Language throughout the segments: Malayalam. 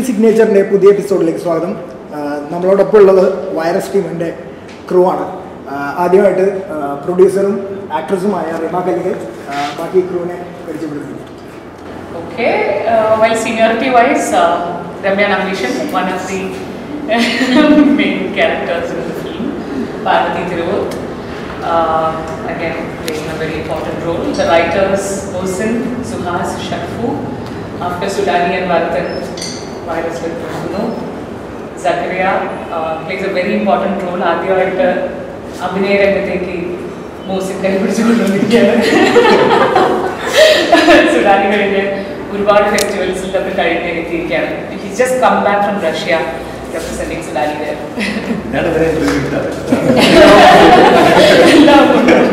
സിഗ്നേച്ചറിൻ്റെ പുതിയ എപ്പിസോഡിലേക്ക് സ്വാഗതം ആ, നമ്മളോടൊപ്പം ഉള്ളത് വൈറസ് ടീമിൻ്റെ ക്രൂ ആണ് ആ, ആദ്യമായിട്ട് പ്രൊഡ്യൂസറും ആക്ട്രസുമായ റിമ കലികൽ ആ, ബാക്കി ക്രൂവിനെ പരിചയപ്പെടുത്തി Okay, uh, well, seniority wise, uh, Ramya Nambishan, one of the main characters in the film, Parvati Thiruvut, uh, again playing a very important role. The writers, Osin, Suhas, Shakfu, after Sudani and Vartan, Virus with Bruno. Zakaria uh, plays a very important role. ആദ്യമായിട്ട് അഭിനയ രംഗത്തേക്ക് മോസിൻ കൈ പിടിച്ചുകൊണ്ടിരിക്കുകയാണ് സുഡാനി കഴിഞ്ഞ് ഒരുപാട് ഫെസ്റ്റിവൽസിലൊക്കെ കഴിഞ്ഞ് എത്തിയിരിക്കുകയാണ് his just come back from Russia representing Sudani എല്ലാം കൊണ്ടും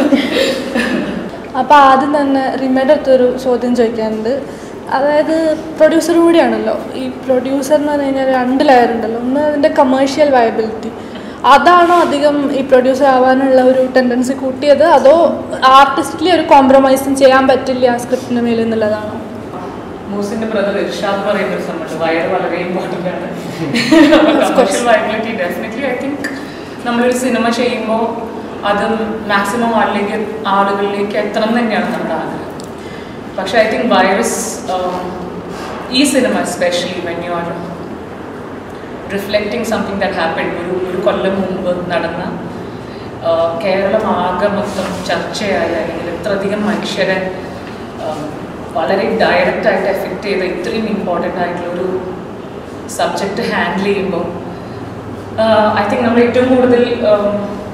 അപ്പോൾ ആദ്യം തന്നെ റിമയുടെ അടുത്തൊരു ചോദ്യം ചോദിക്കാനുണ്ട് അതായത് പ്രൊഡ്യൂസർ കൂടിയാണല്ലോ ഈ പ്രൊഡ്യൂസർ എന്ന് പറഞ്ഞു കഴിഞ്ഞാൽ രണ്ട് ലെയർ ഉണ്ടല്ലോ ഒന്ന് അതിൻ്റെ കമേഴ്ഷ്യൽ വയബിലിറ്റി അതാണോ അധികം ഈ പ്രൊഡ്യൂസർ ആവാനുള്ള ഒരു ടെൻഡൻസി കൂട്ടിയത് അതോ ആർട്ടിസ്റ്റ്ലി ഒരു കോംപ്രമൈസും ചെയ്യാൻ പറ്റില്ല ആ സ്ക്രിപ്റ്റിന് മേലെ എന്നുള്ളതാണോ മൂസിന്റെ ബ്രദർ ഇർഷാദ് എന്ന് പറയുന്ന ഒരു സംഭവം വയർ വളരെ ഇമ്പോർട്ടൻ്റ് ആണ് commercial viability definitely I think നമ്മളൊരു സിനിമ ചെയ്യുമ്പോൾ അത് മാക്സിമം ആളിലേക്ക് ആളുകളിലേക്ക് എത്തണം എന്ന് തന്നെയാണ് നമ്മുടെ ആഗ്രഹം പക്ഷേ ഐ തിങ്ക് വൈറസ് ഈ cinema especially when you are reflecting something that happen ഒരു ഒരു കൊല്ലം മുമ്പ് നടന്ന ആ, കേരളം ആകെ മൊത്തം ചർച്ചയായ അല്ലെങ്കിൽ ഇത്രയധികം മനുഷ്യരെ ആ, വളരെ ഡയറക്റ്റായിട്ട് എഫക്റ്റ് ചെയ്ത ഇത്രയും ഇമ്പോർട്ടൻ്റ് ആയിട്ടുള്ള ഒരു സബ്ജക്റ്റ് ഹാൻഡിൽ ചെയ്യുമ്പോൾ ഐ തിങ്ക് നമ്മൾ ഏറ്റവും കൂടുതൽ ഉം,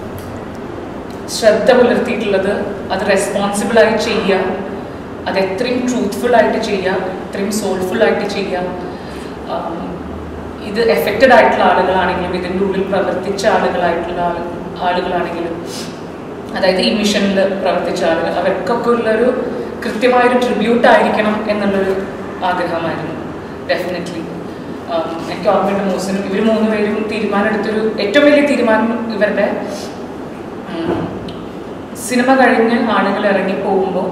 ശ്രദ്ധ പുലർത്തിയിട്ടുള്ളത് അത് റെസ്പോൺസിബിളായി ചെയ്യുക അത് എത്രയും ട്രൂത്ത്ഫുൾ ആയിട്ട് ചെയ്യുക എത്രയും സോൾഫുൾ ആയിട്ട് ചെയ്യുക ഉം, ഇത് എഫക്റ്റഡ് ആയിട്ടുള്ള ആളുകളാണെങ്കിലും ഇതിൻ്റെ ഉള്ളിൽ പ്രവർത്തിച്ച ആളുകളായിട്ടുള്ള ആള് ആളുകളാണെങ്കിലും അതായത് ഈ മിഷനിൽ പ്രവർത്തിച്ച ആളുകൾ അവർക്കൊക്കെ ഉള്ളൊരു കൃത്യമായൊരു ട്രിബ്യൂട്ട് ആയിരിക്കണം എന്നുള്ളൊരു ആഗ്രഹമായിരുന്നു ഡെഫിനറ്റ്ലി എനിക്ക് ഓർമ്മയുണ്ട് മൂസിനും ഇവർ മൂന്ന് പേരും തീരുമാനം എടുത്തൊരു ഏറ്റവും വലിയ തീരുമാനം ഇവരുടെ ഉം, സിനിമ കഴിഞ്ഞ് ആളുകൾ ഇറങ്ങി പോകുമ്പോൾ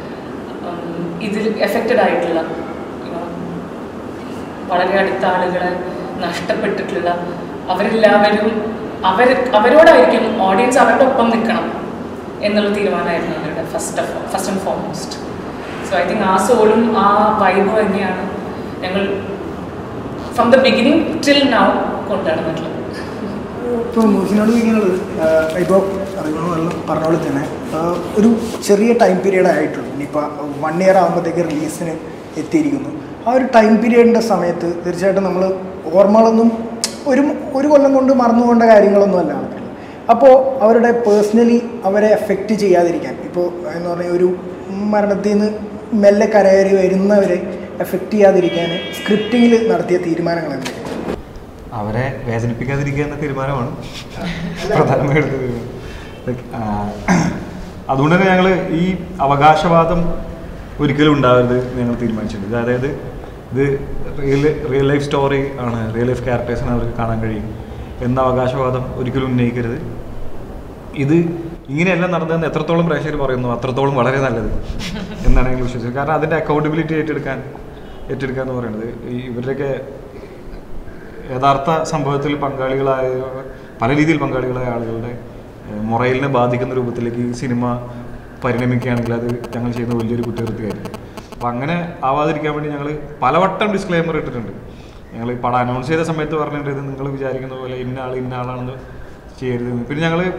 ഇതിൽ എഫക്റ്റഡ് ആയിട്ടുള്ള you know, വളരെ അടുത്ത ആളുകളെ നഷ്ടപ്പെട്ടിട്ടുള്ള അവരെല്ലാവരും അവർ അവരോടായിരിക്കും ഓഡിയൻസ് അവരുടെ ഒപ്പം നിൽക്കണം എന്നുള്ള തീരുമാനമായിരുന്നു അവരുടെ first of first and foremost so I think ആ സോളും ആ വൈബും തന്നെയാണ് ഞങ്ങൾ from the beginning till now കൊണ്ടുനടന്നിട്ടുള്ളത് ഇപ്പോൾ മൂസിനോട് ചോദിക്കാനുള്ളത് ഇപ്പോൾ അറിയണമെന്നല്ല പറഞ്ഞ പോലെ തന്നെ ആ, ഒരു ചെറിയ ടൈം പീരീഡ് ആയിട്ടുള്ളൂ ഇനിയിപ്പോൾ വൺ ഇയർ ആകുമ്പോഴത്തേക്ക് റിലീസിന് എത്തിയിരിക്കുന്നു ആ ഒരു ടൈം പീരീഡിൻ്റെ സമയത്ത് തീർച്ചയായിട്ടും നമ്മൾ ഓർമ്മകളൊന്നും ഒരു ഒരു കൊല്ലം കൊണ്ട് മറന്നുകൊണ്ട കാര്യങ്ങളൊന്നും അല്ല നടക്കുന്നത് അപ്പോൾ അവരുടെ പേഴ്സണലി അവരെ എഫക്റ്റ് ചെയ്യാതിരിക്കാൻ ഇപ്പോൾ എന്ന് പറഞ്ഞാൽ ഒരു മരണത്തിൽ നിന്ന് മെല്ലെ കരകയറി വരുന്നവരെ എഫക്റ്റ് ചെയ്യാതിരിക്കാൻ സ്ക്രിപ്റ്റിങ്ങിൽ നടത്തിയ തീരുമാനങ്ങൾ എന്തൊക്കെയാണ് അവരെ വേദനിപ്പിക്കാതിരിക്കുക എന്ന തീരുമാനമാണ് പ്രധാനമായും എടുത്ത തീരുമാനം Like, ആ, അതുകൊണ്ട് തന്നെ ഞങ്ങൾ ഈ അവകാശവാദം ഒരിക്കലും ഉണ്ടാവരുത് എന്ന് ഞങ്ങൾ തീരുമാനിച്ചിട്ടുണ്ട് അതായത് ഇത് റിയൽ റിയൽ ലൈഫ് സ്റ്റോറി ആണ് റിയൽ ലൈഫ് ക്യാരക്ടേഴ്സിനെ അവർക്ക് കാണാൻ കഴിയും എന്ന അവകാശവാദം ഒരിക്കലും ഉന്നയിക്കരുത് ഇത് ഇങ്ങനെയെല്ലാം നടന്നതെന്ന് എത്രത്തോളം പ്രേക്ഷകർ പറയുന്നു അത്രത്തോളം വളരെ നല്ലത് എന്നാണ് ഞങ്ങൾ വിശ്വസിച്ചത് കാരണം അതിൻ്റെ അക്കൗണ്ടബിലിറ്റി ഏറ്റെടുക്കാൻ ഏറ്റെടുക്കുക എന്ന് പറയുന്നത് ഈ ഇവരുടെയൊക്കെ യഥാർത്ഥ സംഭവത്തിൽ പങ്കാളികളായ പല രീതിയിൽ പങ്കാളികളായ ആളുകളുടെ ഏഹ്, മൊറയിലിനെ ബാധിക്കുന്ന രൂപത്തിലേക്ക് ഈ സിനിമ പരിണമിക്കുകയാണെങ്കിൽ അത് ഞങ്ങൾ ചെയ്യുന്ന വലിയൊരു കുറ്റകൃത്യമായിരിക്കും അപ്പം അങ്ങനെ ആവാതിരിക്കാൻ വേണ്ടി ഞങ്ങൾ പലവട്ടം ഡിസ്ക്ലെയിമർ ഇട്ടിട്ടുണ്ട് ഞങ്ങൾ ഈ പടം അനൗൺസ് ചെയ്ത സമയത്ത് പറഞ്ഞിട്ട് ഇത് നിങ്ങൾ വിചാരിക്കുന്ന പോലെ ഇന്ന ആൾ ഇന്ന ആളാണെന്ന് ചെയ്യരുത് എന്ന്. പിന്നെ ഞങ്ങൾ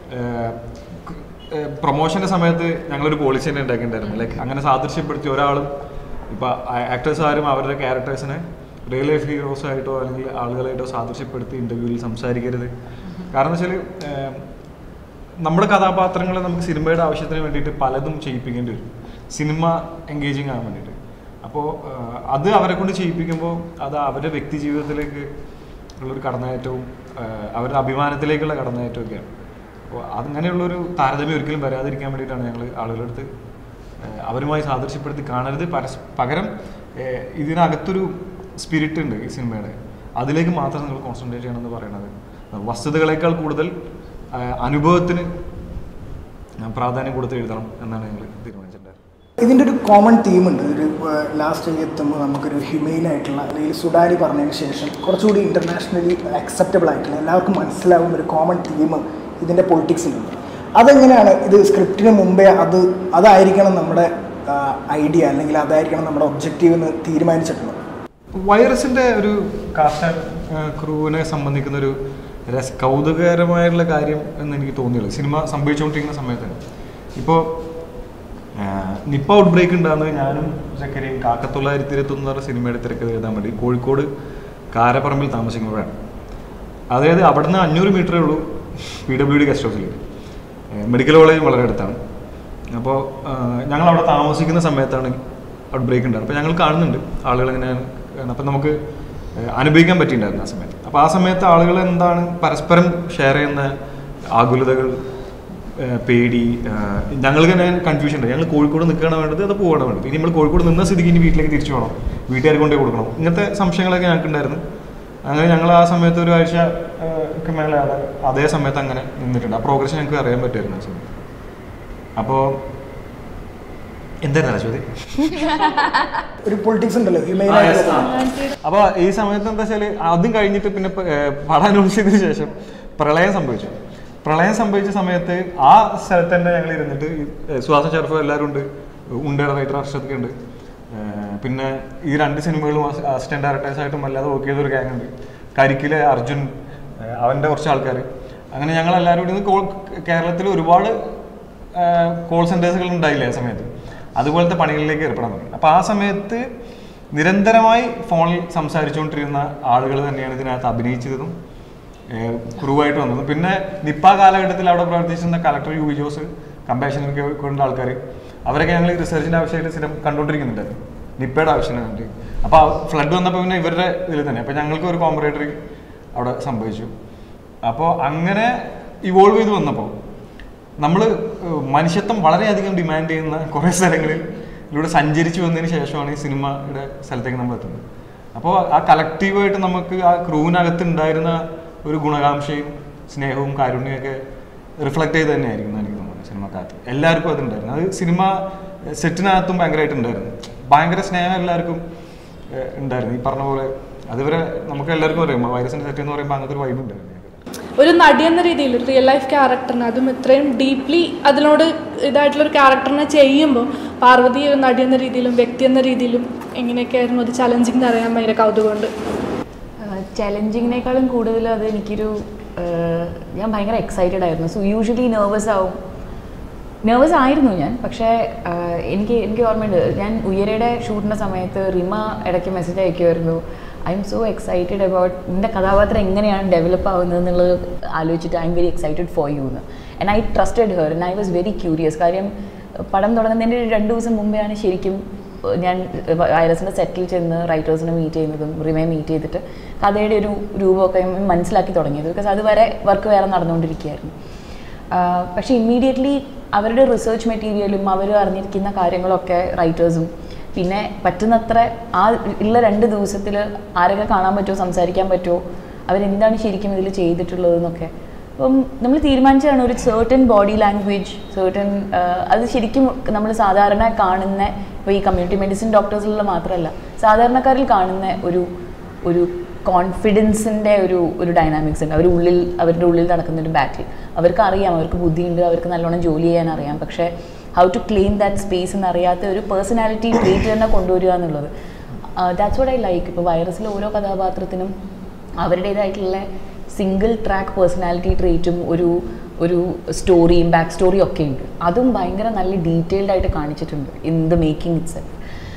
പ്രൊമോഷൻ്റെ സമയത്ത് ഞങ്ങളൊരു പോളിസി തന്നെ ഉണ്ടാക്കിയിട്ടുണ്ടായിരുന്നു ലൈക്ക് അങ്ങനെ സാദൃശ്യപ്പെടുത്തി ഒരാളും ഇപ്പോൾ ആക്ടേഴ്സ് ആരും അവരുടെ ക്യാരക്ടേഴ്സിനെ റിയൽ ലൈഫ് ഹീറോസ് ആയിട്ടോ അല്ലെങ്കിൽ ആളുകളായിട്ടോ സാദൃശ്യപ്പെടുത്തി ഇൻ്റർവ്യൂവിൽ സംസാരിക്കരുത് കാരണം വെച്ചാൽ നമ്മുടെ കഥാപാത്രങ്ങളെ നമുക്ക് സിനിമയുടെ ആവശ്യത്തിന് വേണ്ടിയിട്ട് പലതും ചെയ്യിപ്പിക്കേണ്ടി വരും സിനിമ എൻഗേജിങ് ആകാൻ വേണ്ടിയിട്ട് അപ്പോൾ അത് അവരെ കൊണ്ട് ചെയ്യിപ്പിക്കുമ്പോൾ അത് അവരുടെ വ്യക്തി ജീവിതത്തിലേക്ക് ഉള്ളൊരു കടന്നേറ്റവും ആ, അവരുടെ അഭിമാനത്തിലേക്കുള്ള കടന്നേറ്റമൊക്കെയാണ് അപ്പോൾ അങ്ങനെയുള്ളൊരു താരതമ്യം ഒരിക്കലും വരാതിരിക്കാൻ വേണ്ടിയിട്ടാണ് ഞങ്ങൾ ആളുകളുടെ അടുത്ത് ഏഹ് അവരുമായി സാദൃശ്യപ്പെടുത്തി കാണരുത് പരസ് പകരം ഏഹ് ഇതിനകത്തൊരു സ്പിരിറ്റ് ഉണ്ട് ഈ സിനിമയുടെ അതിലേക്ക് മാത്രം നിങ്ങൾ കോൺസെൻട്രേറ്റ് ചെയ്യണമെന്ന് പറയുന്നത് വസ്തുതകളേക്കാൾ കൂടുതൽ ഏഹ് അനുഭവത്തിന് പ്രാധാന്യം കൊടുത്ത് എഴുതണം എന്നാണ് ഞങ്ങൾ തീരുമാനിച്ചിട്ടുണ്ടായിരുന്നത് ഇതിൻ്റെ ഒരു കോമൺ തീമുണ്ട് ഒരു ലാസ്റ്റ് എത്തുമ്പോൾ നമുക്കൊരു ഹ്യൂമെയിൻ ആയിട്ടുള്ള അല്ലെങ്കിൽ സുഡാനി പറഞ്ഞതിന് ശേഷം കുറച്ചുകൂടി ഇൻ്റർനാഷണലി അക്സെപ്റ്റബിൾ ആയിട്ടുള്ള എല്ലാവർക്കും മനസ്സിലാവുന്ന ഒരു കോമൺ തീം ഇതിൻ്റെ പൊളിറ്റിക്സിലുണ്ട് അതെങ്ങനെയാണ് ഇത് സ്ക്രിപ്റ്റിന് മുമ്പേ അത് അതായിരിക്കണം നമ്മുടെ ഐഡിയ അല്ലെങ്കിൽ അതായിരിക്കണം നമ്മുടെ ഒബ്ജക്റ്റീവ് എന്ന് തീരുമാനിച്ചിട്ടുള്ളത് വൈറസിന്റെ ഒരു കാസ്റ്റ് ക്രൂവിനെ സംബന്ധിക്കുന്ന ഒരു രസ കൗതുകകരമായിട്ടുള്ള കാര്യം എന്ന് എനിക്ക് തോന്നിയുള്ളൂ സിനിമ സംഭവിച്ചുകൊണ്ടിരിക്കുന്ന സമയത്ത് ഇപ്പോൾ നിപ്പ ഔട്ട് ബ്രേക്ക് ഉണ്ടാകുന്നത് ഞാനും ചക്കരയും കാക്കത്തൊള്ളായിരത്തി ഇരുപത്തൊന്ന് പറഞ്ഞ സിനിമയുടെ തിരക്കഥ എഴുതാൻ വേണ്ടി കോഴിക്കോട് കാരപ്പറമ്പിൽ താമസിക്കുമ്പോഴാണ് അതായത് അവിടുന്ന് അഞ്ഞൂറ് മീറ്ററേ ഉള്ളൂ പി ഡബ്ല്യു ഡി ഗസ്റ്റ് ഹൗസിൽ മെഡിക്കൽ കോളേജ് വളരെ അടുത്താണ് അപ്പോൾ ഞങ്ങൾ അവിടെ താമസിക്കുന്ന സമയത്താണ് ഔട്ട് ബ്രേക്ക് ഉണ്ടാകുന്നത് അപ്പോൾ ഞങ്ങൾ കാണുന്നുണ്ട് ആളുകൾ ഇങ്ങനെ അപ്പം നമുക്ക് ഏഹ്, അനുഭവിക്കാൻ പറ്റിയിട്ടുണ്ടായിരുന്നു ആ സമയത്ത് അപ്പോൾ ആ സമയത്ത് ആളുകൾ എന്താണ് പരസ്പരം ഷെയർ ചെയ്യുന്ന ആകുലതകൾ ഏഹ്, പേടി ഏഹ്, ഞങ്ങൾക്ക് തന്നെ കൺഫ്യൂഷൻ ഉണ്ട് ഞങ്ങൾ കോഴിക്കോട് നിൽക്കുകയാണ് വേണ്ടത് അത് പോകണം വേണ്ടത് ഇനി നമ്മൾ കോഴിക്കോട് നിന്ന സ്ഥിതിക്ക് ഇനി വീട്ടിലേക്ക് തിരിച്ചു പോകണം വീട്ടുകാർ കൊണ്ടേ കൊടുക്കണം ഇങ്ങനത്തെ സംശയങ്ങളൊക്കെ ഞങ്ങൾക്ക് ഉണ്ടായിരുന്നു അങ്ങനെ ഞങ്ങൾ ആ സമയത്ത് ഒരു ആഴ്ച ഏഹ്, ഒക്കെ മേലെ അവിടെ അതേ സമയത്ത് അങ്ങനെ നിന്നിട്ടുണ്ട് ആ പ്രോഗ്രഷൻ ഞങ്ങൾക്ക് അറിയാൻ പറ്റുമായിരുന്നു ആ സമയത്ത് അപ്പോൾ എന്തായിരുന്നു ചോദ്യം ഒരു പൊളിറ്റിക്സ് ഉണ്ടല്ലോ ഹ്യൂമെയിൻ ആ, yes, ആയിട്ടുള്ള ആ. അപ്പോൾ ഈ സമയത്ത് എന്താ വെച്ചാൽ അതും കഴിഞ്ഞിട്ട് പിന്നെ പ- ഏർ പടം അനൗൺസ് ചെയ്തതിന് ശേഷം പ്രളയം സംഭവിച്ചു പ്രളയം സംഭവിച്ച സമയത്ത് ആ സ്ഥലത്ത് തന്നെ ഞങ്ങൾ ഇരുന്നിട്ട് ഈ, ഏർ സുഹാസൻ ഷെർഫ് എല്ലാവരും ഉണ്ട് ഉണ്ട് റൈറ്റർ അർഷത്തൊക്കെ ഉണ്ട് ഏർ പിന്നെ ഈ രണ്ട് സിനിമകളും അസിസ്റ്റന്റ് ഡയറക്ടേഴ്സായിട്ടും അല്ലാതെ വർക്ക് ചെയ്ത ഒരു ഗ്യാങ് ഉണ്ട് കരിക്കിലെ അർജുൻ ഏർ അവൻ്റെ കുറച്ച് ആൾക്കാർ അങ്ങനെ ഞങ്ങൾ എല്ലാവരും കൂടി കോൾ കേരളത്തിൽ ഒരുപാട് കോൾ സെൻറ്റേഴ്സുകൾ ഉണ്ടായില്ലേ ആ സമയത്ത് അതുപോലത്തെ പണികളിലേക്ക് ഏർപ്പെടാൻ തുടങ്ങി അപ്പോൾ ആ സമയത്ത് നിരന്തരമായി ഫോണിൽ സംസാരിച്ചുകൊണ്ടിരുന്ന ആളുകൾ തന്നെയാണ് ഇതിനകത്ത് അഭിനയിച്ചതും ക്രൂവായിട്ട് വന്നതും പിന്നെ നിപ്പ കാലഘട്ടത്തിൽ അവിടെ പ്രവർത്തിച്ചിരുന്ന കളക്ടർ യു വി ജോസ് കമ്പാഷനൊക്കെ കൊണ്ട ആൾക്കാർ അവരൊക്കെ ഞങ്ങൾ റിസർച്ചിൻ്റെ ആവശ്യമായിട്ട് സ്ഥിരം കണ്ടുകൊണ്ടിരിക്കുന്നുണ്ടായിരുന്നു നിപ്പയുടെ ആവശ്യത്തിന് വേണ്ടി അപ്പോൾ ഫ്ലഡ് വന്നപ്പോൾ പിന്നെ ഇവരുടെ ഇതിൽ തന്നെ അപ്പോൾ ഞങ്ങൾക്ക് ഒരു കോമ്പറേറ്ററി അവിടെ സംഭവിച്ചു അപ്പോൾ അങ്ങനെ ഇവോൾവ് ചെയ്ത് വന്നപ്പോൾ നമ്മൾ മനുഷ്യത്വം വളരെയധികം ഡിമാൻഡ് ചെയ്യുന്ന കുറേ സ്ഥലങ്ങളിൽ ഇതിലൂടെ സഞ്ചരിച്ചു വന്നതിന് ശേഷമാണ് ഈ സിനിമയുടെ സ്ഥലത്തേക്ക് നമ്മൾ എത്തുന്നത് അപ്പോൾ ആ കളക്റ്റീവായിട്ട് നമുക്ക് ആ ക്രൂവിനകത്ത് ഉണ്ടായിരുന്ന ഒരു ഗുണകാംക്ഷയും സ്നേഹവും കാരുണ്യമൊക്കെ റിഫ്ലക്ട് ചെയ്ത് തന്നെയായിരിക്കും എന്നാണ് എനിക്ക് തോന്നുന്നത് സിനിമക്കകത്ത് എല്ലാവർക്കും അതുണ്ടായിരുന്നു അത് സിനിമ സെറ്റിനകത്തും ഭയങ്കരമായിട്ട് ഉണ്ടായിരുന്നു ഭയങ്കര സ്നേഹം എല്ലാവർക്കും ഏഹ്, ഉണ്ടായിരുന്നു ഈ പറഞ്ഞ പോലെ അതുവരെ നമുക്ക് എല്ലാവർക്കും അറിയാം വൈറസിന്റെ സെറ്റ് എന്ന് പറയുമ്പോൾ അങ്ങനത്തെ ഒരു വൈബ് ഉണ്ടായിരുന്നു ഒരു നടി എന്ന രീതിയിൽ റിയൽ ലൈഫ് ക്യാരക്ടറിനെ അതും ഇത്രയും ഡീപ്ലി അതിനോട് ഇതായിട്ടുള്ള ഒരു ക്യാരക്ടറിനെ ചെയ്യുമ്പോൾ പാർവതി ഒരു നടി എന്ന രീതിയിലും വ്യക്തി എന്ന രീതിയിലും എങ്ങനെയൊക്കെയായിരുന്നു അത് ചലഞ്ചിങ് എന്ന് അറിയാൻ ഭയങ്കര കൗതുകമുണ്ട് ചലഞ്ചിങ്ങിനേക്കാളും കൂടുതൽ അത് എനിക്കൊരു ആഹ് ഞാൻ ഭയങ്കര എക്സൈറ്റഡ് ആയിരുന്നു സോ യൂഷ്വലി നെർവസ് ആവും നെർവസ് ആയിരുന്നു ഞാൻ പക്ഷേ ആഹ് എനിക്ക് എനിക്ക് ഓർമ്മയുണ്ട് ഞാൻ ഉയരയുടെ ഷൂട്ടിൻ്റെ സമയത്ത് റിമ ഇടയ്ക്ക് മെസ്സേജ് അയക്കുമായിരുന്നു I'm so excited about നിൻ്റെ കഥാപാത്രം എങ്ങനെയാണ് ഡെവലപ്പ് ആവുന്നത് എന്നുള്ളത് ആലോചിച്ചിട്ട് I'm very excited for you എന്ന് and I trusted her and I was very curious കാര്യം പടം തുടങ്ങുന്നതിൻ്റെ ഒരു രണ്ട് ദിവസം മുമ്പെയാണ് ശരിക്കും ഞാൻ വൈറസിൻ്റെ സെറ്റിൽ ചെന്ന് റൈറ്റേഴ്സിനെ മീറ്റ് ചെയ്യുന്നതും റിമയെ മീറ്റ് ചെയ്തിട്ട് കഥയുടെ ഒരു രൂപമൊക്കെ മനസ്സിലാക്കി തുടങ്ങിയത് ബിക്കോസ് അതുവരെ വർക്ക് വേറെ നടന്നുകൊണ്ടിരിക്കുകയായിരുന്നു ആഹ് പക്ഷേ ഇമ്മീഡിയറ്റ്ലി അവരുടെ റിസർച്ച് മെറ്റീരിയലും അവർ അറിഞ്ഞിരിക്കുന്ന കാര്യങ്ങളൊക്കെ റൈറ്റേഴ്സും പിന്നെ പറ്റുന്നത്ര ആ ഉള്ള രണ്ട് ദിവസത്തിൽ ആരൊക്കെ കാണാൻ പറ്റുമോ സംസാരിക്കാൻ പറ്റുമോ അവരെന്താണ് ശരിക്കും ഇതിൽ ചെയ്തിട്ടുള്ളതെന്നൊക്കെ അപ്പം നമ്മൾ തീരുമാനിച്ചതാണ് ഒരു certain ബോഡി ലാംഗ്വേജ് certain അത് ശരിക്കും നമ്മൾ സാധാരണ കാണുന്ന ഇപ്പോൾ ഈ കമ്മ്യൂണിറ്റി മെഡിസിൻ ഡോക്ടേഴ്സിലുള്ള മാത്രമല്ല സാധാരണക്കാരിൽ കാണുന്ന ഒരു ഒരു കോൺഫിഡൻസിൻ്റെ ഒരു ഒരു ഡൈനാമിക്സ് ഉണ്ട് അവർ ഉള്ളിൽ അവരുടെ ഉള്ളിൽ നടക്കുന്ന ഒരു ബാറ്റിൽ അവർക്ക് അറിയാം അവർക്ക് ബുദ്ധിയുണ്ട് അവർക്ക് നല്ലോണം ജോലി ചെയ്യാൻ അറിയാം പക്ഷേ how to claim that space എന്നറിയാത്ത ഒരു പേഴ്സണാലിറ്റി ട്രീറ്റ് തന്നെ കൊണ്ടുവരിക എന്നുള്ളത് ദാറ്റ്സ് വോട്ട് ഐ ലൈക്ക് ഇപ്പോൾ വൈറസിലെ ഓരോ കഥാപാത്രത്തിനും അവരുടേതായിട്ടുള്ള സിംഗിൾ ട്രാക്ക് പേഴ്സണാലിറ്റി ട്രേറ്റും ഒരു ഒരു സ്റ്റോറിയും ബാക്ക് സ്റ്റോറിയും ഒക്കെ ഉണ്ട് അതും ഭയങ്കര നല്ല ഡീറ്റെയിൽഡ് ആയിട്ട് കാണിച്ചിട്ടുണ്ട് in the making itself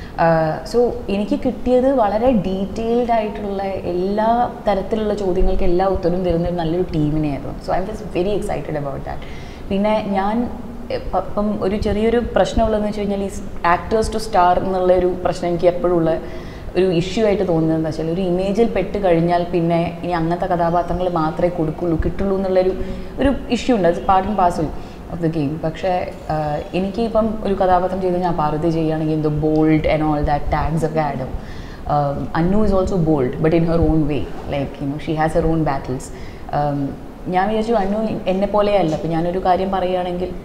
so എനിക്ക് കിട്ടിയത് വളരെ ഡീറ്റെയിൽഡ് ആയിട്ടുള്ള എല്ലാ തരത്തിലുള്ള ചോദ്യങ്ങൾക്ക് എല്ലാ ഉത്തരവും തരുന്ന ഒരു നല്ലൊരു ടീമിനെയായിരുന്നു so I'm just very excited about that പിന്നെ ഞാൻ ഇപ്പം ഇപ്പം ഒരു ചെറിയൊരു പ്രശ്നമുള്ളതെന്ന് വെച്ച് കഴിഞ്ഞാൽ ഈ ആക്ടേഴ്സ് ടു സ്റ്റാർ എന്നുള്ള ഒരു പ്രശ്നം എനിക്ക് എപ്പോഴും ഉള്ള ഒരു ഇഷ്യൂ ആയിട്ട് തോന്നുന്നത് എന്താ വെച്ചാൽ ഒരു ഇമേജിൽ പെട്ട് കഴിഞ്ഞാൽ പിന്നെ ഇനി അങ്ങനത്തെ കഥാപാത്രങ്ങൾ മാത്രമേ കൊടുക്കുള്ളൂ കിട്ടുള്ളൂ എന്നുള്ളൊരു ഒരു ഇഷ്യൂ ഉണ്ട് അത് part and parcel of the game പക്ഷേ ആഹ് എനിക്ക് ഇപ്പം ഒരു കഥാപാത്രം ചെയ്ത് ഞാൻ പാർവതി ചെയ്യുകയാണെങ്കിൽ എന്തോ bold and all that tags ഒക്കെ ആഡ് ആവും Annu is also bold but in her own way like you know she has her own battles ഞാൻ വിചാരിച്ചു അന്നു എന്നെ പോലെയല്ല അപ്പോൾ ഞാനൊരു കാര്യം പറയുകയാണെങ്കിൽ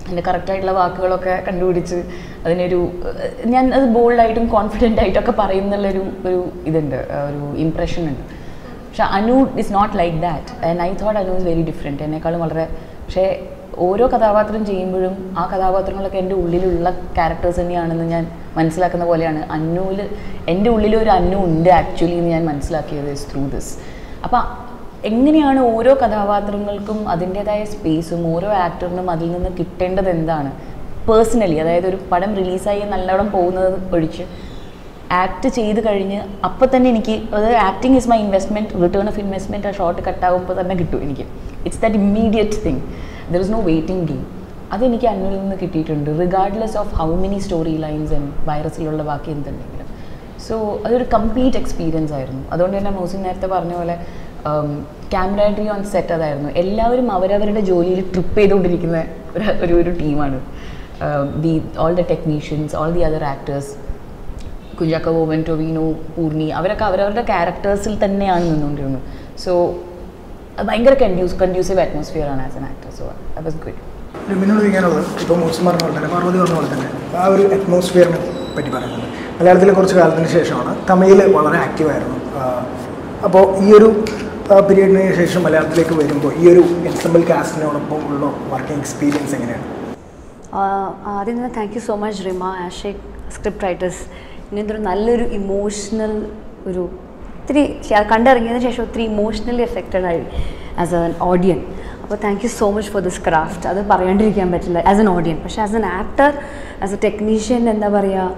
അതിൻ്റെ കറക്റ്റായിട്ടുള്ള വാക്കുകളൊക്കെ കണ്ടുപിടിച്ച് അതിനൊരു ഏഹ്, ഞാൻ അത് ബോൾഡായിട്ടും കോൺഫിഡൻ്റ് ആയിട്ടൊക്കെ പറയുന്നുള്ളൊരു ഒരു ഇതുണ്ട് ആ, ഒരു ഇമ്പ്രഷൻ ഉണ്ട് പക്ഷെ Anu is not like that and I thought Anu is very different എന്നെക്കാളും വളരെ പക്ഷേ ഓരോ കഥാപാത്രം ചെയ്യുമ്പോഴും ആ കഥാപാത്രങ്ങളൊക്കെ എൻ്റെ ഉള്ളിലുള്ള ക്യാരക്ടേഴ്സ് തന്നെയാണെന്ന് ഞാൻ മനസ്സിലാക്കുന്ന പോലെയാണ് അന്നുവിൽ എൻ്റെ ഉള്ളിൽ ഒരു അന്നു ഉണ്ട് ആക്ച്വലി എന്ന് ഞാൻ മനസ്സിലാക്കിയത് ഇസ് ത്രൂ ദിസ് അപ്പം എങ്ങനെയാണ് ഓരോ കഥാപാത്രങ്ങൾക്കും അതിൻ്റെതായ സ്പേസും ഓരോ ആക്ടറിനും അതിൽ നിന്ന് കിട്ടേണ്ടത് എന്താണ് പേഴ്സണലി അതായത് ഒരു പടം റിലീസായി നല്ലോണം പോകുന്നത് ഒഴിച്ച് ആക്ട് ചെയ്ത് കഴിഞ്ഞ് അപ്പം തന്നെ എനിക്ക് അതായത് acting is my investment return of investment ആ ഷോട്ട് കട്ടാകുമ്പോൾ തന്നെ കിട്ടും എനിക്ക് it's that immediate thing there is no waiting game അതെനിക്ക് അന്നുവിൽ നിന്ന് കിട്ടിയിട്ടുണ്ട് regardless of how many story lines and വൈറസിലുള്ള ബാക്കി എന്തുണ്ടെങ്കിലും സോ അതൊരു കംപ്ലീറ്റ് എക്സ്പീരിയൻസ് ആയിരുന്നു അതുകൊണ്ട് തന്നെ മോസിൻ നേരത്തെ പറഞ്ഞ പോലെ ക്യാമറാഡ്രി ഓൺ സെറ്റ് അതായിരുന്നു എല്ലാവരും അവരവരുടെ ജോലിയിൽ ട്രിപ്പ് ചെയ്തുകൊണ്ടിരിക്കുന്ന ഒരു ഒരു ഒരു ടീമാണ് the all the technicians all the other actors Kunchacko Boban Tovino Poorni അവരൊക്കെ അവരവരുടെ ക്യാരക്ടേഴ്സിൽ തന്നെയാണ് നിന്നുകൊണ്ടിരുന്നത് സോ ഭയങ്കര കൺഡ്യൂസ് കൺഡ്യൂസീവ് അറ്റ്മോസ്ഫിയർ ആണ് ആസ് എൻ ആക്ടർ സോ അത് വാസ് ഗുഡ് ലുമിനോട് ചോദിക്കാനുള്ളത് ഇപ്പോൾ മൂസം പറഞ്ഞ പോലെ തന്നെ പാർവതി പറഞ്ഞ പോലെ തന്നെ ആ ഒരു അറ്റ്മോസ്ഫിയറിനെ പറ്റി പറയുന്നത് മലയാളത്തിലെ കുറച്ച് കാലത്തിന് ശേഷമാണ് തമിഴിൽ വളരെ ആക്റ്റീവായിരുന്നു അപ്പോൾ ഈ ഒരു പീരീഡിന് ശേഷം മലയാളത്തിലേക്ക് വരുമ്പോൾ ഈ ഒരു എൻസംബിൾ കാസ്റ്റിനോടൊപ്പം ഉള്ള വർക്കിംഗ് എക്സ്പീരിയൻസ് എങ്ങനെയാണ് ആഹ് ആദ്യം തന്നെ thank you so much Rima Aashiq script writers ഇങ്ങനത്തെ ഒരു നല്ലൊരു ഇമോഷണൽ ഒരു ഒത്തിരി ശ- കണ്ടിറങ്ങിയതിന് ശേഷം ഒത്തിരി ഇമോഷണലി എഫക്റ്റഡ് ആയി ആസ് എൻ ഓഡിയൻ അപ്പോൾ thank you so much for this craft അത് പറയാണ്ടിരിക്കാൻ പറ്റില്ല ആസ് എൻ ഓഡിയൻ പക്ഷേ as an actor as a technician എന്താ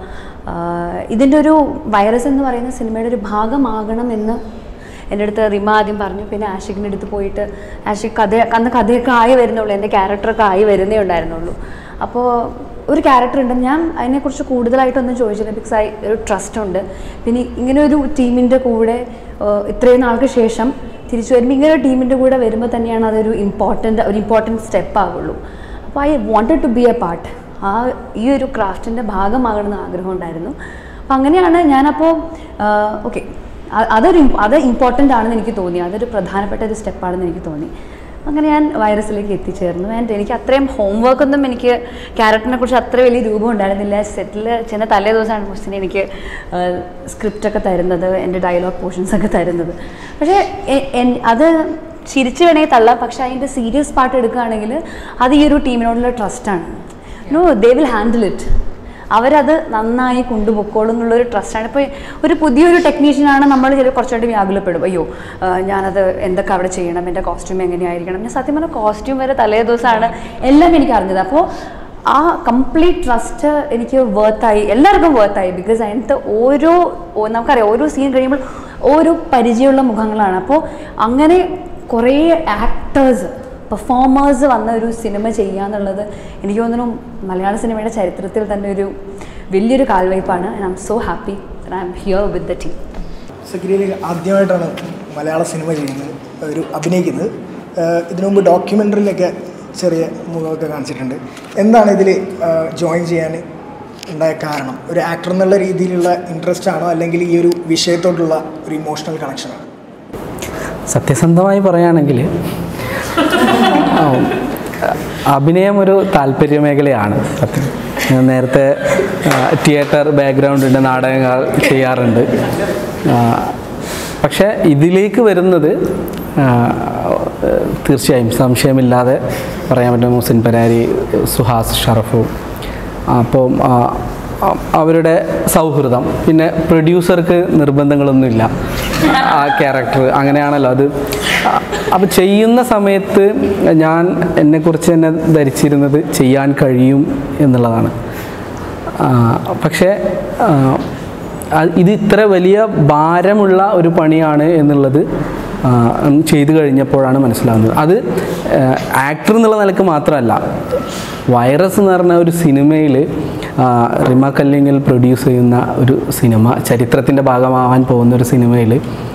പറയുക ഇതിൻ്റെ ഒരു വൈറസ് എന്ന് പറയുന്ന സിനിമയുടെ ഒരു ഭാഗമാകണം എന്ന് എൻ്റെ അടുത്ത് റിമ ആദ്യം പറഞ്ഞു പിന്നെ ആഷിഖിൻ്റെ അടുത്ത് പോയിട്ട് ആഷിഖ് കഥ അന്ന് കഥയൊക്കെ ആയി വരുന്നുള്ളൂ എൻ്റെ ക്യാരക്ടറൊക്കെ ആയി വരുന്നേ ഉണ്ടായിരുന്നുള്ളൂ അപ്പോൾ ഒരു ക്യാരക്ടർ ഉണ്ട് ഞാൻ അതിനെക്കുറിച്ച് കൂടുതലായിട്ടൊന്നും ചോദിച്ചില്ല ബിക്കോസ് ഐ ഒരു ട്രസ്റ്റ് ഉണ്ട് പിന്നെ ഇങ്ങനെ ഒരു ടീമിൻ്റെ കൂടെ ഏഹ്, ഇത്രയും നാൾക്ക് ശേഷം തിരിച്ചു വരുമ്പോൾ ഇങ്ങനെ ഒരു ടീമിൻ്റെ കൂടെ വരുമ്പോൾ തന്നെയാണ് അതൊരു ഇമ്പോർട്ടൻ്റ് ഒരു ഇമ്പോർട്ടൻറ്റ് സ്റ്റെപ്പ് ആവുള്ളൂ അപ്പോൾ I wanted to be a part ആ ഈ ഒരു ക്രാഫ്റ്റിൻ്റെ ഭാഗമാകണമെന്ന് ആഗ്രഹം ഉണ്ടായിരുന്നു അപ്പോൾ അങ്ങനെയാണ് ഞാനപ്പോൾ ഓക്കെ അതൊരു ഇം- അത് ഇമ്പോർട്ടൻ്റ് ആണെന്ന് എനിക്ക് തോന്നി അതൊരു പ്രധാനപ്പെട്ട ഒരു സ്റ്റെപ്പാണെന്ന് എനിക്ക് തോന്നി അങ്ങനെ ഞാൻ വൈറസിലേക്ക് എത്തിച്ചേർന്നു ആൻഡ് എനിക്ക് അത്രയും ഹോംവർക്ക് ഒന്നും എനിക്ക് ക്യാരക്ടറിനെ കുറിച്ച് അത്ര വലിയ രൂപം ഉണ്ടായിരുന്നില്ല സെറ്റിൽ ചെന്ന തലേ ദിവസമാണ് മുസ്റ്റിന് എനിക്ക് സ്ക്രിപ്റ്റൊക്കെ തരുന്നത് എൻ്റെ ഡയലോഗ് പോർഷൻസ് ഒക്കെ തരുന്നത് പക്ഷേ എ- എൻ- അത് ചിരിച്ചു വേണമെങ്കിൽ തള്ളാം പക്ഷേ അതിൻ്റെ സീരിയസ് പാർട്ട് എടുക്കുകയാണെങ്കിൽ അത് ഈ ഒരു ടീമിനോടുള്ള ട്രസ്റ്റാണ് no they will handle it അവരത് നന്നായി കൊണ്ടുപോയിക്കോളും എന്നുള്ളൊരു ട്രസ്റ്റാണ് ഇപ്പോൾ ഒരു പുതിയൊരു ടെക്നീഷ്യനാണ് നമ്മൾ ചില കുറച്ചുകൂടി വ്യാകുലപ്പെടും അയ്യോ ആ, ഞാനത് എന്തൊക്കെ അവിടെ ചെയ്യണം എൻ്റെ കോസ്റ്റ്യൂം എങ്ങനെയായിരിക്കണം ഞാൻ സത്യം പറഞ്ഞാൽ കോസ്റ്റ്യൂം വരെ തലേ ദിവസമാണ് എല്ലാം എനിക്ക് അറിഞ്ഞത് അപ്പോൾ ആ കംപ്ലീറ്റ് ട്രസ്റ്റ് എനിക്ക് വേർത്തായി എല്ലാവർക്കും വേർത്തായി ബിക്കോസ് അതിനകത്ത് ഓരോ ഓ- നമുക്കറിയാം ഓരോ സീൻ കഴിയുമ്പോൾ ഓരോ പരിചയമുള്ള മുഖങ്ങളാണ് അപ്പോൾ അങ്ങനെ കുറേ ആക്ടേഴ്സ് പെർഫോമേഴ്സ് വന്ന ഒരു സിനിമ ചെയ്യുക എന്നുള്ളത് എനിക്ക് തോന്നുന്നു മലയാള സിനിമയുടെ ചരിത്രത്തിൽ തന്നെ ഒരു വലിയൊരു കാൽവയ്പ്പാണ് I am so happy I am here with the team സക്രിയയിൽ ആദ്യമായിട്ടാണ് മലയാള സിനിമ ചെയ്യുന്നത് ഒരു അഭിനയിക്കുന്നത് ആഹ് ഇതിനു മുമ്പ് ഡോക്യുമെൻ്ററിയിലൊക്കെ ചെറിയ മുഖമൊക്കെ കാണിച്ചിട്ടുണ്ട് എന്താണ് ഇതിൽ ജോയിൻ ചെയ്യാൻ ഉണ്ടായ കാരണം ഒരു ആക്ടർ എന്നുള്ള രീതിയിലുള്ള ഇൻട്രസ്റ്റ് ആണോ അല്ലെങ്കിൽ ഈ ഒരു വിഷയത്തോടുള്ള ഒരു ഇമോഷണൽ കണക്ഷനാണ് സത്യസന്ധമായി പറയുകയാണെങ്കിൽ ആ, അഭിനയം ഒരു താല്പര്യ മേഖലയാണ് സത്യം ഞാൻ നേരത്തെ ആ, തിയേറ്റർ ബാക്ക്ഗ്രൗണ്ടിൻ്റെ നാടകങ്ങൾ ചെയ്യാറുണ്ട് ആ, പക്ഷേ ഇതിലേക്ക് വരുന്നത് ആ, തീർച്ചയായും സംശയമില്ലാതെ പറയാൻ പറ്റും മുസിൻ പരാരി സുഹാസ് ഷറഫു അപ്പം ആ, അ- അവരുടെ സൗഹൃദം പിന്നെ പ്രൊഡ്യൂസർക്ക് നിർബന്ധങ്ങളൊന്നുമില്ല ആ ക്യാരക്ടർ അങ്ങനെയാണല്ലോ അത് അപ്പോൾ ചെയ്യുന്ന സമയത്ത് ഞാൻ എന്നെക്കുറിച്ച് തന്നെ ധരിച്ചിരുന്നത് ചെയ്യാൻ കഴിയും എന്നുള്ളതാണ് ആ, പക്ഷേ ആ, അത് ഇത് ഇത്ര വലിയ ഭാരമുള്ള ഒരു പണിയാണ് എന്നുള്ളത് ആ, ഉം, ചെയ്തു കഴിഞ്ഞപ്പോഴാണ് മനസ്സിലാവുന്നത് അത് ആക്ടർ എന്നുള്ള നിലക്ക് മാത്രമല്ല വൈറസ് എന്ന് പറഞ്ഞ ഒരു സിനിമയിൽ റിമ കല്ലിങ്ങൽ പ്രൊഡ്യൂസ് ചെയ്യുന്ന ഒരു സിനിമ ചരിത്രത്തിൻ്റെ ഭാഗമാവാൻ പോകുന്ന ഒരു സിനിമയിൽ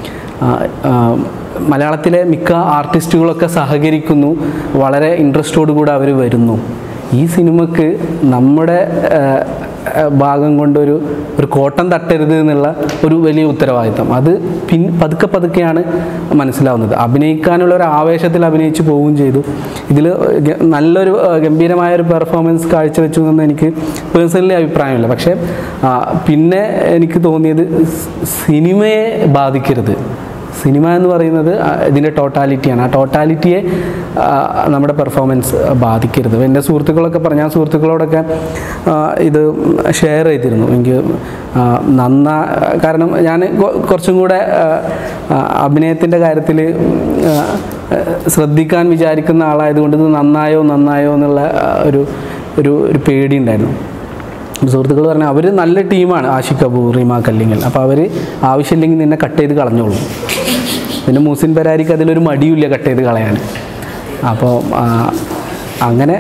മലയാളത്തിലെ മിക്ക ആർട്ടിസ്റ്റുകളൊക്കെ സഹകരിക്കുന്നു വളരെ ഇൻട്രസ്റ്റോടു കൂടെ അവർ വരുന്നു ഈ സിനിമക്ക് നമ്മുടെ ആ, ഏഹ്, ഭാഗം കൊണ്ടൊരു ഒരു കോട്ടം തട്ടരുത് എന്നുള്ള ഒരു വലിയ ഉത്തരവാദിത്തം അത് പിൻ പതുക്കെ പതുക്കെയാണ് മനസ്സിലാവുന്നത് അഭിനയിക്കാനുള്ള ഒരു ആവേശത്തിൽ അഭിനയിച്ച് പോവുകയും ചെയ്തു ഇതിൽ നല്ലൊരു ഏഹ്, ഗംഭീരമായ ഒരു പെർഫോമൻസ് കാഴ്ചവെച്ചു എന്ന് എനിക്ക് പേഴ്സണലി അഭിപ്രായമില്ല പക്ഷേ ആ, പിന്നെ എനിക്ക് തോന്നിയത് സ് സിനിമയെ ബാധിക്കരുത് സിനിമ എന്ന് പറയുന്നത് ആ, ഇതിൻ്റെ ടോട്ടാലിറ്റിയാണ് ആ ടോട്ടാലിറ്റിയെ ആ, നമ്മുടെ പെർഫോമൻസ് ബാധിക്കരുത് എൻ്റെ സുഹൃത്തുക്കളൊക്കെ പറഞ്ഞു ഞാൻ സുഹൃത്തുക്കളോടൊക്കെ ആ, ഇത് ഷെയർ ചെയ്തിരുന്നു എനിക്ക് ആ, നന്നാ കാരണം ഞാൻ കൊ- കുറച്ചും കൂടെ അഭിനയത്തിൻ്റെ കാര്യത്തിൽ ശ്രദ്ധിക്കാൻ വിചാരിക്കുന്ന ആളായതുകൊണ്ട് ഇത് നന്നായോ നന്നായോ എന്നുള്ള ആ, ഒരു ഒരു ഒരു പേടി ഉണ്ടായിരുന്നു സുഹൃത്തുക്കൾ പറഞ്ഞാൽ അവർ നല്ല ടീമാണ് ആഷിഖ് കപൂർ റീമ കല്ലിങ്ങൽ അപ്പോൾ അവർ ആവശ്യമില്ലെങ്കിൽ നിന്നെ കട്ട് ചെയ്ത് കളഞ്ഞോളും പിന്നെ മൂസിൻ പരാരിക്ക് അതിലൊരു മടിയില്ല കട്ട് ചെയ്ത് കളയാൻ അപ്പോൾ ആ, അങ്ങനെ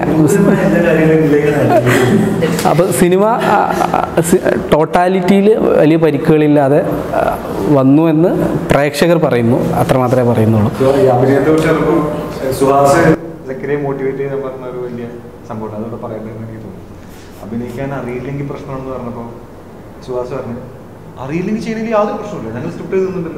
അപ്പോൾ സിനിമ ടോട്ടാലിറ്റിയിൽ വലിയ പരിക്കുകളില്ലാതെ ആ, വന്നു എന്ന് പ്രേക്ഷകർ പറയുന്നു അത്രമാത്രമേ പറയുന്നുള്ളൂ ഈ അഭിനയത്തെ കുറിച്ച് പറഞ്ഞപ്പോൾ സുഹാസ് സക്കരിയെ മോട്ടിവേറ്റ് ചെയ്യാൻ പറഞ്ഞ ഒരു വലിയ സംഭവമാണ് അതോടെ പറയുന്നത് എനിക്ക് തോന്നുന്നു അഭിനയിക്കാൻ അറിയില്ലെങ്കിൽ പ്രശ്നമാണെന്ന് പറഞ്ഞപ്പോൾ സുഹാസ് പറഞ്ഞു അറിയില്ലെങ്കിൽ ചെയ്യണമെങ്കിൽ യാതൊരു പ്രശ്നമില്ല ഞങ്ങൾ സ്ക്രിപ്റ്റ് എഴുതുന്നുണ്ടല്ലോ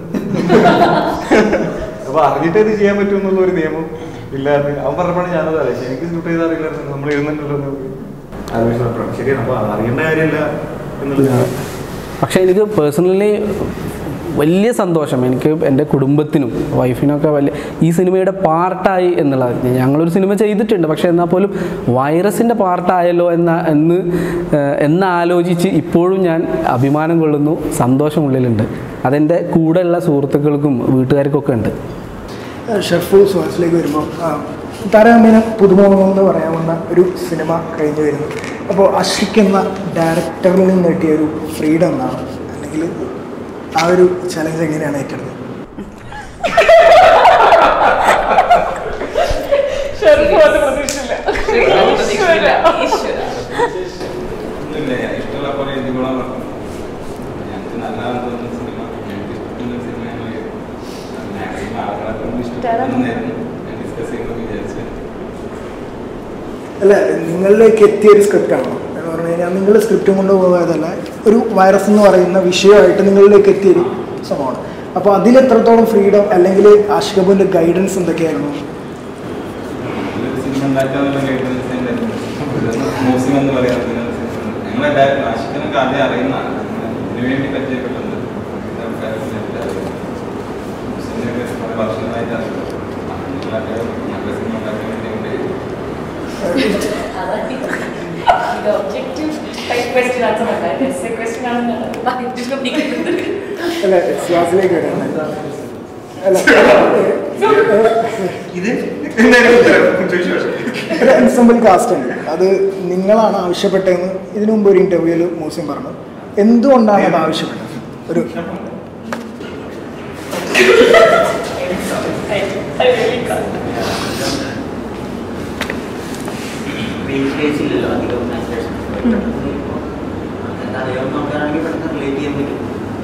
അപ്പൊ അറിഞ്ഞിട്ട് ഇത് ചെയ്യാൻ പറ്റും എന്നുള്ള ഒരു നിയമം ഇല്ലായിരുന്നു അവൻ പറഞ്ഞപ്പോഴാണ് ഞാനത് അറിയാം എനിക്ക് സ്ക്രിപ്റ്റ് ചെയ്ത് അറിയില്ലായിരുന്നു നമ്മൾ എഴുതുന്നുണ്ടല്ലോ എന്ന് ആലോചിച്ച് പറഞ്ഞപ്പോഴാണ് ശരിയാണ് അപ്പൊ അറിയേണ്ട കാര്യമില്ല എന്നുള്ളത് പക്ഷേ എനിക്ക് പേഴ്സണലി വലിയ സന്തോഷം എനിക്ക് എൻ്റെ കുടുംബത്തിനും വൈഫിനൊക്കെ വലിയ ഈ സിനിമയുടെ പാർട്ടായി എന്നുള്ളത് ഞങ്ങളൊരു സിനിമ ചെയ്തിട്ടുണ്ട് പക്ഷേ എന്നാൽ പോലും വൈറസിൻ്റെ പാർട്ടായല്ലോ എന്ന എന്ന് ഏഹ്, എന്നാലോചിച്ച് ഇപ്പോഴും ഞാൻ അഭിമാനം കൊള്ളുന്നു സന്തോഷമുള്ളിലുണ്ട് അതെൻ്റെ കൂടെയുള്ള സുഹൃത്തുക്കൾക്കും വീട്ടുകാർക്കൊക്കെ ഉണ്ട് ഷെഫ് സുഹാസിലേക്ക് വരുമ്പോൾ താരതമ്യേന പുതുമുഖം എന്ന് പറയാവുന്ന ഒരു സിനിമ കഴിഞ്ഞു വരുന്നു അപ്പോൾ അഷിക് എന്ന ഡയറക്ടറിൽ നിന്ന് കിട്ടിയ ഒരു ഫ്രീഡം എന്നാണ് അല്ലെങ്കിൽ ആ ഒരു ചലഞ്ച് എങ്ങനെയാണ് ഏറ്റെടുത്തത് ഒന്നുമില്ല ഞാൻ ഇഷ്ടമുള്ള പോലെ എഴുതിക്കോളാൻ പറഞ്ഞു ഞങ്ങൾക്ക് നല്ലതാണെന്ന് തോന്നുന്ന സിനിമ ഞങ്ങൾക്ക് ഇഷ്ടപ്പെടുന്ന സിനിമ ഞങ്ങൾ മാക്സിമം ആളുകളെ കൊണ്ട് ഇഷ്ടപ്പെടുന്നതായിരുന്നു ഞാൻ ഡിസ്കസ് ചെയ്യുമ്പോൾ വിചാരിച്ചു അല്ല നിങ്ങളിലേക്ക് എത്തിയ ഒരു സ്ക്രിപ്റ്റാണോ എന്ന് പറഞ്ഞു കഴിഞ്ഞാൽ നിങ്ങൾ സ്ക്രിപ്റ്റ് കൊണ്ട് പോയതല്ല ഒരു വൈറസ് എന്ന് പറയുന്ന വിഷയമായിട്ട് നിങ്ങളിലേക്ക് എത്തിയൊരു സംഭവമാണ് അപ്പോൾ അതിൽ എത്രത്തോളം ഫ്രീഡം അല്ലെങ്കിൽ ആഷികബുവിൻ്റെ ഗൈഡൻസ് എന്തൊക്കെയായിരുന്നു നല്ലൊരു സിനിമ ഉണ്ടാക്കാന്നുള്ള ഗൈഡൻസ് മ്യൂസിയം എന്ന് പറയാം ഞങ്ങളെല്ലാവരും ആശിക്കനൊക്കെ ആദ്യം അറിയുന്നതാണ് ഇതിനു വേണ്ടി പരിചയപ്പെട്ടത് ഇതിന്റെ ആൾക്കാരൊക്കെ എല്ലാവരും മ്യൂസിയത്തിനൊക്കെ കുറെ വർഷങ്ങളായിട്ട് അറിയാം ഞങ്ങളെല്ലാവരും നല്ല സിനിമ ഉണ്ടാക്കാൻ വേണ്ടി കൊണ്ട് ഇത് ഒബ്ജക്റ്റീവ് ടൈപ്പ് ക്വസ്റ്റ്യൻ ആണെന്നല്ല എസ് എ ക്വസ്റ്റ്യൻ ആണെന്നല്ല അല്ല ക്ലാസ്സിലേക്ക് വരാം അല്ല ഇത് എന്തായാലും ഉത്തരം ചോദിച്ചു പക്ഷേ ഒരു എൻസംബിൾ കാസ്റ്റ് ഉണ്ട് അത് നിങ്ങളാണ് ആവശ്യപ്പെട്ടതെന്ന് ഇതിനു മുമ്പ് ഒരു ഇന്റർവ്യൂവിൽ മൂസ്യം പറഞ്ഞു എന്തുകൊണ്ടാണ് അത് ആവശ്യപ്പെട്ടത് ഒരു ില്ലല്ലോ അധികം ആക്ടേഴ്സ് അറിയാവുന്ന ആൾക്കാരാണെങ്കിൽ പെട്ടെന്ന് റിലേറ്റ് ചെയ്യാൻ പറ്റും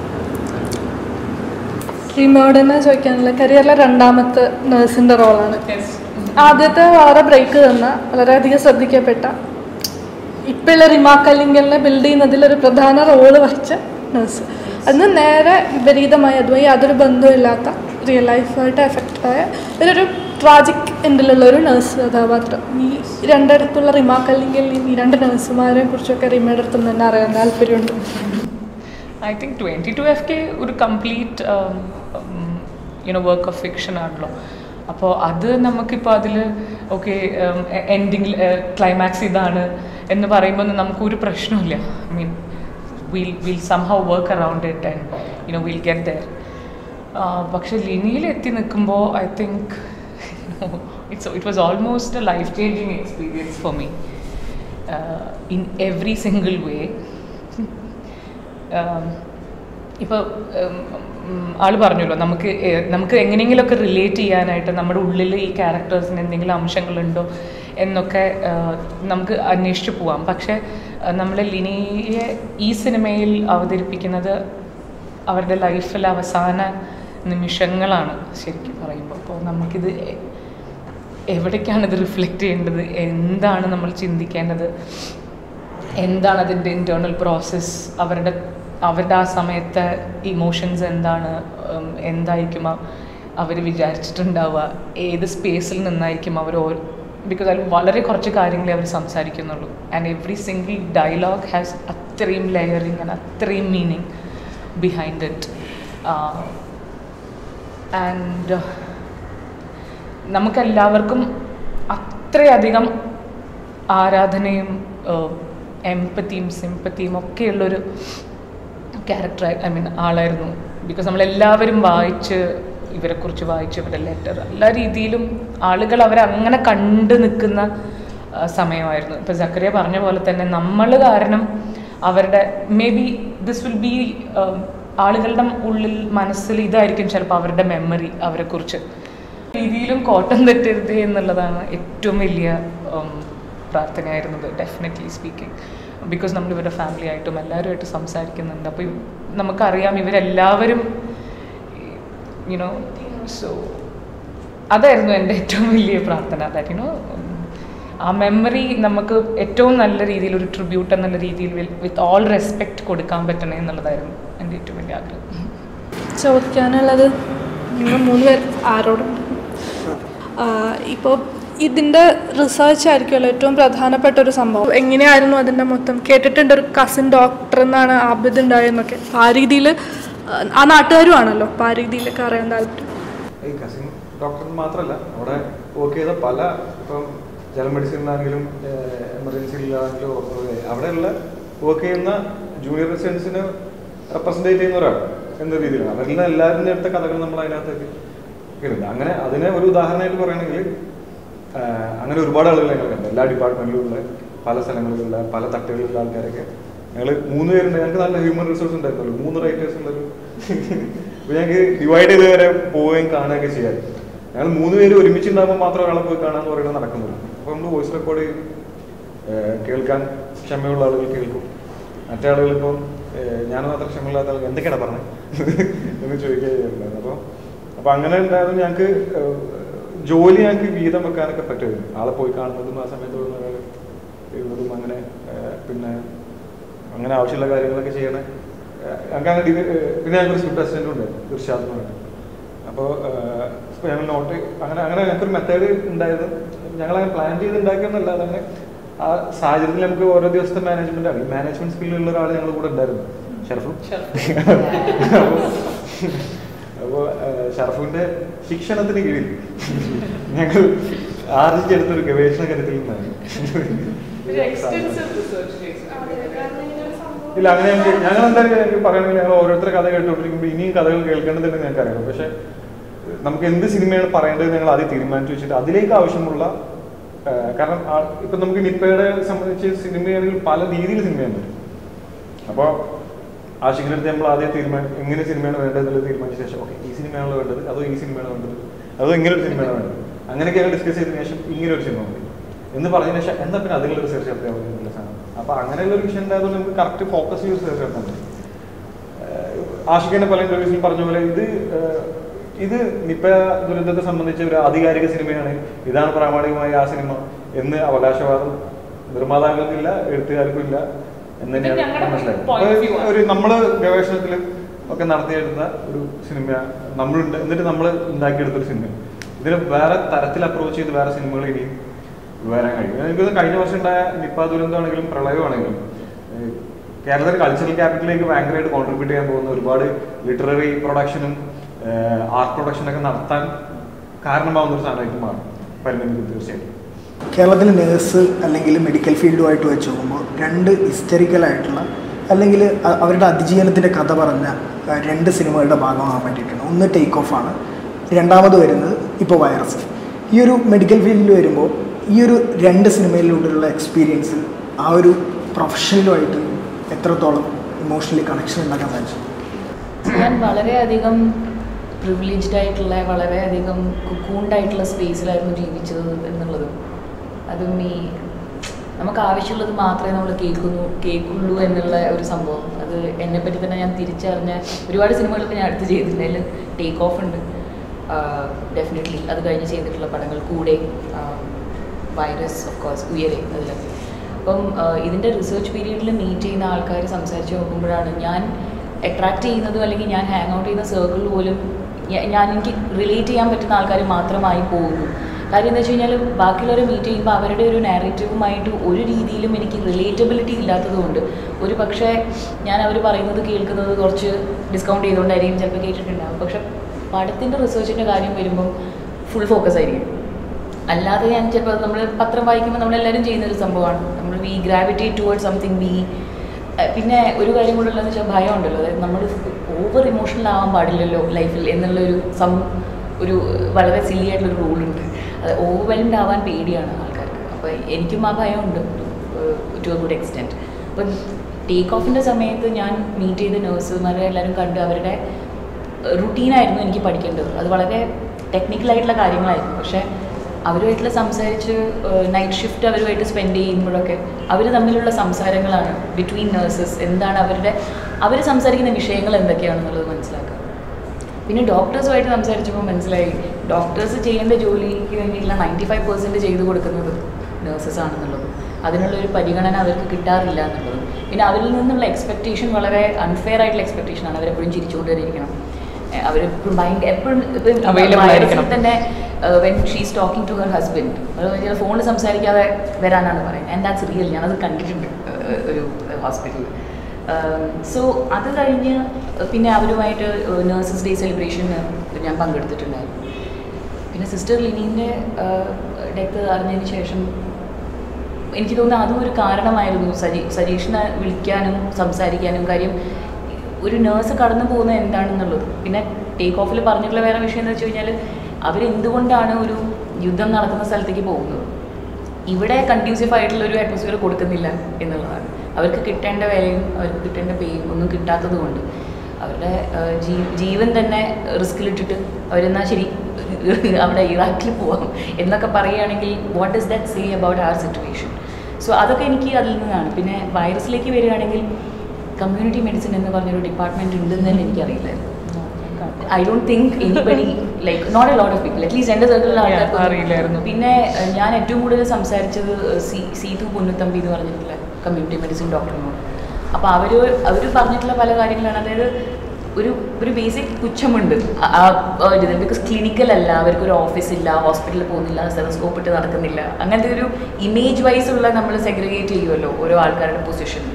റീമയോട് തന്നെ ചോദിക്കാനുള്ള കരിയറിലെ രണ്ടാമത്തെ നേഴ്സിൻ്റെ റോളാണ് ആദ്യത്തെ വളരെ ബ്രേക്ക് തന്ന വളരെയധികം ശ്രദ്ധിക്കപ്പെട്ട ഇപ്പോഴുള്ള റിമാ കല്ലിങ്കലിനെ ബിൽഡ് ചെയ്യുന്നതിൽ ഒരു പ്രധാന റോള് വഹിച്ച നേഴ്സ് അന്ന് നേരെ വിപരീതമായി അതുമായി യാതൊരു ബന്ധമില്ലാത്ത റിയൽ ലൈഫായിട്ട് എഫക്റ്റായ ഒരു ട്രാജിക് എൻഡിലുള്ള ഒരു നേഴ്സ് കഥാപാത്രം ഈ രണ്ടിടത്തുള്ള റിമാ കല്ലിങ്കലിനെയും ഈ രണ്ട് നേഴ്സുമാരെ കുറിച്ചൊക്കെ റിമയുടെ അടുത്ത് നിന്ന് തന്നെ അറിയാൻ താല്പര്യമുണ്ട് I think twenty two F K ഒരു complete you know work of fiction ആണല്ലോ അപ്പോൾ അത് നമുക്കിപ്പോൾ അതിൽ ഓക്കെ എൻഡിങ് ക്ലൈമാക്സ് ഇതാണ് എന്ന് പറയുമ്പോൾ നമുക്കൊരു പ്രശ്നമില്ല I mean will will somehow work around it and you know will get there പക്ഷെ ലിനിയിൽ എത്തി നിൽക്കുമ്പോൾ I think it's it was almost a life changing experience for me in every single way ഇപ്പോൾ ആൾ പറഞ്ഞല്ലോ നമുക്ക് ഏ- നമുക്ക് എങ്ങനെയെങ്കിലുമൊക്കെ റിലേറ്റ് ചെയ്യാനായിട്ട് നമ്മുടെ ഉള്ളിൽ ഈ ക്യാരക്ടേഴ്സിന് എന്തെങ്കിലും അംശങ്ങളുണ്ടോ എന്നൊക്കെ ആ, നമുക്ക് അന്വേഷിച്ച് പോവാം പക്ഷേ നമ്മൾ ലിനിയെ ഈ സിനിമയിൽ അവതരിപ്പിക്കുന്നത് അവരുടെ ലൈഫിലെ അവസാന നിമിഷങ്ങളാണ് ശരിക്കും പറയുമ്പോൾ അപ്പോൾ നമുക്കിത് എ- എവിടേക്കാണ് ഇത് റിഫ്ലക്റ്റ് ചെയ്യേണ്ടത് എന്താണ് നമ്മൾ ചിന്തിക്കേണ്ടത് എന്താണ് അതിൻ്റെ ഇൻറ്റേർണൽ പ്രോസസ്സ് അവരുടെ അവരുടെ ആ സമയത്തെ ഇമോഷൻസ് എന്താണ് ഉം, എന്തായിരിക്കും അവർ വിചാരിച്ചിട്ടുണ്ടാവുക ഏത് സ്പേസിൽ നിന്നായിരിക്കും അവർ ബിക്കോസ് അതിൽ വളരെ കുറച്ച് കാര്യങ്ങളെ അവർ സംസാരിക്കുന്നുള്ളൂ and every single dialogue has അത്രയും ലെയറിങ് ആൻഡ് അത്രയും മീനിങ് ബിഹൈൻഡ് ഇറ്റ് ആൻഡ് നമുക്കെല്ലാവർക്കും അത്രയധികം ആരാധനയും എമ്പത്തിയും സിമ്പത്തിയും ഒക്കെയുള്ളൊരു ക്യാരക്ടർ ഐ മീൻ ആളായിരുന്നു ബിക്കോസ് നമ്മളെല്ലാവരും വായിച്ച് ഇവരെക്കുറിച്ച് വായിച്ച് ഇവരുടെ ലെറ്റർ എല്ലാ രീതിയിലും ആളുകൾ അവരെ അങ്ങനെ കണ്ടു നിൽക്കുന്ന ആ, സമയമായിരുന്നു ഇപ്പോൾ സക്കറിയ പറഞ്ഞ പോലെ തന്നെ നമ്മൾ കാരണം അവരുടെ maybe this will be ആളുകളുടെ ഉള്ളിൽ മനസ്സിൽ ഇതായിരിക്കും ചിലപ്പോൾ അവരുടെ മെമ്മറി അവരെക്കുറിച്ച് രീതിയിലും കോട്ടം തെറ്റരുത് എന്നുള്ളതാണ് ഏറ്റവും വലിയ ഉം, പ്രാർത്ഥനയായിരുന്നത് ഡെഫിനറ്റ്ലി സ്പീക്കിംഗ് ബിക്കോസ് നമ്മൾ ഇവരുടെ ഫാമിലി ആയിട്ടും എല്ലാവരുമായിട്ട് സംസാരിക്കുന്നുണ്ട് അപ്പോൾ നമുക്കറിയാം ഇവരെല്ലാവരും യുനോ സോ അതായിരുന്നു എൻ്റെ ഏറ്റവും വലിയ പ്രാർത്ഥന ദാറ്റ് യുനോ ആ മെമ്മറി നമുക്ക് ഏറ്റവും നല്ല രീതിയിൽ ഒരു ട്രിബ്യൂട്ട് എന്നുള്ള രീതിയിൽ വിത്ത് ഓൾ റെസ്പെക്റ്റ് കൊടുക്കാൻ പറ്റണേ എന്നുള്ളതായിരുന്നു എൻ്റെ ഏറ്റവും വലിയ ആഗ്രഹം ചോദിക്കാനുള്ളത് നിങ്ങൾ മൂന്ന് പേർ ആരോടും ഇപ്പോൾ ഇതിൻ്റെ റിസർച്ച് ആയിരിക്കുമല്ലോ ഏറ്റവും പ്രധാനപ്പെട്ട ഒരു സംഭവം എങ്ങനെയായിരുന്നു അതിൻ്റെ മൊത്തം കേട്ടിട്ടുണ്ട് ഒരു കസിൻ ഡോക്ടർ എന്നാണ് ആബിദ് ഉണ്ടായെന്നൊക്കെ അപ്പോൾ ആ രീതിയിൽ ആ നാട്ടുകാരും ആണല്ലോ അപ്പോൾ ആ രീതിയിലൊക്കെ അറിയാൻ താല്പര്യം ഈ കസിൻ ഡോക്ടർ മാത്രമല്ല അവിടെ വർക്ക് ചെയ്ത പല ഇപ്പം ജനറൽ മെഡിസിനിലാണെങ്കിലും എമർജൻസിയിലാണെങ്കിലും അവിടെയുള്ള വർക്ക് ചെയ്യുന്ന ജൂനിയർ റെസിഡൻസിനെ റെപ്രസെൻറ്റേറ്റ് ചെയ്യുന്ന ഒരാൾ എന്ന രീതിയിലാണ് അവരിൽ നിന്ന് എല്ലാവരും എടുത്ത കഥകൾ നമ്മൾ അതിനകത്തേക്ക് ഇടുന്നത് അങ്ങനെ അതിനെ ഒരു ഉദാഹരണമായിട്ട് പറയുകയാണെങ്കിൽ ആഹ് അങ്ങനെ ഒരുപാട് ആളുകൾ ഞങ്ങൾ കണ്ടു എല്ലാ ഡിപ്പാർട്ട്മെന്റിലുള്ള പല സ്ഥലങ്ങളിലുള്ള പല തട്ടുകളിലുള്ള ആൾക്കാരൊക്കെ ഞങ്ങൾ മൂന്ന് പേരുണ്ട് ഞങ്ങൾക്ക് നല്ല ഹ്യൂമൻ റിസോഴ്സ് ഉണ്ടായിരുന്നല്ലോ മൂന്ന് റൈറ്റേഴ്സ് ഉള്ളൊരു അപ്പോൾ ഞങ്ങൾക്ക് ഡിവൈഡ് ചെയ്ത് വരെ പോവുകയും കാണുകയൊക്കെ ചെയ്യാറ് ഞങ്ങൾ മൂന്ന് പേര് ഒരുമിച്ചുണ്ടാകുമ്പോൾ മാത്രം ഒരാളെ പോയി കാണാന്ന് പറയുന്നത് നടക്കുന്നുള്ളൂ അപ്പോൾ നമ്മൾ വോയിസ് റെക്കോർഡ് ചെയ്യും ഏഹ് കേൾക്കാൻ ക്ഷമയുള്ള ആളുകൾ കേൾക്കും മറ്റേ ആളുകൾ ഇപ്പം ഞാൻ മാത്രം ക്ഷമയില്ലാത്ത ആളുകൾ എന്തൊക്കെയാണ് പറഞ്ഞത് എന്ന് ചോദിക്കുകയായിരുന്നു അപ്പോൾ അപ്പോൾ അങ്ങനെ ഉണ്ടായിരുന്നു ഞങ്ങൾക്ക് ഏഹ്, ജോലി ഞങ്ങൾക്ക് വീതം വെക്കാനൊക്കെ പറ്റുമായിരുന്നു ആളെ പോയി കാണുന്നതും ആ സമയത്ത് വരുന്ന ആള് എഴുതുന്നതും അങ്ങനെ ഏഹ്, പിന്നെ അങ്ങനെ ആവശ്യമുള്ള കാര്യങ്ങളൊക്കെ ചെയ്യണേ ഏഹ്, ഞങ്ങൾക്ക് അങ്ങനെ ഡിവി- ഏഹ്, പിന്നെ ഞങ്ങൾക്ക് സ്ക്രിപ്റ്റ് അസിസ്റ്റൻ്റ് ഉണ്ട് തീർച്ചയായിട്ടും എന്ന് പറഞ്ഞിട്ട് അപ്പോൾ ഇപ്പോൾ ഞങ്ങൾ നോട്ട് അങ്ങനെ അങ്ങനെ ഞങ്ങൾക്കൊരു മെത്തേഡ് ഉണ്ടായിരുന്നു ഞങ്ങൾ അങ്ങനെ പ്ലാൻ ചെയ്ത് ഉണ്ടാക്കിയൊന്നല്ല അതങ്ങനെ ആ സാഹചര്യത്തിൽ നമുക്ക് ഓരോ ദിവസത്തെ മാനേജ്മെന്റ് ആണ് ഈ മാനേജ്മെന്റ് സ്കില്ലുള്ള ഒരാൾ ഞങ്ങൾ കൂടെ ഉണ്ടായിരുന്നു ഷർഫും അപ്പോൾ ഷർഫുവിന്റെ ശിക്ഷണത്തിന് കീഴിൽ ഞങ്ങൾ ആർജിച്ചെടുത്തൊരു ഗവേഷണ കരുത്തിൽ നിന്നാണ് ഇല്ല അങ്ങനെ ഞങ്ങൾക്ക് ഞങ്ങൾ എന്തായാലും ഞങ്ങൾക്ക് പറയണമെങ്കിൽ ഞങ്ങൾ ഓരോരുത്തർ കഥ കേട്ടുകൊണ്ടിരിക്കുമ്പോൾ ഇനിയും കഥകൾ കേൾക്കേണ്ടതുണ്ടെന്ന് ഞങ്ങൾക്ക് അറിയാം പക്ഷെ നമുക്ക് എന്ത് സിനിമയാണ് പറയേണ്ടത് ഞങ്ങൾ ആദ്യം തീരുമാനിച്ചു വെച്ചിട്ട് അതിലേക്ക് ആവശ്യമുള്ള ആ, കാരണം ആ- ഇപ്പൊ നമുക്ക് നിപ്പയുടെ സംബന്ധിച്ച് സിനിമയാണെങ്കിൽ പല രീതിയിൽ സിനിമയാണ് വരും അപ്പോൾ ആശിക്കിൻ്റെ അടുത്ത് നമ്മൾ ആദ്യം തീരുമാനം എങ്ങനെ സിനിമയാണ് വേണ്ടത് എന്നുള്ളത് തീരുമാനിച്ച ശേഷം ഓക്കെ ഈ സിനിമയാണല്ലോ വേണ്ടത് അതോ ഈ സിനിമയാണ് വേണ്ടത് അതോ ഇങ്ങനെ ഒരു സിനിമയാണ് വേണ്ടത് അങ്ങനെയൊക്കെ ഞങ്ങൾ ഡിസ്കസ് ചെയ്തതിനു ശേഷം ഇങ്ങനെ ഒരു സിനിമ മതി എന്ന് പറഞ്ഞതിന് ശേഷം എന്താ പിന്നെ അതിലുള്ള റിസർച്ച് നടത്തിയാൽ മതി എന്നുള്ള സാധനം അപ്പോൾ അങ്ങനെയുള്ള ഒരു വിഷയം ഉണ്ടായതുകൊണ്ട് നമുക്ക് കറക്റ്റ് ഫോക്കസ് ചെയ്ത് റിസർച്ച് നടത്താൻ പറ്റും ആഷിഖിന്റെ പല ഇന്റർവ്യൂസിൽ പറഞ്ഞ പോലെ ഇത് ഏഹ്, ഇത് നിപ്പ ദുരന്തത്തെ സംബന്ധിച്ച ഒരു ആധികാരിക സിനിമയാണ് ഇതാണ് പ്രാമാണികമായ ആ സിനിമ എന്ന് അവകാശവാദം നിർമ്മാതാക്കൾക്കില്ല എഴുത്തുകാർക്കും ഇല്ല എന്ന് ഇത് തന്നെയാണ് ഞങ്ങളുടെ മനസ്സിലായത് point of view അപ്പൊ ആണ്. ഒരു നമ്മള് ഗവേഷണത്തിൽ ഒക്കെ നടത്തിയെടുത്ത ഒരു സിനിമ നമ്മൾ എന്നിട്ട് നമ്മൾ ഉണ്ടാക്കിയെടുത്തൊരു സിനിമ ഇതിന് വേറെ തരത്തിൽ അപ്രോച്ച് ചെയ്ത് വേറെ സിനിമകൾ ഇനിയും വരാൻ കഴിയും എനിക്ക് തോന്നുന്നു കഴിഞ്ഞ വർഷം ഉണ്ടായ നിപ്പ ദുരന്തമാണെങ്കിലും പ്രളയമാണെങ്കിലും ഏഹ് കേരളത്തിൽ കൾച്ചറൽ ക്യാപിറ്റലിലേക്ക് ഭയങ്കരമായിട്ട് കോൺട്രിബ്യൂട്ട് ചെയ്യാൻ പോകുന്ന ഒരുപാട് ലിറ്റററി പ്രൊഡക്ഷനും ആർട്ട് പ്രൊഡക്ഷനൊക്കെ നടത്താൻ കാരണമാവുന്ന ഒരു സാധനമായിട്ട് മാറും പരിണമിക്കും തീർച്ചയായിട്ടും കേരളത്തിൽ നേഴ്സ് അല്ലെങ്കിൽ മെഡിക്കൽ ഫീൽഡുമായിട്ട് വെച്ച് നോക്കുമ്പോൾ രണ്ട് ഹിസ്റ്ററിക്കലായിട്ടുള്ള അല്ലെങ്കിൽ അ- അവരുടെ അതിജീവനത്തിൻ്റെ കഥ പറഞ്ഞ ആ, രണ്ട് സിനിമകളുടെ ഭാഗമാകാൻ വേണ്ടിയിട്ടാണ് ഒന്ന് ടേക്ക് ഓഫ് ആണ് രണ്ടാമത് വരുന്നത് ഇപ്പോൾ വൈറസ് ഈ ഒരു മെഡിക്കൽ ഫീൽഡിൽ വരുമ്പോൾ ഈ ഒരു രണ്ട് സിനിമയിലൂടെയുള്ള എക്സ്പീരിയൻസ് ആ ഒരു പ്രൊഫഷണലുമായിട്ട് എത്രത്തോളം ഇമോഷണലി കണക്ഷൻ ഉണ്ടാക്കാൻ സാധിച്ചു ഞാൻ വളരെയധികം പ്രിവിലേജ്ഡ് ആയിട്ടുള്ള വളരെയധികം കുക്കൂണ്ടായിട്ടുള്ള സ്പേസിലായിരുന്നു ജീവിച്ചത് എന്നുള്ളത് അതും ഈ നമുക്ക് ആവശ്യമുള്ളത് മാത്രമേ നമ്മൾ കേൾക്കുന്നു കേൾക്കുള്ളൂ എന്നുള്ള ഒരു സംഭവം അത് എന്നെപ്പറ്റി തന്നെ ഞാൻ തിരിച്ചറിഞ്ഞ ഒരുപാട് സിനിമകളൊക്കെ ഞാൻ അടുത്ത് ചെയ്തിട്ടുണ്ട് അതിൽ ടേക്ക് ഓഫ് ഉണ്ട് ഡെഫിനറ്റ്ലി അത് കഴിഞ്ഞ് ചെയ്തിട്ടുള്ള പടങ്ങൾ കൂടെ വൈറസ് ഓഫ് കോഴ്സ് ഉയരെ അതിലൊക്കെ അപ്പം ആ, ഇതിൻ്റെ റിസർച്ച് പീരീഡിൽ മീറ്റ് ചെയ്യുന്ന ആൾക്കാർ സംസാരിച്ച് നോക്കുമ്പോഴാണ് ഞാൻ അട്രാക്ട് ചെയ്യുന്നതും അല്ലെങ്കിൽ ഞാൻ ഹാങ് ഔട്ട് ചെയ്യുന്ന സർക്കിൾ പോലും ഞ- ഞാൻ എനിക്ക് റിലേറ്റ് ചെയ്യാൻ പറ്റുന്ന ആൾക്കാർ മാത്രമായി പോകുന്നു കാര്യം എന്താ വെച്ച് കഴിഞ്ഞാൽ ബാക്കിയുള്ളവരെ മീറ്റ് ചെയ്യുമ്പോൾ അവരുടെ ഒരു നാരേറ്റീവുമായിട്ട് ഒരു രീതിയിലും എനിക്ക് റിലേറ്റബിലിറ്റി ഇല്ലാത്തതുകൊണ്ട് ഒരു പക്ഷേ ഞാൻ അവർ പറയുന്നത് കേൾക്കുന്നത് കുറച്ച് ഡിസ്കൗണ്ട് ചെയ്തുകൊണ്ടായിരിക്കും ചിലപ്പോൾ കേട്ടിട്ടുണ്ടാകും പക്ഷെ പടത്തിൻ്റെ റിസർച്ചിൻ്റെ കാര്യം വരുമ്പം ഫുൾ ഫോക്കസ് ആയിരിക്കും അല്ലാതെ ഞാൻ ചിലപ്പോൾ നമ്മൾ പത്രം വായിക്കുമ്പോൾ നമ്മളെല്ലാവരും ചെയ്യുന്ന ഒരു സംഭവമാണ് നമ്മൾ we gravitate toward something we പിന്നെ ഒരു കാര്യം കൂടെ ഉള്ളതെന്ന് വെച്ചാൽ ഭയം ഉണ്ടല്ലോ അതായത് നമ്മൾ ഓവർ ഇമോഷണൽ ആവാൻ പാടില്ലല്ലോ ലൈഫിൽ എന്നുള്ളൊരു സം ഒരു വളരെ സില്ലി ആയിട്ടുള്ളൊരു റൂളുണ്ട് അത് ഓവർവെൽഡ് ആവാൻ പേടിയാണ് ആൾക്കാർക്ക് അപ്പോൾ എനിക്കും ആ ഭയമുണ്ട് ടു എ ഗുഡ് എക്സ്റ്റെൻറ്റ് അപ്പം ടേക്ക് ഓഫിൻ്റെ സമയത്ത് ഞാൻ മീറ്റ് ചെയ്ത നേഴ്സുമാരെ എല്ലാവരും കണ്ട് അവരുടെ റുട്ടീനായിരുന്നു എനിക്ക് പഠിക്കേണ്ടത് അത് വളരെ ടെക്നിക്കലായിട്ടുള്ള കാര്യങ്ങളായിരുന്നു പക്ഷേ അവരുമായിട്ടുള്ള സംസാരിച്ച് നൈറ്റ് ഷിഫ്റ്റ് അവരുമായിട്ട് സ്പെൻഡ് ചെയ്യുമ്പോഴൊക്കെ അവർ തമ്മിലുള്ള സംസാരങ്ങളാണ് ബിറ്റ്വീൻ നേഴ്സസ് എന്താണ് അവരുടെ അവർ സംസാരിക്കുന്ന വിഷയങ്ങൾ എന്തൊക്കെയാണെന്നുള്ളത് മനസ്സിലാക്കുക പിന്നെ ഡോക്ടേഴ്സുമായിട്ട് സംസാരിച്ചപ്പോൾ മനസ്സിലായി ഡോക്ടേഴ്സ് ചെയ്യേണ്ട ജോലിക്ക് വേണ്ടിയിട്ടുള്ള നയൻറ്റി ഫൈവ് പെർസെൻറ്റ് ചെയ്തു കൊടുക്കുന്നത് നേഴ്സസ് ആണെന്നുള്ളത് അതിനുള്ളൊരു പരിഗണന അവർക്ക് കിട്ടാറില്ല എന്നുള്ളതും പിന്നെ അവരിൽ നിന്നുള്ള എക്സ്പെക്റ്റേഷൻ വളരെ അൺഫെയർ ആയിട്ടുള്ള എക്സ്പെക്റ്റേഷൻ ആണ് അവരെപ്പോഴും ചിരിച്ചുകൊണ്ട് തന്നെ ഇരിക്കണം അവരെപ്പോഴും ഭയങ്കര എപ്പോഴും Available ആയിരിക്കണം. തന്നെ when she's talking to her husband ചില ഫോണിൽ സംസാരിക്കാതെ വരാനാണ് പറയുന്നത് ആൻഡ് ദാറ്റ്സ് റിയൽ ഞാനത് കണ്ടിട്ടുണ്ട് ഏഹ്, ഒരു ഹോസ്പിറ്റലിൽ സോ അത് കഴിഞ്ഞ് പിന്നെ അവരുമായിട്ട് നേഴ്സസ് ഡേ സെലിബ്രേഷന് ഞാൻ പങ്കെടുത്തിട്ടുണ്ടായിരുന്നു പിന്നെ സിസ്റ്റർ ലിനീൻ്റെ ഡെത്ത് അറിഞ്ഞതിന് ശേഷം എനിക്ക് തോന്നുന്നു അതും ഒരു കാരണമായിരുന്നു സജി സജീഷിനെ വിളിക്കാനും സംസാരിക്കാനും കാര്യം ഒരു നേഴ്സ് കടന്നു പോകുന്നത് എന്താണെന്നുള്ളത് പിന്നെ ടേക്ക് ഓഫിൽ പറഞ്ഞിട്ടുള്ള വേറെ വിഷയം എന്ന് വെച്ച് കഴിഞ്ഞാൽ അവരെന്തുകൊണ്ടാണ് ഒരു യുദ്ധം നടക്കുന്ന സ്ഥലത്തേക്ക് പോകുന്നത് ഇവിടെ കൺഡ്യൂസീവ് ആയിട്ടുള്ള ഒരു അറ്റ്മോസ്ഫിയർ കൊടുക്കുന്നില്ല എന്നുള്ളതാണ് അവർക്ക് കിട്ടേണ്ട വിലയും അവർക്ക് കിട്ടേണ്ട പേയും ഒന്നും കിട്ടാത്തത് കൊണ്ട് അവരുടെ ആ, ജീ ജീവൻ തന്നെ റിസ്കിലിട്ടിട്ട് അവരെന്നാൽ ശരി അവിടെ ഇറാഖിൽ പോവാം എന്നൊക്കെ പറയുകയാണെങ്കിൽ what is that say about our situation so അതൊക്കെ എനിക്ക് അതിൽ നിന്നാണ് പിന്നെ വൈറസിലേക്ക് വരികയാണെങ്കിൽ കമ്മ്യൂണിറ്റി മെഡിസിൻ എന്ന് പറഞ്ഞൊരു ഡിപ്പാർട്ട്മെൻറ്റ് ഉണ്ടെന്ന് തന്നെ എനിക്കറിയില്ലായിരുന്നു I don't think anybody like not a lot of people at least എൻ്റെ സർക്കിളിലെ ആൾക്കാർക്ക് അറിയില്ലായിരുന്നു. പിന്നെ ഏഹ്, ഞാൻ ഏറ്റവും കൂടുതൽ സംസാരിച്ചത് സീ സീതു പൊന്നുത്തമ്പി എന്ന് പറഞ്ഞിട്ടുള്ള കമ്മ്യൂണിറ്റി മെഡിസിൻ ഡോക്ടറിനോട് അപ്പോൾ അവർ അവർ പറഞ്ഞിട്ടുള്ള പല കാര്യങ്ങളാണ് അതായത് ഒരു ഒരു ബേസിക് പുച്ഛമുണ്ട് ബിക്കോസ് ക്ലിനിക്കൽ അല്ല അവർക്ക് ഒരു ഓഫീസ് ഇല്ല ഹോസ്പിറ്റലിൽ പോകുന്നില്ല സ്റ്റെതസ്കോപ്പ് ഇട്ട് നടക്കുന്നില്ല അങ്ങനത്തെ ഒരു ഇമേജ് വൈസ് ഉള്ള നമ്മൾ സെഗ്രിഗേറ്റ് ചെയ്യുമല്ലോ ഓരോ ആൾക്കാരുടെ പൊസിഷൻ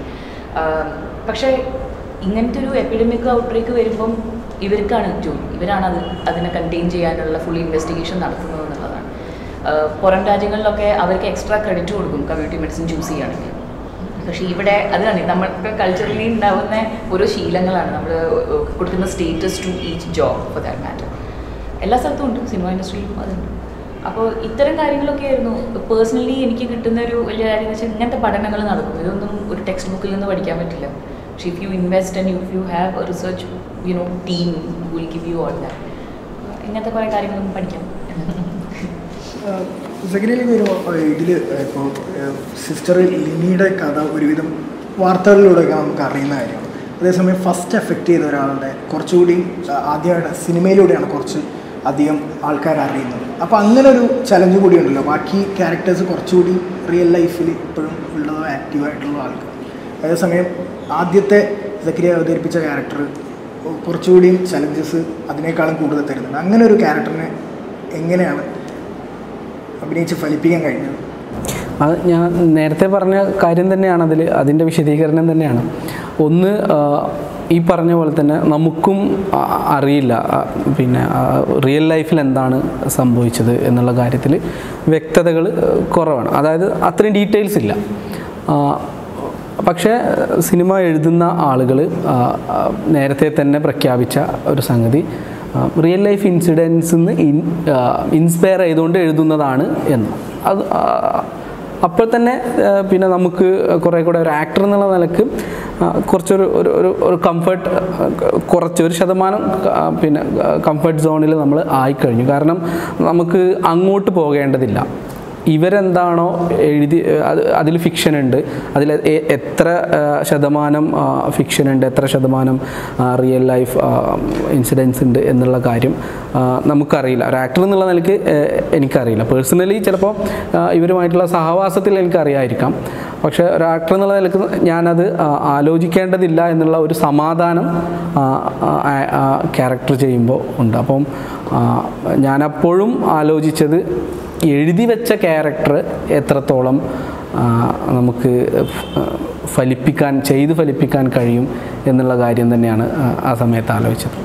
പക്ഷേ ഇങ്ങനത്തെ ഒരു എപ്പിഡമിക് ഔട്ട്ബ്രേക്ക് വരുമ്പം ഇവർക്കാണ് ജോലി ഇവരാണ് അത് അതിനെ കണ്ടെയ്ൻ ചെയ്യാനുള്ള ഫുൾ ഇൻവെസ്റ്റിഗേഷൻ നടത്തുന്നത് എന്നുള്ളതാണ് ആഹ് പുറം രാജ്യങ്ങളിലൊക്കെ അവർക്ക് എക്സ്ട്രാ ക്രെഡിറ്റ് കൊടുക്കും കമ്മ്യൂണിറ്റി മെഡിസിൻ ചൂസ് ചെയ്യുകയാണെങ്കിൽ പക്ഷേ ഇവിടെ അതാണ് നമ്മൾക്ക് കൾച്ചറലി ഉണ്ടാവുന്ന ഓരോ ശീലങ്ങളാണ് നമ്മൾ കൊടുക്കുന്ന status to each job for that matter എല്ലാ സ്ഥലത്തും ഉണ്ട് സിനിമ ഇൻഡസ്ട്രിയിലും അതുണ്ട് അപ്പോൾ ഇത്തരം കാര്യങ്ങളൊക്കെ ആയിരുന്നു പേഴ്സണലി എനിക്ക് കിട്ടുന്ന ഒരു വലിയ കാര്യം എന്ന് വെച്ചാൽ ഇങ്ങനത്തെ പഠനങ്ങൾ നടക്കും ഇതൊന്നും ഒരു ടെക്സ്റ്റ് ബുക്കിൽ നിന്ന് പഠിക്കാൻ പറ്റില്ല പക്ഷേ if you invest and if you have a research you know team will give you all that ഇങ്ങനത്തെ കുറേ കാര്യങ്ങളും പഠിക്കാം സെക്കൻഡിലേക്ക് വരുമ്പോൾ ഇതിൽ ഇപ്പോൾ സിസ്റ്റർ ലിനിയുടെ കഥ ഒരുവിധം വാർത്തകളിലൂടെയൊക്കെ നമുക്ക് അറിയുന്ന കാര്യമാണ് അതേസമയം ഫസ്റ്റ് എഫക്റ്റ് ചെയ്ത ഒരാളുടെ കുറച്ചുകൂടി ആ, ആദ്യമായിട്ട് സിനിമയിലൂടെയാണ് കുറച്ച് അധികം ആൾക്കാർ അറിയുന്നത് അപ്പോൾ അങ്ങനെ ഒരു ചലഞ്ച് കൂടി ഉണ്ടല്ലോ ബാക്കി ക്യാരക്ടേഴ്സ് കുറച്ചുകൂടി റിയൽ ലൈഫിൽ ഇപ്പോഴും ഉള്ളതോ ആക്റ്റീവായിട്ടുള്ള ആൾക്കാർ അതേസമയം ആദ്യത്തെ സക്രിയ അവതരിപ്പിച്ച ക്യാരക്ടർ കുറച്ചുകൂടിയും ചലഞ്ചസ് അതിനേക്കാളും കൂടുതൽ തരുന്നുണ്ട് അങ്ങനെ ഒരു ക്യാരക്ടറിനെ എങ്ങനെയാണ് അഭിനയിച്ച് ഫലിപ്പിക്കാൻ കഴിഞ്ഞത് അത് ഞാൻ നേരത്തെ പറഞ്ഞ കാര്യം തന്നെയാണ് അതിൽ അതിൻ്റെ വിശദീകരണം തന്നെയാണ് ഒന്ന് ആ, ഈ പറഞ്ഞ പോലെ തന്നെ നമുക്കും ആ, അറിയില്ല ആ, പിന്നെ റിയൽ ലൈഫിൽ എന്താണ് സംഭവിച്ചത് എന്നുള്ള കാര്യത്തിൽ വ്യക്തതകൾ കുറവാണ് അതായത് അത്രയും ഡീറ്റെയിൽസ് ഇല്ല ആ, പക്ഷേ സിനിമ എഴുതുന്ന ആളുകൾ നേരത്തെ തന്നെ പ്രഖ്യാപിച്ച ഒരു സംഗതി റിയൽ ലൈഫ് ഇൻസിഡൻസ് നിന്ന് ഇൻ ഇൻസ്പയർ ചെയ്തുകൊണ്ട് എഴുതുന്നതാണ് എന്ന് അത് ആ, അപ്പോൾ തന്നെ ആ, പിന്നെ നമുക്ക് കുറേ കൂടെ ഒരു ആക്ടർ എന്നുള്ള നിലക്ക് ആ, കുറച്ചൊരു ഒരു ഒരു ഒരു കംഫർട്ട് കുറച്ച് ഒരു ശതമാനം ആ, പിന്നെ കംഫർട്ട് സോണിൽ നമ്മൾ ആയിക്കഴിഞ്ഞു കാരണം നമുക്ക് അങ്ങോട്ട് പോകേണ്ടതില്ല ഇവരെന്താണോ എഴുതി അത് അതിൽ ഫിക്ഷൻ ഉണ്ട് അതിൽ എ- എത്ര ആ, ശതമാനം ഫിക്ഷൻ ഉണ്ട് എത്ര ശതമാനം റിയൽ ലൈഫ് ഇൻസിഡൻസ് ഉണ്ട് എന്നുള്ള കാര്യം ആ, നമുക്കറിയില്ല ഒരു ആക്ടർ എന്നുള്ള നിലയ്ക്ക് ഏ, എനിക്കറിയില്ല പേഴ്സണലി ചിലപ്പോൾ ആ, ഇവരുമായിട്ടുള്ള സഹവാസത്തിൽ എനിക്കറിയായിരിക്കാം പക്ഷേ ഒരു ആക്ടർ എന്നുള്ള നിലക്ക് ഞാനത് ആ, ആലോചിക്കേണ്ടതില്ല എന്നുള്ള ഒരു സമാധാനം ക്യാരക്ടർ ചെയ്യുമ്പോൾ ഉണ്ട് അപ്പം ആ, ഞാനപ്പോഴും ആലോചിച്ചത് എഴുതി വെച്ച ക്യാരക്ടർ എത്രത്തോളം ആ, നമുക്ക് ഫ്- ഫലിപ്പിക്കാൻ ചെയ്ത് ഫലിപ്പിക്കാൻ കഴിയും എന്നുള്ള കാര്യം തന്നെയാണ് ആ, ആ സമയത്ത് ആലോചിച്ചത്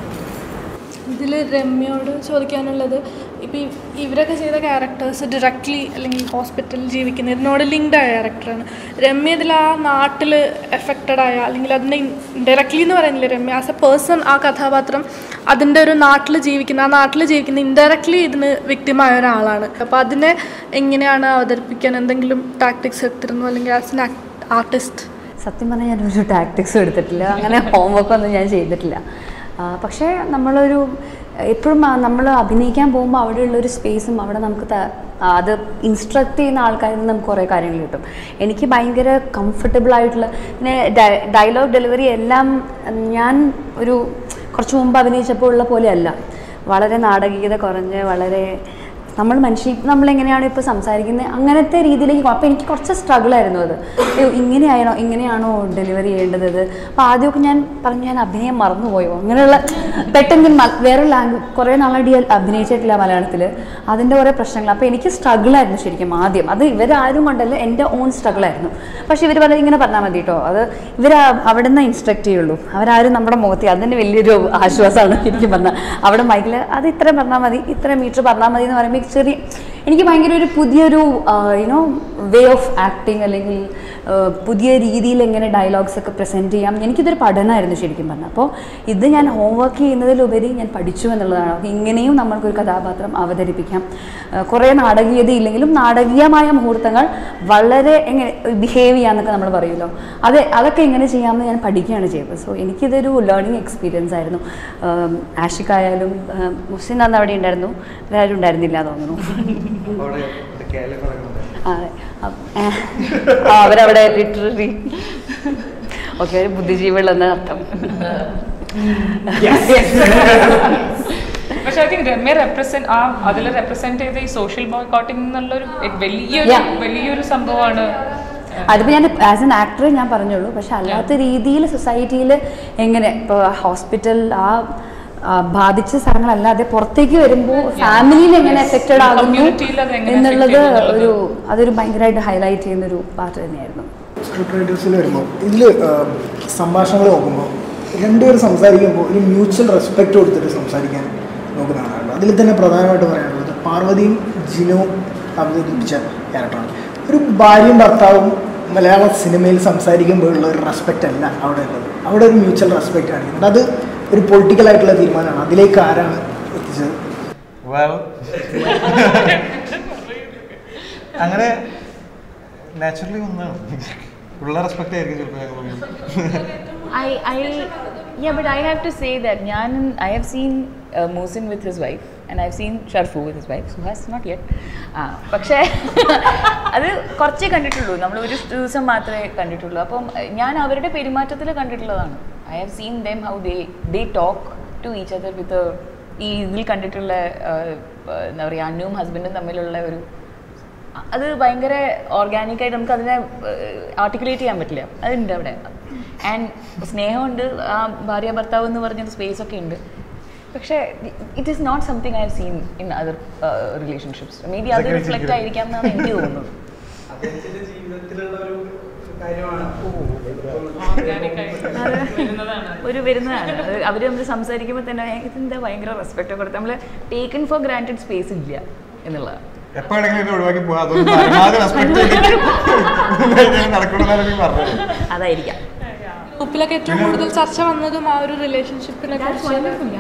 ഇതിൽ രമ്യയോട് ചോദിക്കാനുള്ളത് ഇപ്പോൾ ഇവരൊക്കെ ചെയ്ത ക്യാരക്ടേഴ്സ് ഡയറക്റ്റ്ലി അല്ലെങ്കിൽ ഹോസ്പിറ്റലിൽ ജീവിക്കുന്ന ഇതിനോട് ലിങ്ക്ഡ് ആയ ക്യാരക്ടറാണ് രമ്യ ഇതിൽ ആ നാട്ടിൽ എഫക്റ്റഡ് ആയ അല്ലെങ്കിൽ അതിൻ്റെ ഡയറക്റ്റ്ലി എന്ന് പറയുന്നില്ല രമ്യ ആസ് എ പേഴ്സൺ ആ കഥാപാത്രം അതിൻ്റെ ഒരു നാട്ടിൽ ജീവിക്കുന്ന ആ നാട്ടിൽ ജീവിക്കുന്ന ഇൻഡയറക്റ്റ്ലി ഇതിന് വിക്ടിമായ ഒരാളാണ് അപ്പോൾ അതിനെ എങ്ങനെയാണ് അവതരിപ്പിക്കാൻ എന്തെങ്കിലും ടാക്ടിക്സ് എടുത്തിരുന്നു അല്ലെങ്കിൽ ആസ് എൻ ആർട്ടിസ്റ്റ് സത്യം പറഞ്ഞാൽ ഞാൻ ഒരു ടാക്ടിക്സും എടുത്തിട്ടില്ല അങ്ങനെ ഹോംവർക്ക് ഒന്നും ഞാൻ ചെയ്തിട്ടില്ല ആ, പക്ഷേ നമ്മളൊരു എപ്പോഴും നമ്മൾ അഭിനയിക്കാൻ പോകുമ്പോൾ അവിടെയുള്ളൊരു സ്പേസും അവിടെ നമുക്ക് ത- ആ, അത് ഇൻസ്ട്രക്ട് ചെയ്യുന്ന ആൾക്കാരിൽ നിന്ന് നമുക്ക് കുറേ കാര്യങ്ങൾ കിട്ടും എനിക്ക് ഭയങ്കര കംഫർട്ടബിൾ ആയിട്ടുള്ള പിന്നെ ഡയലോഗ് ഡെലിവറി എല്ലാം ഞാൻ ഒരു കുറച്ച് മുമ്പ് അഭിനയിച്ചപ്പോൾ ഉള്ള പോലെയല്ല വളരെ നാടകീയത കുറഞ്ഞ് വളരെ നമ്മൾ മനുഷ്യ നമ്മളെങ്ങനെയാണ് ഇപ്പോൾ സംസാരിക്കുന്നത് അങ്ങനത്തെ രീതിയിലേക്ക് പോകും. അപ്പോൾ എനിക്ക് കുറച്ച് സ്ട്രഗിൾ ആയിരുന്നു അത് അയ്യോ ഇങ്ങനെയാണോ ഇങ്ങനെയാണോ ഡെലിവറി ചെയ്യേണ്ടത് ഇത് അപ്പോൾ ആദ്യമൊക്കെ ഞാൻ പറഞ്ഞു ഞാൻ അഭിനയം മറന്നുപോയോ അങ്ങനെയുള്ള പെട്ടെന്ന് മ- വേറെ ലാംഗ്വേജ് കുറേ നാളായിട്ട് ഞാൻ അഭിനയിച്ചിട്ടില്ല മലയാളത്തിൽ അതിൻ്റെ കുറേ പ്രശ്നങ്ങൾ അപ്പോൾ എനിക്ക് struggle ആയിരുന്നു ശരിക്കും ആദ്യം അത് ഇവരാരും കൊണ്ടല്ല എൻ്റെ ഓൺ സ്ട്രഗിൾ ആയിരുന്നു പക്ഷേ ഇവർ പറഞ്ഞത് ഇങ്ങനെ പറഞ്ഞാൽ മതി കേട്ടോ അത് ഇവർ അവിടെ നിന്ന് ഇൻസ്ട്രക്ട് ചെയ്യുള്ളൂ അവരാരും നമ്മുടെ മുഖത്ത് അതിന് വലിയൊരു ആശ്വാസമാണ് ശരിക്കും പറഞ്ഞാൽ അവിടെ മൈക്കിൽ അത് ഇത്രയും പറഞ്ഞാൽ മതി ഇത്ര മീറ്റർ പറഞ്ഞാൽ മതി എന്ന് പറയുമ്പോൾ ചെറിയ എനിക്ക് ഭയങ്കര ഒരു പുതിയൊരു യുനോ വേ ഓഫ് ആക്ടിങ് അല്ലെങ്കിൽ ആ, പുതിയ രീതിയിൽ എങ്ങനെ ഡയലോഗ്സ് ഒക്കെ പ്രസൻറ്റ് ചെയ്യാം എനിക്കിതൊരു പഠനമായിരുന്നു ശരിക്കും പറഞ്ഞാൽ അപ്പോൾ ഇത് ഞാൻ ഹോംവർക്ക് ചെയ്യുന്നതിലുപരി ഞാൻ പഠിച്ചു എന്നുള്ളതാണ് അപ്പോൾ ഇങ്ങനെയും നമ്മൾക്കൊരു കഥാപാത്രം അവതരിപ്പിക്കാം ആ, കുറേ നാടകീയത ഇല്ലെങ്കിലും നാടകീയമായ മുഹൂർത്തങ്ങൾ വളരെ എങ്ങനെ ബിഹേവ് ചെയ്യാന്നൊക്കെ നമ്മൾ പറയുമല്ലോ അത് അതൊക്കെ എങ്ങനെ ചെയ്യാമെന്ന് ഞാൻ പഠിക്കുകയാണ് ചെയ്തത് സോ എനിക്കിതൊരു ലേണിംഗ് എക്സ്പീരിയൻസ് ആയിരുന്നു ആം, ആഷിഖായാലും ആം, മുസ്ലിം അന്ന് അവിടെ ഉണ്ടായിരുന്നു വേറെ ആരും ഉണ്ടായിരുന്നില്ല തോന്നുന്നു അതെ. അപ്പ- ഏഹ്. ആ, അവരവിടെ ലിറ്റററി ഓക്കെ ഒരു ബുദ്ധിജീവികൾ എന്ന അർത്ഥം പക്ഷെ ഐ തിങ്ക് രമ്യ റെപ്രസെന്റ് ആ അതിൽ റെപ്രസെന്റ് ചെയ്ത ഈ സോഷ്യൽ ബോയ്ക്കോട്ടിംഗ് എന്നുള്ളൊരു വലിയൊരു Yeah. വലിയൊരു സംഭവമാണ് അതിപ്പോൾ ഞാൻ ആസ് എൻ ആക്ടർ ഞാൻ പറഞ്ഞുള്ളൂ പക്ഷെ അല്ലാത്ത രീതിയിൽ സൊസൈറ്റിയിൽ എങ്ങനെ ഇപ്പോൾ ഹോസ്പിറ്റൽ ആ ആ, ബാധിച്ച സ്ഥലങ്ങളല്ലാതെ പുറത്തേക്ക് വരുമ്പോൾ ഫാമിലിയിൽ എങ്ങനെ എഫക്റ്റഡ് ആകുന്നു Community ൽ അത് എങ്ങനെ എന്നുള്ളത് affect ചെയ്യുന്നു ഒരു അതൊരു ഭയങ്കരമായിട്ട് ഹൈലൈറ്റ് ചെയ്യുന്ന ഒരു പാർട്ട് തന്നെയായിരുന്നു സ്ക്രിപ്റ്റ് റൈറ്റേഴ്സിൽ വരുമ്പോൾ ഇതിൽ സംഭാഷണങ്ങൾ നോക്കുമ്പോൾ രണ്ടുപേർ സംസാരിക്കുമ്പോൾ ഒരു മ്യൂച്വൽ റെസ്പെക്റ്റ് കൊടുത്തിട്ട് സംസാരിക്കാൻ നോക്കുന്നതാണ് അതിൽ തന്നെ പ്രധാനമായിട്ട് പറയാനുള്ളത് പാർവതിയും ജിനുവും അവതരിപ്പിച്ച ക്യാരക്ടറാണ് ഒരു ഭാര്യയും ഭർത്താവും മലയാള സിനിമയിൽ സംസാരിക്കുമ്പോഴുള്ള ഒരു റെസ്പെക്റ്റ് അല്ല അവിടെ ഉള്ളത് അവിടെ ഒരു മ്യൂച്വൽ റെസ്പെക്റ്റ് കാണിക്കുന്നുണ്ട് അത് ഒരു പൊളിറ്റിക്കൽ ആയിട്ടുള്ള തീരുമാനമാണ് അതിലേക്ക് ആരാണ് എത്തിച്ചത് Well, അങ്ങനെ നാച്ചുറലി ഒന്നാണ് ഉള്ള റെസ്പെക്ട് ആയിരിക്കും ചിലപ്പോൾ ഞങ്ങൾ I, I, yeah, but I have to say that ഞാൻ I have seen uh, Musin with his wife and I've seen Sharfu with his wife, who has not yet. ആ പക്ഷേ അത് കുറച്ചേ കണ്ടിട്ടുള്ളൂ നമ്മൾ ഒരു ദിവസം മാത്രമേ കണ്ടിട്ടുള്ളൂ അപ്പം അഹ് ഞാൻ അവരുടെ പെരുമാറ്റത്തിൽ കണ്ടിട്ടുള്ളതാണ് I have seen them how they they talk to each other with ഈ ഇതിൽ കണ്ടിട്ടുള്ള ആഹ്, എന്താ പറയുക അന്നുവും ഹസ്ബൻഡും തമ്മിലുള്ള ഒരു അത് ഭയങ്കര ഓർഗാനിക്കായിട്ട് നമുക്ക് അതിനെ ആർട്ടിക്കുലേറ്റ് ചെയ്യാൻ പറ്റില്ല അതുണ്ട് അവിടെ ആൻഡ് സ്നേഹമുണ്ട് ആ ഭാര്യ ഭർത്താവ് എന്ന് പറഞ്ഞൊരു സ്പേസ് ഒക്കെ ഉണ്ട് പക്ഷേ it is not something I have seen in other relationships maybe അത് ഇതൊക്കെ റിഫ്ലക്റ്റ് വെച്ചിരിക്കും. ആയിരിക്കാം എന്നാണ് എനിക്ക് തോന്നുന്നത് അദ്ദേഹത്തിന്റെ ജീവിതത്തിലുള്ള ഒരു കാര്യമാണ് ഒരു വരുന്നതാണ് അത് അവർ തമ്മിൽ സംസാരിക്കുമ്പോൾ തന്നെ ഇതെന്താ ഭയങ്കര റെസ്പെക്റ്റ് കൊടുത്ത് നമ്മൾ ടേക്കൺ ഫോർ ഗ്രാൻറ്റഡ് സ്പേസ് ഇല്ല എന്നുള്ളതാണ് എപ്പോ വേണമെങ്കിലും എന്നെ ഒഴിവാക്കി പോകാം അതൊന്നും പരമാവധി റെസ്പെക്ട് നടക്കണമെന്നാണ് എനിക്ക് പറഞ്ഞത് അതായിരിക്കാം ഗ്രൂപ്പിലൊക്കെ ഏറ്റവും കൂടുതൽ ചർച്ച വന്നതും ആ ഒരു റിലേഷൻഷിപ്പിനെ കുറിച്ച്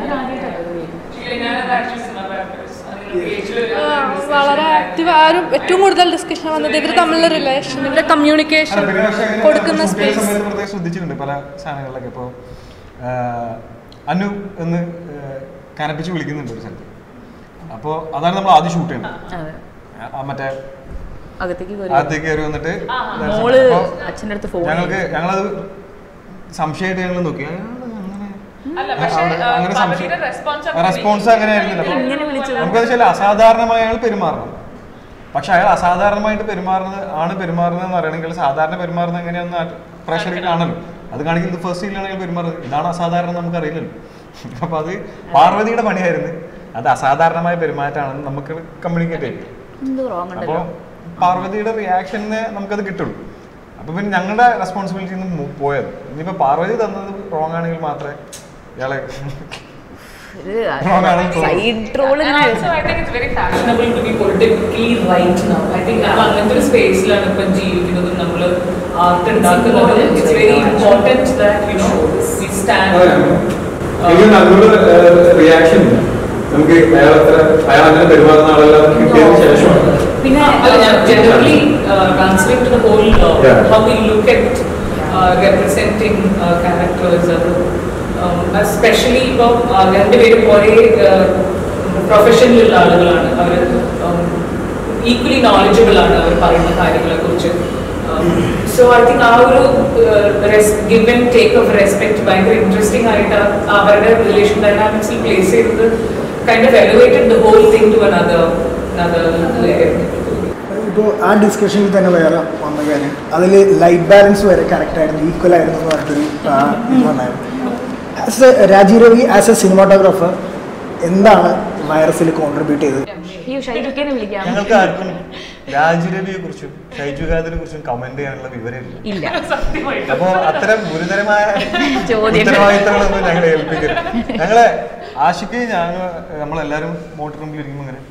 ആ, വളരെ ആക്റ്റീവ് ആ ഒരു ഏറ്റവും കൂടുതൽ ഡിസ്കഷൻ വന്നത് ഇവർ തമ്മിലുള്ള റിലേഷൻ ഇവരുടെ കമ്മ്യൂണിക്കേഷൻ അല്ല, പിന്നെ പക്ഷേ അങ്ങനെ കൊടുക്കുന്ന shoot ചെയ്യുന്ന സ്പേസ് സമയത്ത് പ്രത്യേകം ശ്രദ്ധിച്ചിട്ടുണ്ട് പല സാധനങ്ങളിലൊക്കെ ഇപ്പോൾ അനു എന്ന് ആഹ്, കനപ്പിച്ച് വിളിക്കുന്നുണ്ട് ഒരു സ്ഥലത്ത് അപ്പോൾ അതാണ് നമ്മൾ ആദ്യം ഷൂട്ട് ചെയ്യുന്നത് അതെ ആ മറ്റേ അകത്തേക്ക് കയറി ആദ്യത്തേക്ക് കയറി വന്നിട്ട് മോള് അപ്പൊ അച്ഛൻ്റെ അടുത്ത് ഫോൺ ഞങ്ങൾക്ക് ഞങ്ങളത് സംശയമായിട്ട് ഞങ്ങൾ നോക്കി അയാള് അല്ല അങ്ങനെ പക്ഷേ അവിടെ അങ്ങനെ പാർവതിയുടെ സംശയം റെസ്പോൺസ് റെസ്പോൺസ് അങ്ങനെ ആയിരുന്നില്ല ഇങ്ങനെ വിളിച്ചത്? നമുക്കത് ചില അസാധാരണമായി അയാൾ പെരുമാറണം പക്ഷെ അയാൾ അസാധാരണമായിട്ട് പെരുമാറുന്നത് ആണ് പെരുമാറുന്നത് എന്ന് പറയണമെങ്കിൽ സാധാരണ പെരുമാറുന്നത് എങ്ങനെയാണെന്ന് പ്രേക്ഷകർ കാണല്ലോ അത് കാണിക്കുന്നത് ഫസ്റ്റ് സീനിലാണെങ്കിൽ പെരുമാറുന്നത് ഇതാണ് അസാധാരണം നമുക്ക് അറിയില്ലല്ലോ അപ്പൊ അത് പാർവതിയുടെ പണിയായിരുന്നു അത് അസാധാരണമായ പെരുമാറ്റമാണെന്ന് നമുക്ക് കമ്മ്യൂണിക്കേറ്റ് ചെയ്യും എന്തോ റോങ് അപ്പോൾ ഉണ്ടല്ലോ പാർവതിയുടെ റിയാക്ഷന് നമുക്കത് കിട്ടുള്ളൂ അപ്പൊ പിന്നെ ഞങ്ങളുടെ റെസ്പോൺസിബിലിറ്റി നിന്ന് പോയത് ഇനിയിപ്പോ പാർവതി തന്നത് റോങ് ആണെങ്കിൽ മാത്രമേ ഇയാളെ Wrong ആണെന്ന് തോന്നുന്നു. Side troll And also, I think it's very fashionable to be politically right now. I think നമ്മൾ അങ്ങനത്തെ ഒരു സ്പേസിലാണ് ഇപ്പം ജീവിക്കുന്നത് നമ്മൾ ആർട്ട് ഉണ്ടാക്കുന്നത് it's very important that you know we stand എനിക്ക് നല്ലൊരു റിയാക്ഷൻ ഇല്ല നമുക്ക് അയാൾ അത്ര അയാൾ അങ്ങനെ പെരുമാറുന്ന ആളെല്ലാം കിട്ടിയതിന് ശേഷമാണ് പിന്നെ അല്ല ഞാൻ generally translate to the whole Yeah. How we look at representing characters അത് എസ്പെഷ്യലി ഇപ്പോൾ രണ്ടുപേരും ഒരേ പ്രൊഫഷനിലുള്ള ആളുകളാണ് അവർ ഈക്വലി നോളജബിൾ ആണ് അവർ പറയുന്ന കാര്യങ്ങളെ കുറിച്ച് സോ ഐ തിങ്ക് ആ ഒരു give and take of respect ഭയങ്കര ഇൻട്രസ്റ്റിംഗ് ആയിട്ട് അവരുടെ റിലേഷൻ ഡൈനാമിക്സിൽ പ്ലേസ് ചെയ്തത് kind of elevated the whole thing to another another layer ഇപ്പോൾ ആ ഡിസ്കഷനിൽ തന്നെ വേറെ വന്ന കാര്യം അതിൽ ലൈറ്റ് ബാലൻസ് വരെ കറക്റ്റ് ആയിരുന്നു ഈക്വൽ ആയിരുന്നു എന്ന് പറഞ്ഞിട്ടൊരു ആ, ഇത് വന്നായിരുന്നു as a Rajeev Ravi as a cinematographer എന്താണ് വൈറസിൽ കോൺട്രിബ്യൂട്ട് ചെയ്തത് ഈ ഷൈജുക്കേനെ വിളിക്കാം ഞങ്ങൾക്ക് ആർക്കും രാജരവിയെ കുറിച്ചും ഷൈജു ഖാദിനെ കുറിച്ചും കമന്റ് ചെയ്യാനുള്ള വിവരമില്ല ഇല്ല അപ്പോ അത്തരം ഗുരുതരമായ ചോദ്യം. ഉത്തരവാദിത്തങ്ങളൊന്നും ഞങ്ങളെ ഏൽപ്പിക്കരുത് ഞങ്ങളെ ആഷിക്ക് ഞങ്ങൾ നമ്മളെല്ലാരും മോട്ടർ റൂമിൽ ഇരിക്കുമ്പോൾ ഇങ്ങനെ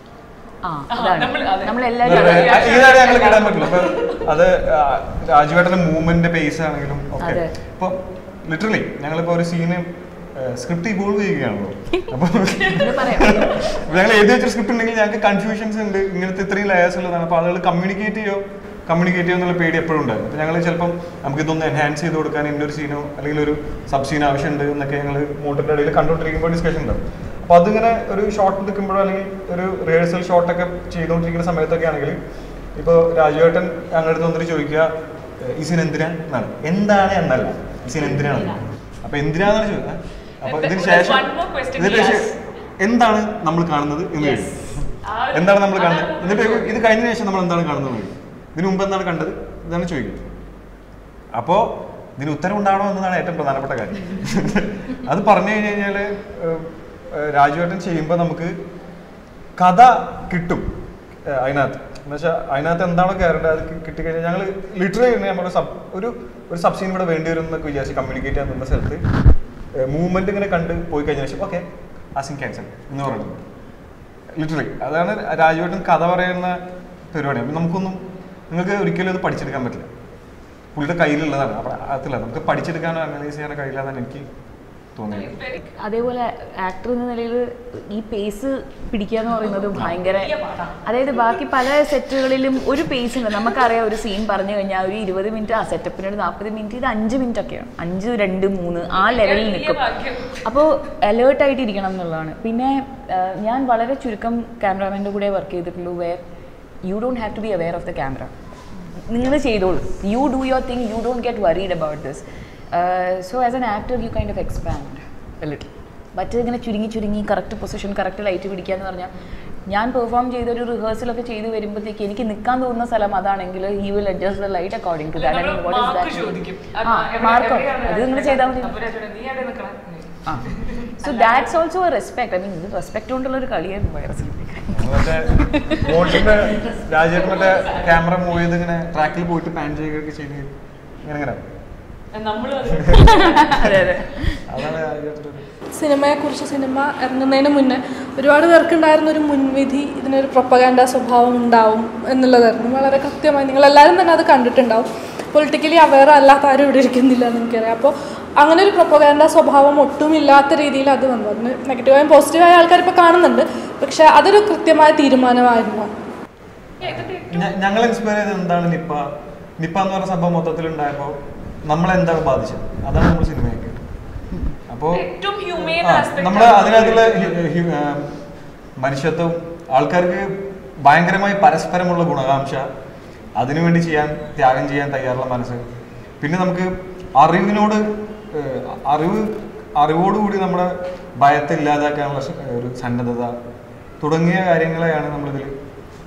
ആ അതാണ് നമ്മൾ- അതെ. നമ്മളെല്ലാവരും വെറുതെ, അതാണ്. ഇതാണ് ഞങ്ങൾ കിടാൻ പറ്റില്ല അപ്പൊ അത് ആ, രാജുവേട്ടന്റെ മൂവ്മെന്റ് പേസ് ആണെങ്കിലും ഒക്കെ അതെ. ഇപ്പൊ ലിറ്ററലി ഞങ്ങളിപ്പോ ഒരു സീന് സ്ക്രിപ്റ്റ് ഇവോൾവ് ചെയ്യുകയാണല്ലോ അപ്പൊ ഇത് പറയാം ഞങ്ങൾ എഴുതി വെച്ച സ്ക്രിപ്റ്റ് ഉണ്ടെങ്കിൽ ഞങ്ങൾക്ക് കൺഫ്യൂഷൻസ് ഉണ്ട് ഇങ്ങനത്തെ ഇത്രയും ലെയേഴ്സ് ഉള്ളതാണ് അപ്പോൾ ആളുകൾ കമ്മ്യൂണിക്കേറ്റ് ചെയ്യോ കമ്മ്യൂണിക്കേറ്റ് ചെയ്യോ എന്നുള്ള പേടി എപ്പോഴും ഉണ്ടായിരുന്നു അപ്പോൾ ഞങ്ങൾ ചിലപ്പം നമുക്ക് ഇതൊന്ന് എൻഹാൻസ് ചെയ്ത് കൊടുക്കാൻ ഇന്നൊരു സീനോ അല്ലെങ്കിൽ ഒരു സബ് സീൻ ആവശ്യമുണ്ട് എന്നൊക്കെ ഞങ്ങൾ മോട്ടറിൻ്റെ ഇടയിൽ കണ്ടുകൊണ്ടിരിക്കുമ്പോൾ ഡിസ്കഷൻ ഉണ്ടാവും അപ്പോൾ അതിങ്ങനെ ഒരു ഷോട്ട് നിൽക്കുമ്പോഴോ അല്ലെങ്കിൽ ഒരു റിഹേഴ്സൽ ഷോട്ടൊക്കെ ചെയ്തുകൊണ്ടിരിക്കുന്ന സമയത്തൊക്കെ ആണെങ്കിൽ ഇപ്പോൾ രാജുവേട്ടൻ ഞങ്ങളുടെ അടുത്ത് വന്നിട്ട് ചോദിക്കുക ഈ സീൻ എന്തിനാ എന്നാണ് എന്താണ് എന്നല്ല ഈ സീൻ എന്തിനാണ് അപ്പോൾ എന്തിനാണെന്നാണ് ചോദിക്കുക അപ്പോൾ ഇതിന് ശേഷം One more question ഇതിന് he ശേഷം asked. എന്താണ് നമ്മൾ കാണുന്നത് എന്ന് Yes. ചോദിക്കും ആ ഒരു- എന്താണ് നമ്മൾ കാണുന്നത് അതാണ് എന്നിട്ട് ഇത് കഴിഞ്ഞ ശേഷം നമ്മൾ എന്താണ് കാണുന്നത് എന്ന് ചോദിക്കും ഇതിനു മുമ്പ് എന്താണ് കണ്ടത് ഇതാണ് ചോദിക്കുന്നത് അപ്പോൾ ഇതിന് ഉത്തരം ഉണ്ടാവണോ എന്നതാണ് ഏറ്റവും പ്രധാനപ്പെട്ട കാര്യം അത് പറഞ്ഞു കഴിഞ്ഞ് കഴിഞ്ഞാൽ രാജുവേട്ടൻ ചെയ്യുമ്പോൾ നമുക്ക് കഥ കിട്ടും ഏഹ് അതിനകത്ത് എന്നുവെച്ചാൽ അതിനകത്ത് എന്താണോ കയറേണ്ടത് അത് കി- കിട്ടിക്കഴിഞ്ഞാൽ ഞങ്ങൾ ലിറ്ററലി തന്നെ നമ്മുടെ സബ് ഒരു ഒരു സബ് സീൻ ഇവിടെ വേണ്ടി വരും എന്നൊക്കെ വിചാരിച്ച് കമ്മ്യൂണിക്കേറ്റ് ചെയ്യാൻ നിന്ന സ്ഥലത്ത് മൂവ്മെന്റ് ഇങ്ങനെ കണ്ട് പോയി കഴിഞ്ഞ ശേഷം ഓക്കെ ആ സീൻ ക്യാൻസൽ എന്ന് പറയുന്നത് ലിറ്ററലി അതാണ് രാജുവേട്ടൻ കഥ പറയുന്ന പരിപാടി അപ്പം നമുക്കൊന്നും നിങ്ങൾക്ക് ഒരിക്കലും അത് പഠിച്ചെടുക്കാൻ പറ്റില്ല പുള്ളിയുടെ കയ്യിലുള്ളതാണ് അപ്പം അതില്ല നമുക്ക് പഠിച്ചെടുക്കാനോ അനലൈസ് ചെയ്യാനോ കഴിയില്ലാന്നാണ് എനിക്ക് തോന്നിയത് അതേപോലെ ആക്ടർ എന്ന നിലയിൽ ഈ പേസ് പിടിക്കുക എന്ന് പറയുന്നത് ഭയങ്കര അതായത് ബാക്കി പല സെറ്റുകളിലും ഒരു പേസ് ഉണ്ട് നമുക്കറിയാം ഒരു സീൻ പറഞ്ഞു കഴിഞ്ഞാൽ ഒരു ഇരുപത് മിനിറ്റ് ആ സെറ്റപ്പിന് ഒരു നാൽപ്പത് മിനിറ്റ് ഇത് അഞ്ച് മിനിറ്റ് ഒക്കെയാണ് അഞ്ച് രണ്ട് മൂന്ന് ആ ലെവലിൽ നിൽക്കും അപ്പോൾ അലേർട്ടായിട്ട് ഇരിക്കണം എന്നുള്ളതാണ് പിന്നെ ആ, ഞാൻ വളരെ ചുരുക്കം ക്യാമറാമാൻ്റെ കൂടെ വർക്ക് ചെയ്തിട്ടുള്ളൂ where you don't have to be aware of the camera നിങ്ങൾ ചെയ്തോളൂ you do your thing you don't get worried about this so as an actor you kind of expand little മറ്റേ ഇങ്ങനെ ചുരുങ്ങി ചുരുങ്ങി കറക്റ്റ് പൊസിഷൻ കറക്റ്റ് ലൈറ്റ് പിടിക്കുക എന്ന് പറഞ്ഞാൽ ഞാൻ പെർഫോം ചെയ്ത ഒരു റിഹേഴ്സലൊക്കെ ചെയ്ത് വരുമ്പോഴത്തേക്ക് എനിക്ക് നിൽക്കാൻ തോന്നുന്ന സ്ഥലം അതാണെങ്കിൽ he will adjust the light according to നമ്മള് mark ദാറ്റ് ചോദിക്കും. ആ എവിടെ- മാർക്കോ എവിടെയാണ് അത് നിങ്ങൾ ചെയ്താൽ മതി അപ്പൊ രാജുവേട്ടൻ, നീ എവിടെ നിൽക്കണേ? So that's also a respect I mean ഇത് റെസ്പെക്ട് കൊണ്ടുള്ള ഒരു കളിയായിരുന്നു വൈറസിൽ മറ്റേ മോട്ടിന്റെ രാജേട്ടൻ മറ്റേ ക്യാമറ മൂവ് ചെയ്ത് ഇങ്ങനെ ട്രാക്കിൽ പോയിട്ട് പാൻ ചെയ്യുകയൊക്കെ ചെയ്ത് ഇങ്ങനെ ഇങ്ങനെ നമ്മള് അത് അതെ അതെ അതാണ് രാജേട്ടൻ്റെ ഒരു സിനിമയെക്കുറിച്ച് സിനിമ ഇറങ്ങുന്നതിന് മുന്നേ ഒരുപാട് പേർക്കുണ്ടായിരുന്ന ഒരു മുൻവിധി ഇതിനൊരു പ്രൊപ്പഗാൻഡ സ്വഭാവം ഉണ്ടാവും എന്നുള്ളതായിരുന്നു വളരെ കൃത്യമായി നിങ്ങളെല്ലാവരും തന്നെ അത് കണ്ടിട്ടുണ്ടാവും പൊളിറ്റിക്കലി അവെയർ അല്ലാത്ത ആരും ഇവിടെ ഇരിക്കുന്നില്ല എന്ന് എനിക്കറിയാം അപ്പോൾ അങ്ങനെ ഒരു പ്രൊപ്പഗാൻഡ സ്വഭാവം ഒട്ടും ഇല്ലാത്ത രീതിയിൽ അത് വന്നു അതിന് നെഗറ്റീവായും പോസിറ്റീവായ ആൾക്കാർ ഇപ്പോൾ കാണുന്നുണ്ട് പക്ഷെ അതൊരു കൃത്യമായ തീരുമാനമായിരുന്നു ഞങ്ങൾ ഇൻസ്പയർ ചെയ്തത് എന്താണ് നിപ്പ നിപ്പ എന്ന് പറഞ്ഞ സംഭവം മൊത്തത്തിൽ ഉണ്ടായപ്പോൾ നമ്മളെന്താണ് ബാധിച്ചത് അതാണ് നമ്മൾ സിനിമയൊക്കെ അപ്പോൾ ഏറ്റവും ഹ്യൂമൻ നമ്മൾ അതിനകത്തുള്ള ഹ്യു- ഹ്യു- ആ, മനുഷ്യത്വം ആൾക്കാർക്ക് ഭയങ്കരമായി പരസ്പരമുള്ള ഗുണകാംക്ഷ അതിനുവേണ്ടി ചെയ്യാൻ ത്യാഗം ചെയ്യാൻ തയ്യാറുള്ള മനസ്സ് പിന്നെ നമുക്ക് അറിവിനോട് ഏഹ്, അറിവ് അറിവോടുകൂടി നമ്മുടെ ഭയത്തെ ഇല്ലാതാക്കാനുള്ള സ- ഒരു സന്നദ്ധത തുടങ്ങിയ കാര്യങ്ങളെയാണ് നമ്മളിതിൽ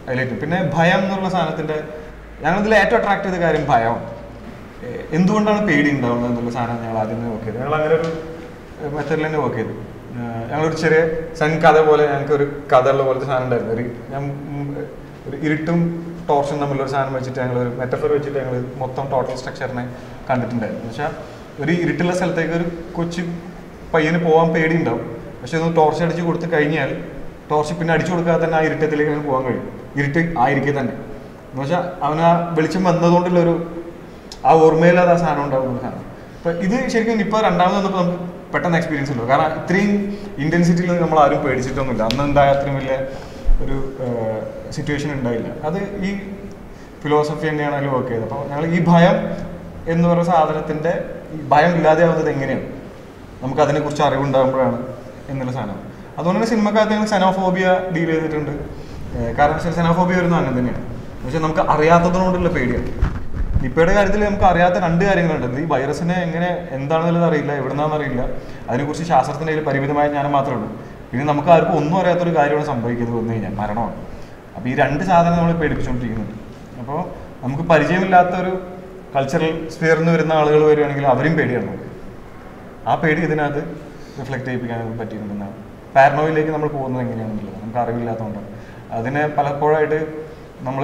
ഹൈലൈറ്റ് പിന്നെ ഭയം എന്നുള്ള സാധനത്തിൻ്റെ ഞങ്ങളിതിൽ ഏറ്റവും അട്രാക്ട് ചെയ്ത കാര്യം ഭയമാണ് ഏഹ് എന്തുകൊണ്ടാണ് പേടി ഉണ്ടാവുന്നത് എന്നുള്ള സാധനം ഞങ്ങൾ ആദ്യം വർക്ക് ചെയ്തത് ഞങ്ങൾ അങ്ങനെ ഒരു മെത്തേഡിൽ തന്നെ വർക്ക് ചെയ്തു ഏഹ് ഞങ്ങളൊരു ചെറിയ സൺ കഥ പോലെ ഞങ്ങൾക്ക് ഒരു കഥ ഉള്ള പോലത്തെ സാധനം ഉണ്ടായിരുന്നു ഒരു ഞാൻ ഉം, ഒരു ഇരുട്ടും ടോർച്ചും തമ്മിലുള്ള ഒരു സാധനം വെച്ചിട്ട് ഞങ്ങൾ ഒരു മെറ്റഫർ വെച്ചിട്ട് ഞങ്ങൾ മൊത്തം ടോട്ടൽ സ്ട്രക്ചറിനെ കണ്ടിട്ടുണ്ടായിരുന്നു എന്ന് വെച്ചാൽ ഒരു ഇരുട്ടുള്ള സ്ഥലത്തേക്ക് ഒരു കൊച്ചു പയ്യന് പോകാൻ പേടിയുണ്ടാവും പക്ഷെ ഒന്ന് ടോർച്ച് അടിച്ച് കൊടുത്ത് കഴിഞ്ഞാൽ ടോർച്ച് പിന്നെ അടിച്ചു കൊടുക്കാതെ തന്നെ ആ ഇരുട്ടത്തിലേക്ക് അവന് പോകാൻ കഴിയും ഇരുട്ട് ആയിരിക്കെ തന്നെ എന്ന് വെച്ചാൽ അവന് ആ വെളിച്ചം വന്നതുകൊണ്ടുള്ള ഒരു ആ ഓർമ്മയില്ലാതെ ആ സാധനം ഉണ്ടാകുന്ന സാധനം അപ്പൊ ഇത് ശരിക്കും ഇപ്പൊ രണ്ടാമത് വന്നപ്പോൾ നമുക്ക് പെട്ടെന്ന് എക്സ്പീരിയൻസ് ഉള്ളൂ കാരണം ഇത്രയും ഇന്റൻസിറ്റിയിൽ നമ്മൾ ആരും പേടിച്ചിട്ടൊന്നുമില്ല അന്ന് ഉണ്ടായ അത്രയും വലിയ ഒരു സിറ്റുവേഷൻ ഉണ്ടായില്ല അത് ഈ ഫിലോസഫി തന്നെയാണ് അതിൽ വർക്ക് ചെയ്തത് അപ്പോൾ ഞങ്ങൾ ഈ ഭയം എന്ന് പറയുന്ന സാധനത്തിന്റെ ഈ ഭയം ഇല്ലാതെയാവുന്നത് എങ്ങനെയാണ് നമുക്ക് അതിനെക്കുറിച്ച് അറിവുണ്ടാകുമ്പോഴാണ് എന്നുള്ള സാധനം അതുകൊണ്ട് തന്നെ സിനിമക്കകത്ത് ഞങ്ങൾ സെനോഫോബിയ ഡീൽ ചെയ്തിട്ടുണ്ട് ഏഹ് കാരണം വെച്ചാൽ സെനോഫോബിയ വരുന്നത് അങ്ങനെ തന്നെയാണ് പക്ഷെ നമുക്ക് അറിയാത്തതിനോടുള്ള പേടിയാണ് നിപ്പയുടെ കാര്യത്തിൽ നമുക്ക് അറിയാത്ത രണ്ട് കാര്യങ്ങളുണ്ട് ഈ വൈറസിനെ എങ്ങനെ എന്താണെന്നുള്ളത് അറിയില്ല എവിടുന്നാന്ന് അറിയില്ല അതിനെക്കുറിച്ച് ശാസ്ത്രത്തിൻ്റെ കയ്യിൽ പരിമിതമായ ജ്ഞാനം മാത്രമേ ഉള്ളൂ പിന്നെ നമുക്ക് ആർക്കും ഒന്നും അറിയാത്തൊരു കാര്യമാണ് സംഭവിക്കുന്നത് വന്നു കഴിഞ്ഞാൽ മരണമാണ് അപ്പോൾ ഈ രണ്ട് സാധനം നമ്മൾ പേടിപ്പിച്ചുകൊണ്ടിരിക്കുന്നുണ്ട് അപ്പോൾ നമുക്ക് പരിചയമില്ലാത്ത ഒരു കൾച്ചറൽ സ്ഫിയറിൽ നിന്ന് വരുന്ന ആളുകൾ വരികയാണെങ്കിൽ അവരും പേടിയാണ് നമുക്ക് ആ പേടി ഇതിനകത്ത് റിഫ്ലക്ട് ചെയ്യിപ്പിക്കാൻ പറ്റിയിട്ടുണ്ടെന്നാണ് പാരനോയിലേക്ക് നമ്മൾ പോകുന്നത് എങ്ങനെയാണെന്നുള്ളത് നമുക്ക് അറിവില്ലാത്തതുകൊണ്ട് അതിനെ പലപ്പോഴായിട്ട് നമ്മൾ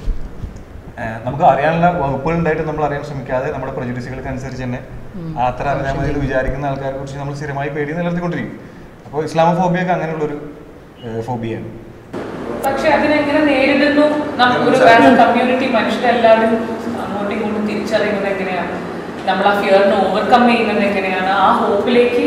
നമുക്ക് അറിയാനുള്ള വകുപ്പുകൾ ഉണ്ടായിട്ട് നമ്മൾ അറിയാൻ ശ്രമിക്കാതെ നമ്മുടെ പ്രൊജുഡിസുകൾക്ക് അനുസരിച്ച് തന്നെ ആ അത്ര അറിയാൻ മതി എന്ന് വിചാരിക്കുന്ന ആൾക്കാരെ കുറിച്ച് നമ്മൾ സ്ഥിരമായി പേടി നിലനിർത്തിക്കൊണ്ടിരിക്കും അപ്പോൾ ഇസ്ലാമോഫോബിയൊക്കെ അങ്ങനെയുള്ളൊരു ഫോബിയാണ് പക്ഷെ അതിനെങ്ങനെ നേരിടുന്നു നമുക്കൊരു കമ്മ്യൂണിറ്റി മനുഷ്യരെല്ലാവരും അങ്ങോട്ടും ഇങ്ങോട്ടും തിരിച്ചറിയുന്നത് എങ്ങനെയാണ് നമ്മൾ ആ ഫിയറിനെ ഓവർകം ചെയ്യുന്നത് എങ്ങനെയാണ് ആ ഹോപ്പിലേക്ക്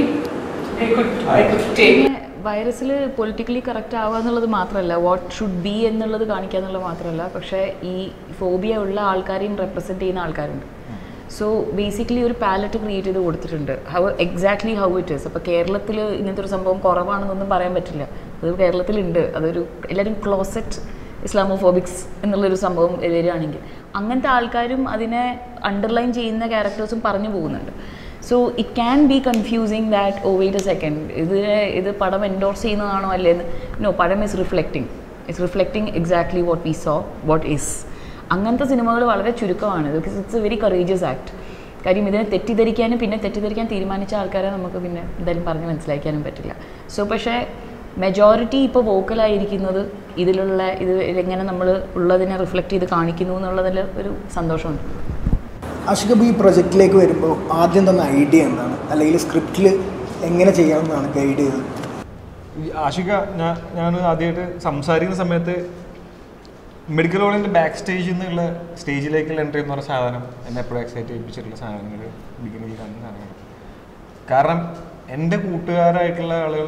പിന്നെ വൈറസിൽ പൊളിറ്റിക്കലി കറക്റ്റ് ആവുക എന്നുള്ളത് മാത്രമല്ല വാട്ട് ഷുഡ് ബി എന്നുള്ളത് കാണിക്കുക എന്നുള്ളത് മാത്രമല്ല പക്ഷേ ഈ ഫോബിയ ഉള്ള ആൾക്കാരെയും റെപ്രസെൻറ്റ് ചെയ്യുന്ന ആൾക്കാരുണ്ട് സോ ബേസിക്കലി ഒരു പാലറ്റ് ക്രിയേറ്റ് ചെയ്ത് കൊടുത്തിട്ടുണ്ട് how exactly how it is അപ്പോൾ കേരളത്തിൽ ഇങ്ങനത്തെ ഒരു സംഭവം കുറവാണെന്നൊന്നും പറയാൻ പറ്റില്ല അത് കേരളത്തിലുണ്ട് അതൊരു എല്ലാവരും ക്ലോസറ്റ് ഇസ്ലാമോഫോബിക്സ് എന്നുള്ളൊരു സംഭവം വരികയാണെങ്കിൽ അങ്ങനത്തെ ആൾക്കാരും അതിനെ അണ്ടർലൈൻ ചെയ്യുന്ന ക്യാരക്ടേഴ്സും പറഞ്ഞു പോകുന്നുണ്ട് so it can be confusing that oh wait a second ഇതിനെ ഇത് പടം എൻഡോർസ് ചെയ്യുന്നതാണോ അല്ലേന്ന് നോ പടം is reflecting it's reflecting exactly what we so what is അങ്ങനത്തെ സിനിമകൾ വളരെ ചുരുക്കമാണ് because it's a very courageous act കാര്യം ഇതിനെ തെറ്റിദ്ധരിക്കാനും പിന്നെ തെറ്റിദ്ധരിക്കാൻ തീരുമാനിച്ച ആൾക്കാരെ നമുക്ക് പിന്നെ എന്തായാലും പറഞ്ഞ് മനസ്സിലാക്കാനും പറ്റില്ല സോ പക്ഷേ മെജോറിറ്റി ഇപ്പോൾ വോക്കലായിരിക്കുന്നത് ഇതിലുള്ള ഇത് എങ്ങനെ നമ്മൾ ഉള്ളതിനെ റിഫ്ലക്റ്റ് ചെയ്ത് കാണിക്കുന്നു എന്നുള്ളതിൽ ഒരു സന്തോഷമുണ്ട് അഷികബ് ഈ പ്രൊജക്റ്റിലേക്ക് വരുമ്പോൾ ആദ്യം തന്ന ഐഡിയ എന്താണ് അല്ലെങ്കിൽ സ്ക്രിപ്റ്റിൽ എങ്ങനെ ചെയ്യാമെന്നാണ് ഗൈഡ് ചെയ്തത് ഈ ആഷിക ഞാൻ ഞാൻ ആദ്യമായിട്ട് സംസാരിക്കുന്ന സമയത്ത് മെഡിക്കൽ കോളേജിൻ്റെ ബാക്ക് സ്റ്റേജിൽ നിന്നുള്ള സ്റ്റേജിലേക്കുള്ള എൻട്രി എന്ന് പറഞ്ഞ സാധനം എന്നെ എപ്പോഴും എക്സൈറ്റ് ചെയ്യിപ്പിച്ചിട്ടുള്ള സാധനങ്ങൾ ബിഗിനിങ്ങിൽ കാണുന്ന സാധനങ്ങൾ കാരണം എൻ്റെ കൂട്ടുകാരായിട്ടുള്ള ആളുകൾ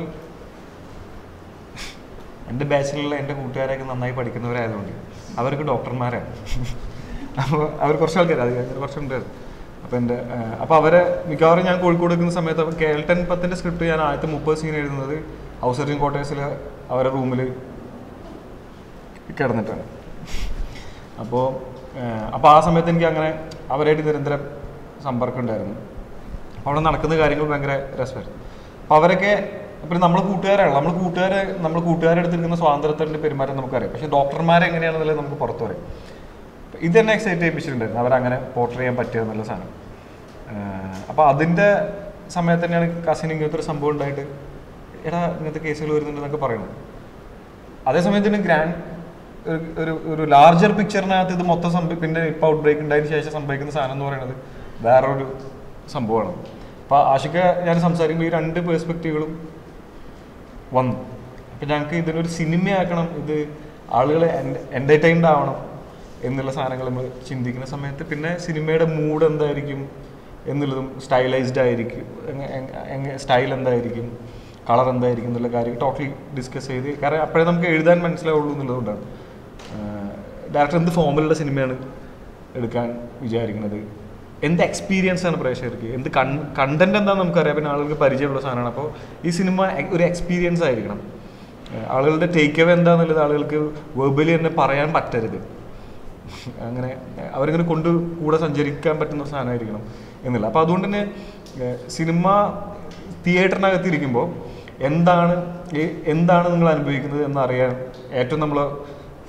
എൻ്റെ ബാച്ചിലുള്ള എൻ്റെ കൂട്ടുകാരൊക്കെ നന്നായി പഠിക്കുന്നവരായതുകൊണ്ട് അവർക്ക് ഡോക്ടർമാരാണ് അപ്പോൾ അവർ കുറച്ച് ആൾക്കാർ അത് കഴിഞ്ഞ കുറച്ചുണ്ടായിരുന്നു അപ്പോൾ എൻ്റെ അപ്പോൾ അവരെ മിക്കവാറും ഞാൻ കോഴിക്കോട് നിൽക്കുന്ന സമയത്ത് അപ്പോൾ കേൾട്ടൻ പത്തിൻ്റെ സ്ക്രിപ്റ്റ് ഞാൻ ആദ്യത്തെ മുപ്പത് സീൻ എഴുതുന്നത് ഹൗസ് സർജൻ ക്വാർട്ടേഴ്സിൽ അവരുടെ റൂമിൽ കിടന്നിട്ടാണ് അപ്പോൾ അപ്പോൾ ആ സമയത്ത് എനിക്ക് അങ്ങനെ അവരായിട്ട് നിരന്തരം സമ്പർക്കം ഉണ്ടായിരുന്നു അപ്പോൾ അവിടെ നടക്കുന്ന കാര്യങ്ങൾ ഭയങ്കര രസമായിരുന്നു അപ്പോൾ അവരൊക്കെ ഇപ്പം നമ്മൾ കൂട്ടുകാരാണ് നമ്മൾ കൂട്ടുകാരെ നമ്മൾ കൂട്ടുകാരെ എടുത്തിരിക്കുന്ന സ്വാതന്ത്ര്യത്തിൻ്റെ പെരുമാറ്റം നമുക്കറിയാം പക്ഷേ ഡോക്ടർമാരെ എങ്ങനെയാണെന്നുള്ളത് നമുക്ക് പുറത്തു പറയും ഇത് തന്നെ എക്സൈറ്റ് ചെയ്യിപ്പിച്ചിട്ടുണ്ടായിരുന്നു അവരങ്ങനെ പോർട്ടർ ചെയ്യാൻ പറ്റിയ എന്നുള്ള സാധനം അപ്പോൾ അതിൻ്റെ സമയത്ത് തന്നെയാണ് കസിൻ ഇങ്ങനത്തെ ഒരു സംഭവം ഉണ്ടായിട്ട് എടാ ഇങ്ങനത്തെ കേസുകൾ വരുന്നുണ്ടെന്നൊക്കെ പറയുന്നത് അതേസമയത്തിന് ഗ്രാൻഡ് ഒരു- ഒരു ഒരു ലാർജർ പിക്ചറിനകത്ത് ഇത് മൊത്തം സംഭവം പിന്നെ ഇപ്പോൾ ഔട്ട് ബ്രേക്ക് ഉണ്ടായതിനു ശേഷം സംഭവിക്കുന്ന സാധനം എന്ന് പറയുന്നത് വേറൊരു സംഭവമാണ് അപ്പോൾ ആഷിക ഞാൻ സംസാരിക്കുമ്പോൾ ഈ രണ്ട് പേഴ്സ്പെക്റ്റീവുകളും വന്നു അപ്പം ഞങ്ങൾക്ക് ഇതിനൊരു സിനിമയാക്കണം ഇത് ആളുകൾ എൻ്റർടൈൻഡ് ആവണം എന്നുള്ള സാധനങ്ങൾ നമ്മൾ ചിന്തിക്കുന്ന സമയത്ത് പിന്നെ സിനിമയുടെ മൂഡ് എന്തായിരിക്കും എന്നുള്ളതും സ്റ്റൈലൈസ്ഡ് ആയിരിക്കും സ്റ്റൈൽ എന്തായിരിക്കും കളർ എന്തായിരിക്കും എന്നുള്ള കാര്യം ടോട്ടലി ഡിസ്കസ് ചെയ്ത് കാരണം അപ്പോഴേ നമുക്ക് എഴുതാൻ മനസ്സിലാവുള്ളൂ എന്നുള്ളതുകൊണ്ടാണ് ഡയറക്ടർ എന്ത് ഫോമിലുള്ള സിനിമയാണ് എടുക്കാൻ വിചാരിക്കുന്നത് എന്ത് എക്സ്പീരിയൻസ് ആണ് പ്രേക്ഷകർക്ക് എന്ത് കൺ കണ്ടന്റ് എന്താണെന്ന് നമുക്കറിയാം പിന്നെ ആളുകൾക്ക് പരിചയമുള്ള സാധനമാണ് അപ്പോൾ ഈ സിനിമ എ- ഒരു എക്സ്പീരിയൻസ് ആയിരിക്കണം ഏഹ് ആളുകളുടെ ടേക്ക് അവേ എന്താണെന്നുള്ളത് ആളുകൾക്ക് വെർബലി തന്നെ പറയാൻ പറ്റരുത് അങ്ങനെ ഏഹ് അവരിങ്ങനെ കൊണ്ട് കൂടെ സഞ്ചരിക്കാൻ പറ്റുന്ന ഒരു സാധനമായിരിക്കണം എന്നില്ല അപ്പോൾ അതുകൊണ്ട് തന്നെ ഏഹ് സിനിമ തിയേറ്ററിനകത്ത് ഇരിക്കുമ്പോൾ എന്താണ് ഈ- എന്താണ് നിങ്ങൾ അനുഭവിക്കുന്നത് എന്നറിയാൻ ഏറ്റവും നമ്മൾ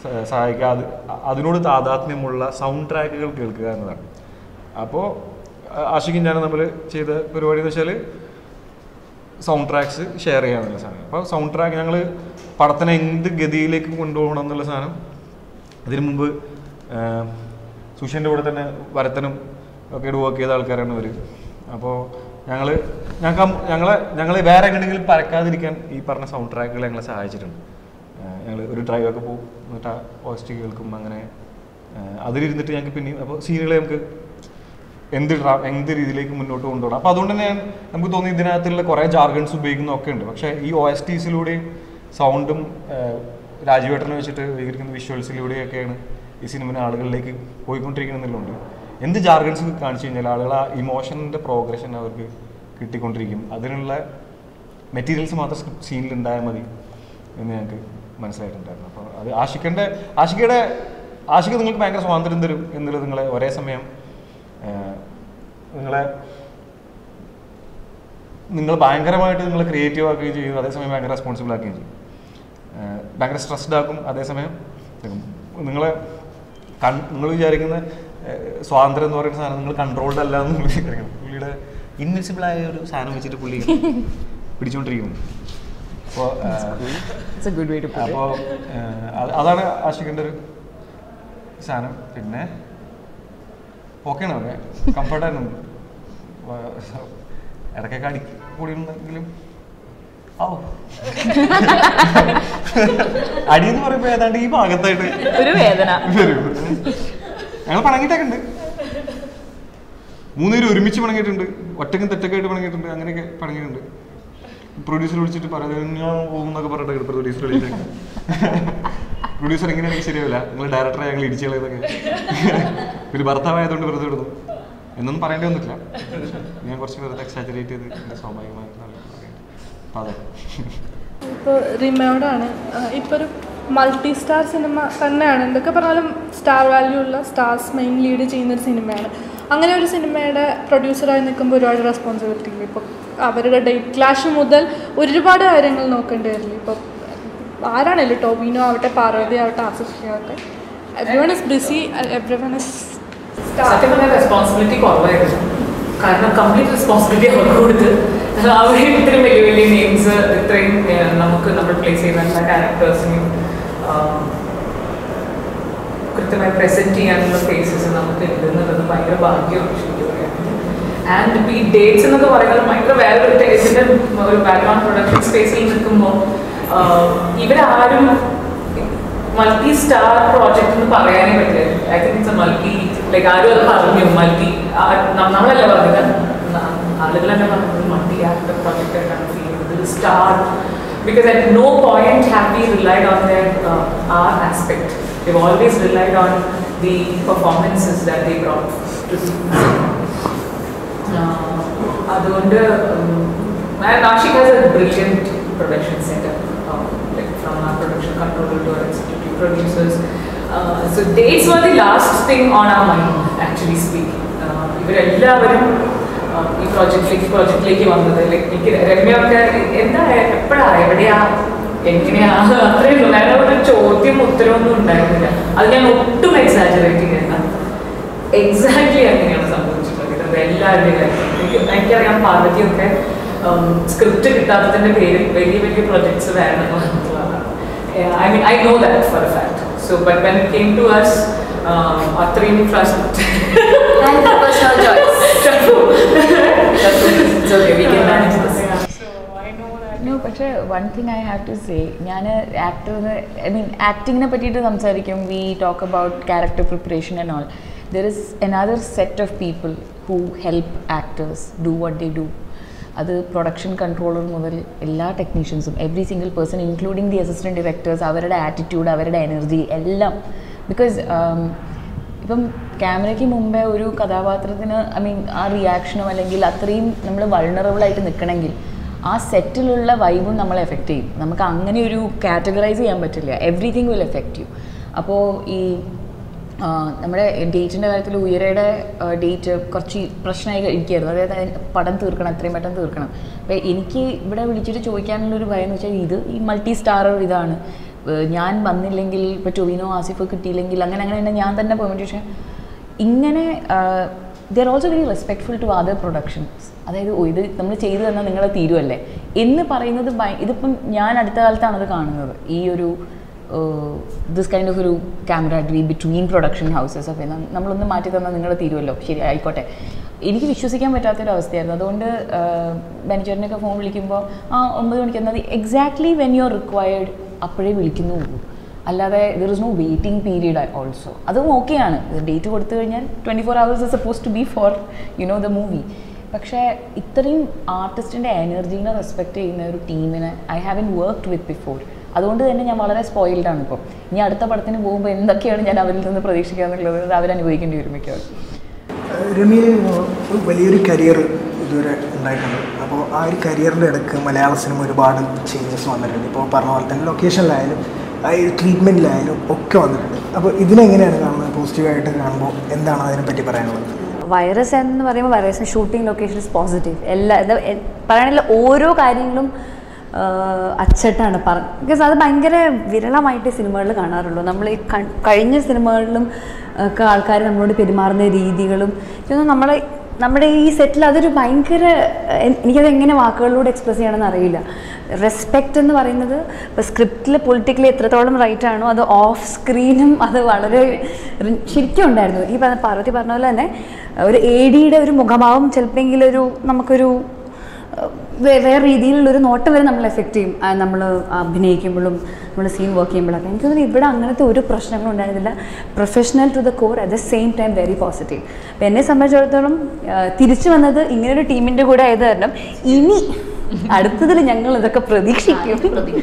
സ- സഹായിക്കുക അത് അതിനോട് താതാത്മ്യമുള്ള സൗണ്ട് ട്രാക്കുകൾ കേൾക്കുക എന്നതാണ് അപ്പോൾ ആഷിഖും ഞാനും നമ്മൾ ചെയ്ത പരിപാടി എന്ന് വെച്ചാൽ സൗണ്ട് ട്രാക്സ് ഷെയർ ചെയ്യാന്നുള്ള സാധനം അപ്പോൾ സൗണ്ട് ട്രാക്ക് ഞങ്ങൾ പടത്തിനെ എന്ത് ഗതിയിലേക്ക് കൊണ്ടുപോകണം എന്നുള്ള സാധനം ഇതിനു മുമ്പ് സുഷേൻ്റെ കൂടെ തന്നെ വരത്തനും ഒക്കെ വർക്ക് ചെയ്ത ആൾക്കാരാണ് അവർ അപ്പോൾ ഞങ്ങൾ ഞങ്ങൾക്ക് ഞങ്ങളെ ഞങ്ങളെ വേറെ എങ്ങനെയെങ്കിലും പരക്കാതിരിക്കാൻ ഈ പറഞ്ഞ സൗണ്ട് ട്രാക്കുകൾ ഞങ്ങളെ സഹായിച്ചിട്ടുണ്ട് ഞങ്ങൾ ഒരു ഡ്രൈവൊക്കെ പോകും എന്നിട്ട് ആ പോസ്റ്റ് കേൾക്കും അങ്ങനെ ആ, അതിലിരുന്നിട്ട് ഞങ്ങൾക്ക് പിന്നെയും അപ്പോൾ സീനുകളെ നമുക്ക് എന്ത് ഡ്രാ എന്ത് രീതിയിലേക്ക് മുന്നോട്ട് കൊണ്ടുപോകണം അപ്പോൾ അതുകൊണ്ട് തന്നെ നമുക്ക് തോന്നി ഇതിനകത്തുള്ള കുറേ ജാർഗൺസ് ഉപയോഗിക്കുന്നതൊക്കെ ഉണ്ട് പക്ഷേ ഈ ഒ എസ് ടീസിലൂടെയും സൗണ്ടും രാജീവേട്ടനെ വെച്ചിട്ട് വിവരിക്കുന്ന വിഷ്വൽസിലൂടെയൊക്കെയാണ് ഈ സിനിമ ആളുകളിലേക്ക് പോയിക്കൊണ്ടിരിക്കുന്നുണ്ട് എന്ത് ജാർഗൺസ് കാണിച്ചു കഴിഞ്ഞാൽ ആളുകൾ ആ ഇമോഷൻ്റെ പ്രോഗ്രഷൻ അവർക്ക് കിട്ടിക്കൊണ്ടിരിക്കും അതിനുള്ള മെറ്റീരിയൽസ് മാത്രം സ്ക്രിപ്റ്റ് സീനിൽ ഉണ്ടായാൽ മതി എന്ന് ഞങ്ങൾക്ക് മനസ്സിലായിട്ടുണ്ടായിരുന്നു അപ്പോൾ അത് ആഷിഖിൻ്റെ ആഷിഖയുടെ ആഷിഖ് നിങ്ങൾക്ക് ഭയങ്കര സ്വാതന്ത്ര്യം തരും എന്നുള്ളത് നിങ്ങളെ ഒരേ സമയം ആ, നിങ്ങളെ നിങ്ങൾ ഭയങ്കരമായിട്ട് നിങ്ങൾ ക്രിയേറ്റീവ് ആക്കുകയും ചെയ്യും അതേസമയം ഭയങ്കര റെസ്പോൺസിബിൾ ആക്കുകയും ചെയ്യും ആ, ഭയങ്കര സ്ട്രെസ്ഡ് ആക്കും അതേസമയം നിങ്ങളെ കൺ നിങ്ങൾ വിചാരിക്കുന്ന ആ, സ്വാതന്ത്ര്യം എന്ന് പറയുന്ന സാധനം നിങ്ങൾ കൺട്രോൾഡ് അല്ല എന്ന് നിങ്ങൾ വിചാരിക്കണം പുള്ളിയുടെ ഇൻവിസിബിൾ ആയ ഒരു സാധനം വെച്ചിട്ട് പുള്ളി പിടിച്ചുകൊണ്ടിരിക്കുന്നു അപ്പോൾ it's a good way to അപ്പോൾ അതാണ് ആഷിഖിൻ്റെ ഒരു സാധനം പിന്നെ ഓക്കെയാണ് ഓക്കെ കംഫർട്ടായിരുന്നു ഇടയ്ക്കൊക്കെ അടി കൂടിയുണ്ടെങ്കിലും ഓ അടി എന്ന് പറയുമ്പോൾ ഏതാണ്ട് ഈ ഭാഗത്തായിട്ട് ഒരു വേദന വരും ഞങ്ങൾ പണങ്ങിയിട്ടൊക്കെ ഉണ്ട് മൂന്നുപേരും ഒരുമിച്ച് പണങ്ങിയിട്ടുണ്ട് ഒറ്റക്കും തെറ്റൊക്കെയായിട്ട് പണങ്ങിയിട്ടുണ്ട് അങ്ങനെയൊക്കെ പണങ്ങിയിട്ടുണ്ട് പ്രൊഡ്യൂസർ വിളിച്ചിട്ട് പറയാം ഞാൻ പോകുന്നൊക്കെ പറഞ്ഞിട്ട് പ്രൊഡ്യൂസർ വിളിച്ചിട്ട് പ്രൊഡ്യൂസർ എങ്ങനെയാണെങ്കിൽ ശരിയാവില്ല നിങ്ങൾ ഡയറക്ടറെ ഞങ്ങൾ ഇടിച്ചു കളയുന്നൊക്കെ ഒരു ഭർത്താവായതുകൊണ്ട് വെറുതെ വിടുന്നു എന്നൊന്നും പറയേണ്ടി വന്നിട്ടില്ല ഞാൻ കുറച്ച് വെറുതെ എക്സാജറേറ്റ് ചെയ്ത് എൻ്റെ സ്വാഭാവികമായിട്ടുള്ള അപ്പോൾ അതെ ഇപ്പോൾ റിമയോടാണ് ഇപ്പോൾ ഒരു മൾട്ടി സ്റ്റാർ സിനിമ തന്നെയാണ് എന്തൊക്കെ പറഞ്ഞാലും സ്റ്റാർ വാല്യൂ ഉള്ള സ്റ്റാർസ് മെയിൻ ലീഡ് ചെയ്യുന്ന ഒരു സിനിമയാണ് അങ്ങനെ ഒരു സിനിമയുടെ പ്രൊഡ്യൂസറായി നിൽക്കുമ്പോൾ ഒരുപാട് റെസ്പോൺസിബിലിറ്റി ഉണ്ട് ഇപ്പോൾ അവരുടെ ഡേറ്റ് ക്ലാഷ് മുതൽ ഒരുപാട് കാര്യങ്ങൾ നോക്കേണ്ടി വരില്ല ഇപ്പോൾ ആരാണല്ലോ ടോബിനോ ആവട്ടെ പാർവതി ആവട്ടെ ആസിഫ് ആവട്ടെ everyone is busy everyone is സത്യം പറഞ്ഞാൽ റെസ്പോൺസിബിലിറ്റി കുറവായിരുന്നു കാരണം കംപ്ലീറ്റ് റെസ്പോൺസിബിലിറ്റി അവർക്ക് കൊടുത്ത് അവർ ഇത്രയും വലിയ വലിയ നെയിംസ് ഇത്രയും ഏഹ്, നമുക്ക് നമ്മൾ പ്ലേസ് ചെയ്യുന്ന ക്യാരക്ടേഴ്സിനെയും കൃത്യമായി പ്രസന്റ് ചെയ്യാനുള്ള സ്പേസസ് നമുക്ക് ഉണ്ട് എന്നുള്ളത് ഭയങ്കര ഭാഗ്യമാണ് ശരിക്കും പറയാൻ ആൻഡ് ഇപ്പോൾ ഈ ഡേറ്റ്സ് എന്നൊക്കെ പറയുന്നത് ഭയങ്കര വേറെ ഒരു ടേസ്റ്റിൻ്റെ ഒരു ബാക്ക്ഗ്രൗണ്ട് പ്രൊഡക്ഷൻ സ്പേസിൽ നിൽക്കുമ്പോൾ ഇവരാരും മൾട്ടി സ്റ്റാർ പ്രോജക്റ്റ് എന്ന് പറയാനേ പറ്റില്ല I think it's a multi like ആരും അത് പറഞ്ഞു മൾട്ടി നമ്മളല്ല പറഞ്ഞത് ന- ആളുകൾ തന്നെ പറഞ്ഞത് മൾട്ടി ആക്ടർ പ്രോജക്റ്റ് ആയിട്ടാണ് ഫീൽ ചെയ്യുന്നത് star because at no point have we relied on there are aspect they've always relied on the performances that they brought to അതുകൊണ്ട് നാഷിക് has a brilliant production setup like from our production controller to our executive producers. Uh, so dates were the last thing on our mind, actually speaking. Uh, ഇവരെല്ലാവരും uh, ഈ പ്രോജക്റ്റിലേക്ക് പ്രോജക്റ്റിലേക്ക് വന്നത് ലൈക്ക് എനിക്ക് രമ്യൊക്കെ എന്താ എപ്പോഴാ എവിടെയാ എങ്ങനെയാ അത്രയേ ഉള്ളൂ കാരണം ഒരു ചോദ്യം ഉത്തരവൊന്നും ഉണ്ടായിരുന്നില്ല അത് ഞാൻ ഒട്ടും എക്സാജറേറ്റ് ചെയ്യുന്നില്ല എക്സാക്ട്ലി അങ്ങനെയാണ് സംഭവിച്ചിട്ടുള്ളത് അത് എല്ലാവരുടെയും കാര്യം എനിക്ക് എനിക്കറിയാം പാർവതിയൊക്കെ സ്ക്രിപ്റ്റ് കിട്ടാത്തതിന്റെ പേരിൽ വലിയ വലിയ പ്രൊജക്ട്സ് വേണം എന്നുള്ളതാണ് I mean I know that for a fact so but when came to us അത്രയും trust And personal choice. No പക്ഷേ one thing I have to say ഞാൻ ആക്ടറിന് ഐ മീൻ ആക്ടിങ്ങിനെ പറ്റിയിട്ട് സംസാരിക്കും we talk about character preparation and all there is another set of people who help actors do what they do അത് പ്രൊഡക്ഷൻ കൺട്രോളർ മുതൽ എല്ലാ ടെക്നീഷ്യൻസും every single person including the assistant directors അവരുടെ ആറ്റിറ്റ്യൂഡ് അവരുടെ എനർജി എല്ലാം ബിക്കോസ് ഇപ്പം ക്യാമറയ്ക്ക് മുമ്പേ ഒരു കഥാപാത്രത്തിന് ഐ മീൻ ആ റിയാക്ഷനോ അല്ലെങ്കിൽ അത്രയും നമ്മൾ വൾണറബിളായിട്ട് നിൽക്കണമെങ്കിൽ ആ സെറ്റിലുള്ള വൈബും നമ്മളെ എഫക്റ്റ് ചെയ്യും നമുക്ക് അങ്ങനെ ഒരു കാറ്റഗറൈസ് ചെയ്യാൻ പറ്റില്ല എവറിഥിങ് വിൽ എഫക്റ്റ് യു അപ്പോൾ ഈ ആ, നമ്മുടെ ഡേറ്റിൻ്റെ കാര്യത്തിൽ ഉയരയുടെ ഡേറ്റ് കുറച്ച് പ്രശ്നമായി ഇരിക്കുകയായിരുന്നു അതായത് അതിന് പടം തീർക്കണം എത്രയും പെട്ടെന്ന് തീർക്കണം അപ്പോൾ എനിക്ക് ഇവിടെ വിളിച്ചിട്ട് ചോദിക്കാനുള്ളൊരു ഭയം എന്ന് വെച്ചാൽ ഇത് ഈ മൾട്ടി സ്റ്റാറർ ഇതാണ് ഏഹ് ഞാൻ വന്നില്ലെങ്കിൽ ഇപ്പോൾ ടൊവിനോ ആസിഫ് കിട്ടിയില്ലെങ്കിൽ അങ്ങനെ അങ്ങനെ തന്നെ ഞാൻ തന്നെ പെർമിറ്റേഷൻ ഇങ്ങനെ there are also very respectful to other productions അതായത് ഓ ഇത് നമ്മൾ ചെയ്തു തന്നാൽ നിങ്ങളെ തീരുമല്ലേ എന്ന് പറയുന്നത് ഭയ- ഇതിപ്പം ഞാൻ അടുത്ത കാലത്താണ് അത് കാണുന്നത് ഈ ഒരു ദിസ് കൈൻഡ് ഓഫ് ഒരു ക്യാമറാഡ്രി ബിറ്റ്വീൻ പ്രൊഡക്ഷൻ ഹൗസസ് ഒക്കെ നം- നമ്മളൊന്ന് മാറ്റി തന്നാൽ നിങ്ങൾ തീരുമല്ലോ ശരി ആയിക്കോട്ടെ എനിക്ക് വിശ്വസിക്കാൻ പറ്റാത്തൊരു അവസ്ഥയായിരുന്നു അതുകൊണ്ട് മാനേജറിനൊക്കെ ഫോൺ വിളിക്കുമ്പോൾ ആ ഒമ്പത് മണിക്ക് എന്നാൽ exactly when you are required അപ്പോഴേ വിളിക്കുന്നുള്ളൂ അല്ലാതെ there is no waiting period also അതും ഓക്കെയാണ് ഡേറ്റ് കൊടുത്തു കഴിഞ്ഞാൽ twenty four hours suppose to be for you know the movie പക്ഷേ ഇത്രയും ആർട്ടിസ്റ്റിൻ്റെ എനർജീനെ റെസ്പെക്റ്റ് ചെയ്യുന്ന ഒരു ടീമിനെ I have in worked with before അതുകൊണ്ട് തന്നെ ഞാൻ വളരെ സ്പോയിൽഡ് ആണ് ഇപ്പോൾ ഇനി അടുത്ത പടത്തിന് പോകുമ്പോൾ എന്തൊക്കെയാണ് ഞാൻ അവരിൽ നിന്ന് പ്രതീക്ഷിക്കുക എന്നുള്ളത് അത് അവരനുഭവിക്കേണ്ടി വരും മിക്കവാറും രമിയിൽ ഒരു വലിയൊരു കരിയർ ഇതുവരെ ഉണ്ടായിട്ടുണ്ട് അപ്പോൾ ആ ഒരു കരിയറിൻ്റെ ഇടയ്ക്ക് മലയാള സിനിമ ഒരുപാട് ചേഞ്ചസ് വന്നിട്ടുണ്ട് ഇപ്പോൾ പറഞ്ഞ പോലെ തന്നെ ലൊക്കേഷനിലായാലും ആ ഒരു ട്രീറ്റ്മെൻറ്റിലായാലും ഒക്കെ വന്നിട്ടുണ്ട് അപ്പോൾ ഇതിനെങ്ങനെയാണ് കാണുന്നത് പോസിറ്റീവായിട്ട് കാണുമ്പോൾ എന്താണ് അതിനെപ്പറ്റി പറയാനുള്ളത് വൈറസ് എന്ന് പറയുമ്പോൾ virus shooting location is positive എല്ലാ ഇത് എ- പറയാനുള്ള ഓരോ കാര്യങ്ങളും ആഹ്, അച്ചട്ടാണ് പറ ബിക്കോസ് അത് ഭയങ്കര വിരളമായിട്ട് സിനിമകളിൽ കാണാറുള്ളൂ നമ്മൾ ഈ കൺ- കഴിഞ്ഞ സിനിമകളിലും ഒക്കെ ആൾക്കാർ നമ്മളോട് പെരുമാറുന്ന രീതികളും ഇതൊന്നും നമ്മളെ നമ്മുടെ ഈ സെറ്റിൽ അതൊരു ഭയങ്കര എ- എനിക്കത് എങ്ങനെ വാക്കുകളിലൂടെ എക്സ്പ്രസ് ചെയ്യണമെന്ന് അറിയില്ല റെസ്പെക്റ്റ് എന്ന് പറയുന്നത് ഇപ്പോൾ സ്ക്രിപ്റ്റിൽ പൊളിറ്റിക്കലി എത്രത്തോളം റൈറ്റ് ആണോ അത് ഓഫ് സ്ക്രീനും അത് വളരെ റി- ശരിക്കും ഉണ്ടായിരുന്നു ഈ പറഞ്ഞ പാർവതി പറഞ്ഞ പോലെ തന്നെ ഒരു എ ഡിയുടെ ഒരു മുഖഭാവം ചിലപ്പോൾ ഒരു നമുക്കൊരു ഏഹ്, വേ- വേറെ രീതിയിലുള്ളൊരു നോട്ടം വരെ നമ്മൾ എഫക്റ്റ് ചെയ്യും നമ്മൾ അഭിനയിക്കുമ്പോഴും നമ്മൾ സീൻ വർക്ക് ചെയ്യുമ്പോഴൊക്കെ എനിക്ക് തോന്നുന്നു ഇവിടെ അങ്ങനത്തെ ഒരു പ്രശ്നങ്ങളും ഉണ്ടായിരുന്നില്ല professional to the core at the same time very positive അപ്പം എന്നെ സംബന്ധിച്ചിടത്തോളം ഏഹ്, തിരിച്ചു വന്നത് ഇങ്ങനൊരു ടീമിൻ്റെ കൂടെ ആയത് കാരണം ഇനി അടുത്തതിൽ ഞങ്ങൾ ഇതൊക്കെ പ്രതീക്ഷിക്കും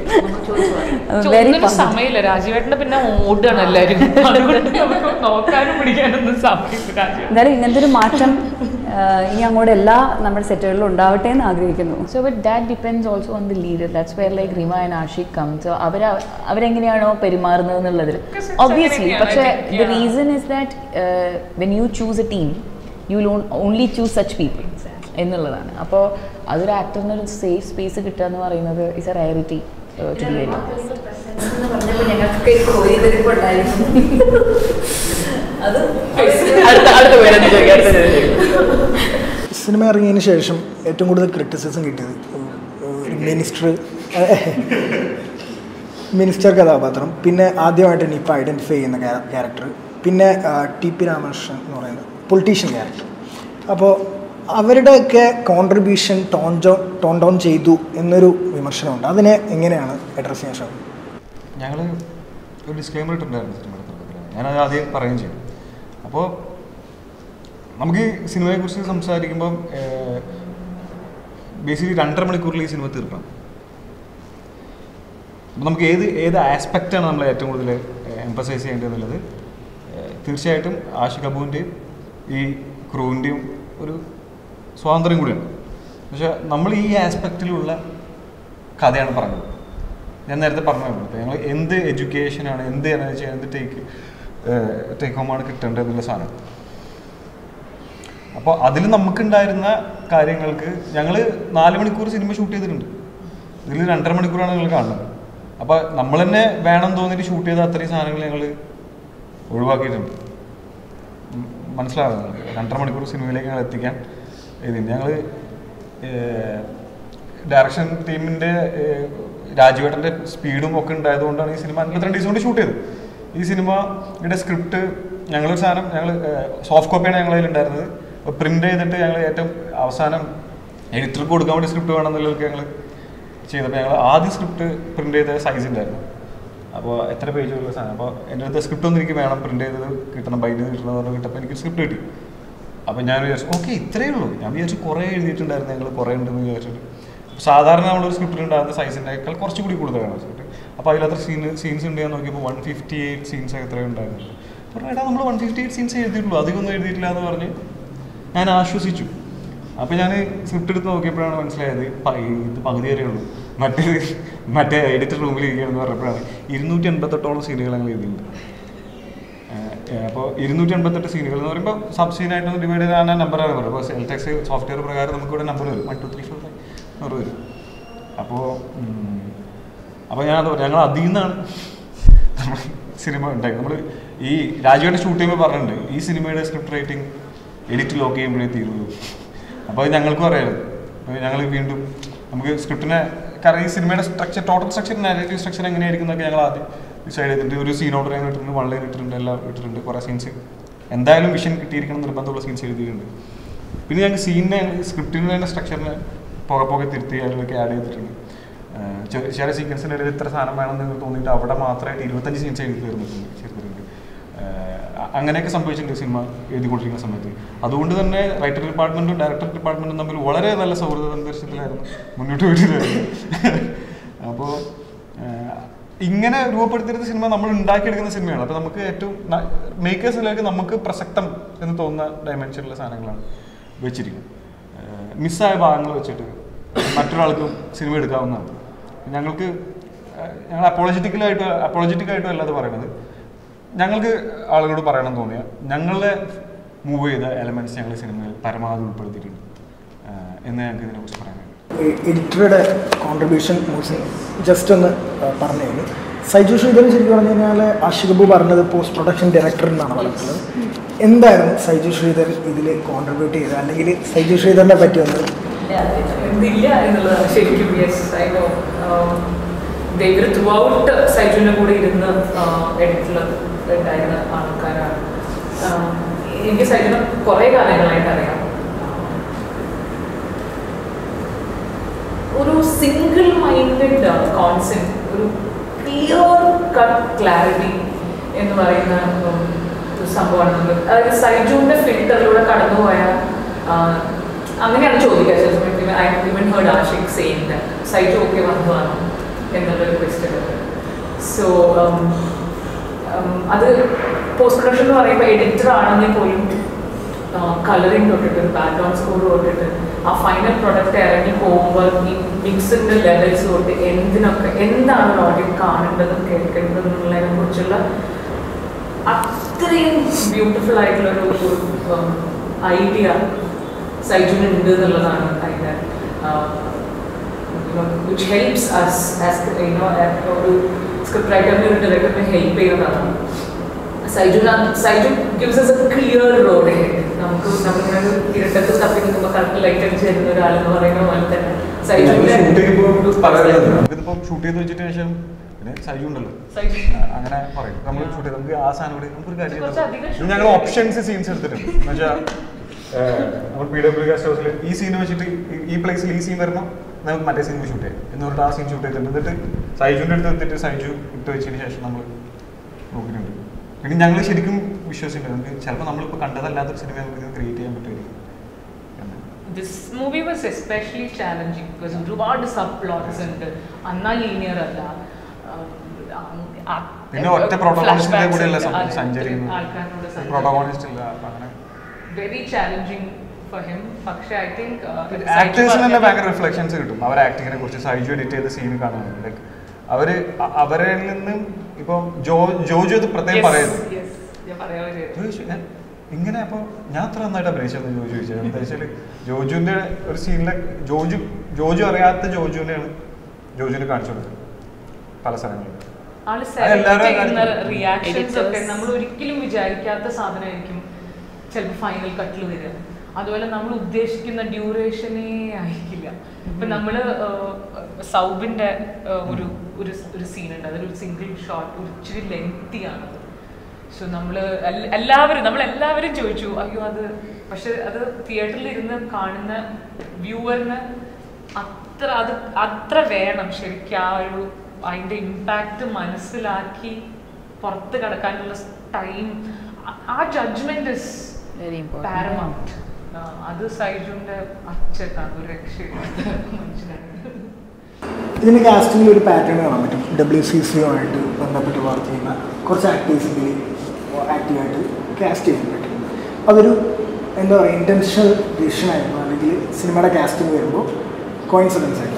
വെരി ഒന്നിനും സമയമില്ല രാജീവേട്ടന്റെ പിന്നെ ഓടുകയാണ് എല്ലാവരും അതുകൊണ്ട് നമുക്ക് നോക്കാനും പിടിക്കാനൊന്നും സമയമില്ല രാജീവ് എന്തായാലും ഇങ്ങനത്തെ ഒരു മാറ്റം ഏഹ്, ഇനി അങ്ങോട്ട് എല്ലാ നമ്മുടെ സെറ്റുകളിലും ഉണ്ടാവട്ടെ എന്ന് ആഗ്രഹിക്കുന്നു so but that depends also on the leader that's where like Rima and Ashiq come so അവർ അവരെങ്ങനെയാണോ പെരുമാറുന്നത് എന്നുള്ളതിൽ ഒബ്വിയസ്ലി അങ്ങനെയൊക്കെയാണ്, പക്ഷേ I think, the yeah. Reason is that when you choose a team you will only choose such people എന്നുള്ളതാണ് അപ്പോൾ അതൊരു ആക്ടറിന് ഒരു സേഫ് സ്പേസ് കിട്ടുക എന്ന് പറയുന്നത് is a rarity to be very അടുത്ത അടുത്ത പേരെന്ന് ചോദിക്കാം അടുത്ത പേരെന്ന് ചോദിക്കാം സിനിമ ഇറങ്ങിയതിന് ശേഷം ഏറ്റവും കൂടുതൽ ക്രിറ്റിസിസം കിട്ടിയത് ഒരു മിനിസ്റ്റർ മിനിസ്റ്റർ കഥാപാത്രം പിന്നെ ആദ്യമായിട്ട് നിപ്പ ഐഡൻറ്റിഫൈ ചെയ്യുന്ന ക്യാരക്ടർ പിന്നെ ആ, ടി പി രാമകൃഷ്ണൻ എന്ന് പറയുന്ന പൊളിറ്റീഷ്യൻ ക്യാരക്ടർ അപ്പോൾ അവരുടെയൊക്കെ കോൺട്രിബ്യൂഷൻ ടോൺ ജോ ടോൺ ഡൗൺ ചെയ്തു എന്നൊരു വിമർശനമുണ്ട് അതിനെ എങ്ങനെയാണ് അഡ്രസ് ചെയ്യാൻ ശ്രമിക്കുന്നത് ഞങ്ങൾ ഒരു ഡിസ്ക്ലൈമർ ഇട്ടിട്ടുണ്ടായിരുന്നു സിനിമയുടെ തുടക്കത്തിൽ ഞാനത് ആദ്യം പറയുകയും ചെയ്തു അപ്പോൾ നമുക്ക് ഈ സിനിമയെക്കുറിച്ച് സംസാരിക്കുമ്പം ബേസിക്കലി രണ്ടര മണിക്കൂറിൽ ഈ സിനിമ തീർക്കണം അപ്പോൾ നമുക്ക് ഏത് ഏത് ആസ്പെക്റ്റാണ് നമ്മൾ ഏറ്റവും കൂടുതൽ എംഫസൈസ് ചെയ്യേണ്ടത് എന്നുള്ളത് ഏഹ്, തീർച്ചയായിട്ടും ആഷിഖ് അബുവിൻ്റെയും ഈ ക്രൂവിൻ്റെയും ഒരു സ്വാതന്ത്ര്യം കൂടിയാണ് പക്ഷേ നമ്മൾ ഈ ആസ്പെക്റ്റിലുള്ള കഥയാണ് പറഞ്ഞത് ഞാൻ നേരത്തെ പറഞ്ഞു ഇപ്പോൾ ഞങ്ങൾ എന്ത് എഡ്യൂക്കേഷനാണ് എന്ത് എനർജി എന്ത് ടേക്ക് ടേക്ക് ഹോമാണ് കിട്ടേണ്ടത് എന്നുള്ള സാധനം അപ്പോൾ അതിൽ നമുക്കുണ്ടായിരുന്ന കാര്യങ്ങൾക്ക് ഞങ്ങൾ നാല് മണിക്കൂർ സിനിമ ഷൂട്ട് ചെയ്തിട്ടുണ്ട് ഇതിൽ രണ്ടര മണിക്കൂറാണ് നിങ്ങൾ കാണുന്നത് അപ്പോൾ നമ്മൾ തന്നെ വേണം തോന്നിയിട്ട് ഷൂട്ട് ചെയ്ത അത്രയും സാധനങ്ങൾ ഞങ്ങൾ ഒഴിവാക്കിയിട്ടുണ്ട് ഉം, മനസ്സിലാവുന്നത് നിങ്ങൾക്ക്? രണ്ടര മണിക്കൂർ സിനിമയിലേക്ക് ഞങ്ങൾ എത്തിക്കാൻ ഇതിന് ഞങ്ങൾ ഡയറക്ഷൻ ടീമിൻ്റെ രാജുവേട്ടൻ്റെ സ്പീഡും ഒക്കെ ഉണ്ടായതുകൊണ്ടാണ് ഈ സിനിമ അൻപത്തിരണ്ട് ദിവസം കൊണ്ട് ഷൂട്ട് ചെയ്തത് ഈ സിനിമയുടെ സ്ക്രിപ്റ്റ് ഞങ്ങളൊരു സാധനം ഞങ്ങൾ സോഫ്റ്റ് കോപ്പിയാണ് ഞങ്ങളുടെ കയ്യിലുണ്ടായിരുന്നത് അപ്പോൾ പ്രിൻ്റ് ചെയ്തിട്ട് ഞങ്ങൾ ഏറ്റവും അവസാനം എഡിറ്റർക്ക് കൊടുക്കാൻ വേണ്ടി സ്ക്രിപ്റ്റ് വേണമെന്നുള്ളതൊക്കെ ഞങ്ങൾ ചെയ്തപ്പോൾ ഞങ്ങൾ ആദ്യം സ്ക്രിപ്റ്റ് പ്രിൻ്റ് ചെയ്ത സൈസ് ഉണ്ടായിരുന്നു അപ്പോൾ എത്ര പേജുള്ള സാധനം അപ്പോൾ എൻ്റെ അടുത്ത് സ്ക്രിപ്റ്റ് ഒന്നും എനിക്ക് വേണം പ്രിൻ്റ് ചെയ്തത് കിട്ടണം ബൈൻഡ് കിട്ടണം എന്ന് കിട്ടപ്പോൾ എനിക്ക് സ്ക്രിപ്റ്റ് കിട്ടി അപ്പോൾ ഞാൻ വിചാരിച്ചു ഓക്കെ ഇത്രയേ ഉള്ളൂ ഞാൻ വിചാരിച്ചു കുറേ എഴുതിയിട്ടുണ്ടായിരുന്നു ഞങ്ങൾ കുറേ ഉണ്ടെന്ന് വിചാരിച്ചിട്ട് സാധാരണ നമ്മളൊരു സ്ക്രിപ്റ്റിൽ ഉണ്ടാകുന്ന സൈസിൻ്റെക്കാൾ കുറച്ചുകൂടി കൂടുതലാണ് സ്ക്രിപ്റ്റ് അപ്പോൾ അതിലത്ര സീൻ സീൻസ് ഉണ്ട് ഞാൻ നോക്കിയപ്പോൾ വൺ ഫിഫ്റ്റി എയ്റ്റ് സീൻസ് എത്രയോ ഉണ്ടായിരുന്നു പറഞ്ഞു എടാ നമ്മൾ വൺ ഫിഫ്റ്റി എയ്റ്റ് സീൻസ് എഴുതിയിട്ടുള്ളൂ അധികമൊന്നും എഴുതിയിട്ടില്ല എന്ന് പറഞ്ഞ് ഞാൻ ആശ്വസിച്ചു അപ്പോൾ ഞാൻ സ്ക്രിപ്റ്റ് എടുത്ത് നോക്കിയപ്പോഴാണ് മനസ്സിലായത് പ- ഇത് പകുതി വരെ ഉള്ളൂ മറ്റേ മറ്റേ എഡിറ്റർ റൂമിൽ ഇരിക്കുകയാണെന്ന് പറഞ്ഞപ്പോഴാണ് ഇരുന്നൂറ്റി എൺപത്തെട്ടോളം സീനുകൾ ഞങ്ങൾ എഴുതിയിട്ടുണ്ട് അപ്പോൾ ഇരുന്നൂറ്റി എൺപത്തെട്ട് സീനുകൾ എന്ന് പറയുമ്പോൾ സബ് സീനായിട്ടൊന്ന് ഡിവൈഡ് ചെയ്യാൻ നമ്പറാണ് പറയുന്നത് അപ്പോൾ സെൽ ടെക്സ് സോഫ്റ്റ്വെയർ പ്രകാരം നമുക്ക് ഇവിടെ നമ്പർ വരും one two three four five number വരും അപ്പോൾ അപ്പോൾ ഞാൻ ഞങ്ങൾ അതിൽ നിന്നാണ് നമ്മൾ സിനിമ ഉണ്ടായത് നമ്മൾ ഈ രാജുവേട്ടൻ ഷൂട്ട് ചെയ്യുമ്പോൾ പറഞ്ഞിട്ടുണ്ട് ഈ സിനിമയുടെ സ്ക്രിപ്റ്റ് റൈറ്റിംഗ് എഡിറ്റ് ലോക്ക് ചെയ്യുമ്പോഴേ തീരുള്ളൂ അപ്പോൾ അത് ഞങ്ങൾക്കും അറിയാമായിരുന്നു അപ്പോൾ ഞങ്ങൾ വീണ്ടും നമുക്ക് സ്ക്രിപ്റ്റിനെ കാരണം ഈ സിനിമയുടെ structure total structure narrative structure എങ്ങനെയായിരിക്കും എന്നൊക്കെ ഞങ്ങൾ ആദ്യം ഡിസൈഡ് ചെയ്തിട്ട് ഒരു സീൻ ഓർഡർ ചെയ്യാൻ ഇട്ടിട്ടുണ്ട് വൺ ലൈൻ ഇട്ടിട്ടുണ്ട് എല്ലാം ഇട്ടിട്ടുണ്ട് കുറേ സീൻസ് എന്തായാലും വിഷൻ കിട്ടിയിരിക്കണം നിർബന്ധമുള്ള സീൻസ് എഴുതിയിട്ടുണ്ട് പിന്നെ ഞങ്ങൾ സീനിനെ സ്ക്രിപ്റ്റിന് തന്നെ സ്ട്രക്ചറിനെ പോകെ പോകെ തിരുത്തി അതിലൊക്കെ ആഡ് ചെയ്തിട്ടുണ്ട് ആഹ് ചെ- ചില സീക്വൻസിൻ്റെ ഇടയിൽ ഇത്ര സാധനം വേണമെന്ന് തോന്നിയിട്ട് അവിടെ മാത്രമായിട്ട് ഇരുപത്തഞ്ച് സീൻസ് എഴുതി തീർന്നിട്ടുണ്ട് ചെയ്തിട്ടുണ്ട് ആഹ് അങ്ങനെയൊക്കെ സംഭവിച്ചിട്ടുണ്ട് സിനിമ എഴുതിക്കൊണ്ടിരിക്കുന്ന സമയത്ത് അതുകൊണ്ട് തന്നെ റൈറ്റർ ഡിപ്പാർട്ട്മെന്റും ഡയറക്ടർ ഡിപ്പാർട്ട്മെന്റും തമ്മിൽ വളരെ നല്ല സൗഹൃദ അന്തരീക്ഷത്തിലായിരുന്നു മുന്നോട്ട് പോയിട്ടുണ്ടായിരുന്നു അപ്പോൾ ഇങ്ങനെ രൂപപ്പെടുത്തിയിരുന്ന സിനിമ നമ്മൾ ഉണ്ടാക്കിയെടുക്കുന്ന സിനിമയാണ് അപ്പോൾ നമുക്ക് ഏറ്റവും മേക്കേഴ്സിലേക്ക് നമുക്ക് പ്രസക്തം എന്ന് തോന്നുന്ന ഡയമെൻഷനിലുള്ള സാധനങ്ങളാണ് വെച്ചിരിക്കുന്നത് മിസ്സായ ഭാഗങ്ങൾ വെച്ചിട്ട് മറ്റൊരാൾക്കും സിനിമ എടുക്കാവുന്നതാണ് ഞങ്ങൾക്ക് ഏഹ്, ഞങ്ങൾ അപ്പോളജറ്റിക്കലായിട്ട് അപ്പോളജറ്റിക്കായിട്ടും അല്ലാതെ പറയണത് ഞങ്ങൾക്ക് ആളുകളോട് പറയണം തോന്നിയ ഞങ്ങളെ മൂവ് ചെയ്ത എലമെന്റ്സ് ഞങ്ങൾ സിനിമയിൽ പരമാവധി ഉൾപ്പെടുത്തിയിട്ടുണ്ട് ഏഹ്, എന്ന് ഞങ്ങൾക്ക് ഇതിനെക്കുറിച്ച് പറയാനുണ്ട് എഡിറ്ററുടെ കോൺട്രിബ്യൂഷൻ മൂസിൻ ജസ്റ്റ് ഒന്ന് ആ, പറഞ്ഞു തരുന്നു സൈജു ശ്രീധരൻ ശരിക്കും പറഞ്ഞു കഴിഞ്ഞാൽ ആഷിഖബു പറഞ്ഞത് പോസ്റ്റ് പ്രൊഡക്ഷൻ ഡയറക്ടർ എന്നാണ് പറഞ്ഞത് എന്തായിരുന്നു സൈജു ശ്രീധരൻ ഇതിൽ കോൺട്രിബ്യൂട്ട് ചെയ്തത് അല്ലെങ്കിൽ സൈജു ശ്രീധരനെ പറ്റി ഒന്ന് എന്തില്ല എന്നുള്ളതാണ് ശരിക്കും യെസ് ഐ നോ ഇവർ ത്രൂ ഔട്ട് സൈജുവിൻ്റെ കൂടെ ഇരുന്ന് എഡിറ്റിൽ ഉണ്ടായിരുന്ന ആൾക്കാരാണ് ആം, എനിക്ക് സൈജുനെ കുറേ കാലങ്ങളായിട്ട് അറിയാം ഒരു സിംഗിൾ മൈൻഡഡ് കോൺസെപ്റ്റ് ഒരു ക്ലിയർ കട്ട് ക്ലാരിറ്റി എന്ന് പറയുന്ന ഉം, ഒരു സംഭവമാണ് നമ്മൾ അതായത് സൈജുവിൻ്റെ ഫിൽറ്ററിലൂടെ കടന്നുപോയ ആ, അങ്ങനെയാണ് ചോദിക്കുക ചില സമയത്ത് ഐ ഇവൻ ഹേർഡ് ആഷിക് സെയിം സൈജു ഒക്കെ വന്നതാണ് എന്നുള്ളൊരു ക്വസ്റ്റ്യൻ ഉണ്ട് സോ അത് പോസ്റ്റ് പ്രൊഡക്ഷൻ എന്ന് പറയുമ്പോൾ എഡിറ്റർ ആണെങ്കിൽ പോലും കളറിങ് തൊട്ടിട്ട് ബാക്ക്ഗ്രൗണ്ട് സ്കോർ തൊട്ടിട്ട് ആ ഫൈനൽ പ്രൊഡക്റ്റ് ഇറങ്ങി പോകുമ്പോൾ ഈ മിക്സിൻ്റെ ലെവൽസ് തൊട്ട് എന്തിനൊക്കെ എന്താണ് ഒരു ഓഡിയൻസ് കാണേണ്ടതും കേൾക്കേണ്ടതും എന്നുള്ളതിനെ കുറിച്ചുള്ള അത്രയും ബ്യൂട്ടിഫുൾ ആയിട്ടുള്ള ഒരു ഐഡിയ സൈജുന് ഉണ്ട് എന്നുള്ളതാണ് അതിൻ്റെ which helps us as you know ഒരു സ്ക്രിപ്റ്റ് റൈറ്ററിനെ ഒരു ഡയറക്ടറിനെ ഹെൽപ്പ് ചെയ്യുന്നതാണ് Saiju Saiju gives us a clear road നമുക്ക് നമ്മളിങ്ങനെ ഒരു ഇരുട്ടത്ത് തപ്പി നിൽക്കുമ്പോൾ കറക്റ്റ് ലൈറ്റ് അടിച്ച് തരുന്ന ഒരാളെന്ന് പറയുന്ന പോലെ തന്നെ ഷൂട്ട് ചെയ്യുമ്പോൾ പറയുന്നത് സൈജുവിന്റെ നമുക്കിതിപ്പം ഷൂട്ട് ചെയ്ത് വെച്ചിട്ട് ശേഷം പിന്നെ സൈജു ഉണ്ടല്ലോ സൈജു. ആ, അങ്ങനെ പറയും നമ്മൾ ഷൂട്ട് ചെയ്ത് നമുക്ക് ആ സാധനം കൂടി നമുക്കൊരു കാര്യം കുറച്ച് അധികം ചെയ്യാം. shoot ഞങ്ങൾ ചെയ്യാം. ഓപ്ഷൻസ് സീൻസ് എടുത്തിട്ടുണ്ട് എന്നുവെച്ചാൽ നമ്മൾ പി ഡബ്ല്യു ഗസ്റ്റ് ഹൗസിൽ ഈ സീൻ വെച്ചിട്ട് ഈ- ഈ പ്ലേസിൽ ഈ സീൻ വരണം നമുക്ക് മറ്റേ സീൻ ഷൂട്ട് ചെയ്യാം എന്ന് പറഞ്ഞിട്ട് ആ സീൻ ഷൂട്ട് ചെയ്തിട്ടുണ്ട് എന്നിട്ട് സൈജുവിൻ്റെ അടുത്ത് എത്തിയിട്ട് സൈജു ഇട്ട് വെച്ചതിന് ശേഷം നമ്മൾ നോക്കിയിട്ടുണ്ട് പിന്നെ ഞങ്ങൾ ശരിക്കും വിശ്വസിക്കുന്നുണ്ട് നമുക്ക് ചിലപ്പോൾ നമ്മളിപ്പോൾ കണ്ടതല്ലാത്തൊരു സിനിമ നമുക്ക് ക്രിയേറ്റ് ചെയ്യാൻ പറ്റുമായിരിക്കും എന്ന്. This movie was especially challenging because ഒരുപാട് സബ് പ്ലോട്ട്സ് ഉണ്ട് അന്നാ ലീനിയർ അല്ല ഉം, ആ- പിന്നെ ഒറ്റ പ്രോട്ടോകോണിസ്റ്റിന്റെ flashbacks കൂടെയല്ല ഉണ്ട്. അതെ, സഞ്ചരിക്കുന്നത് ആൾക്കാരോട് പ്രോട്ടോകോണിസ്റ്റ് ഇല്ല അപ്പൊ അങ്ങനെ വെരി ചാലഞ്ചിങ് ഫോർ ഹിം പക്ഷേ ഐ തിങ്ക് ആക്ടേഴ്സിന് തന്നെ ഭയങ്കര റിഫ്ലക്ഷൻസ് കിട്ടും അവർ ആക്ടിങ്ങിനെ കുറിച്ച് സൈജു എഡിറ്റ് ചെയ്ത സീൻ കാണാൻ ലൈക്ക് അവര് അ- അവരിൽ നിന്നും ഇപ്പൊ ജോ ജോജു അത് പ്രത്യേകം പറയുന്നു ഞാൻ പറയാൻ ജോജു ചോദിച്ചു, "ഞാൻ ഇങ്ങനെ അപ്പോൾ ഞാൻ അത്ര നന്നായിട്ട് അഭിനയിച്ചതെന്ന് ജോജു ചോദിച്ചത് എന്താ വെച്ചാൽ ജോജുവിന്റെ ഒരു സീനിലെ ജോജു ജോജു അറിയാത്ത ജോജുവിനെയാണ് ജോജുവിനെ കാണിച്ചു കൊടുത്തത് പല സ്ഥലങ്ങളിലും ആള് അതെല്ലാവരും സെലക്ട് ചെയ്യുന്ന കാര്യം- റിയാക്ഷൻസ് ഒക്കെ Editors. നമ്മൾ ഒരിക്കലും വിചാരിക്കാത്ത സാധനമായിരിക്കും ചിലപ്പോൾ ഫൈനൽ കട്ടിൽ വരിക അതുപോലെ നമ്മൾ ഉദ്ദേശിക്കുന്ന ഡ്യൂറേഷനേ ആയിരിക്കില്ല ഇപ്പൊ നമ്മള് സൗബിന്റെ ഒരു ഒരു ഒരു സീൻ ഉണ്ട് അതൊരു സിംഗിൾ ഷോട്ട് ഒരു ഇച്ചിരി ലെങ്തിയാണ് സോ നമ്മൾ എല്ലാവരും നമ്മൾ എല്ലാവരും ചോദിച്ചു അയ്യോ അത് പക്ഷെ അത് തിയേറ്ററിൽ ഇരുന്ന് കാണുന്ന വ്യൂവറിന് അത്ര അത് അത്ര വേണം ശരിക്കും ആ ഒരു അതിൻ്റെ ഇമ്പാക്റ്റ് മനസ്സിലാക്കി പുറത്ത് കിടക്കാനുള്ള ടൈം ആ judgement is Very important. Paramount അത് സൈജുവിന്റെ അച്ഛനാണ് ഒരു രക്ഷയില്ലാത്ത മനുഷ്യനാണ് ഇതിന് കാസ്റ്റിംഗിൽ ഒരു പാറ്റേൺ കാണാൻ പറ്റും ഡബ്ല്യു സി സിയുമായിട്ട് ബന്ധപ്പെട്ട് വർക്ക് ചെയ്യുന്ന കുറച്ച് ആക്ടേഴ്സിൽ ആക്റ്റീവായിട്ട് കാസ്റ്റ് ചെയ്യാൻ പറ്റും അതൊരു എന്താ പറയുക ഇൻറ്റൻഷണൽ ഡിസിഷനായിരുന്നു അല്ലെങ്കിൽ സിനിമയുടെ കാസ്റ്റിംഗ് വരുമ്പോൾ കോയിൻസിഡൻസ് ആയിരുന്നു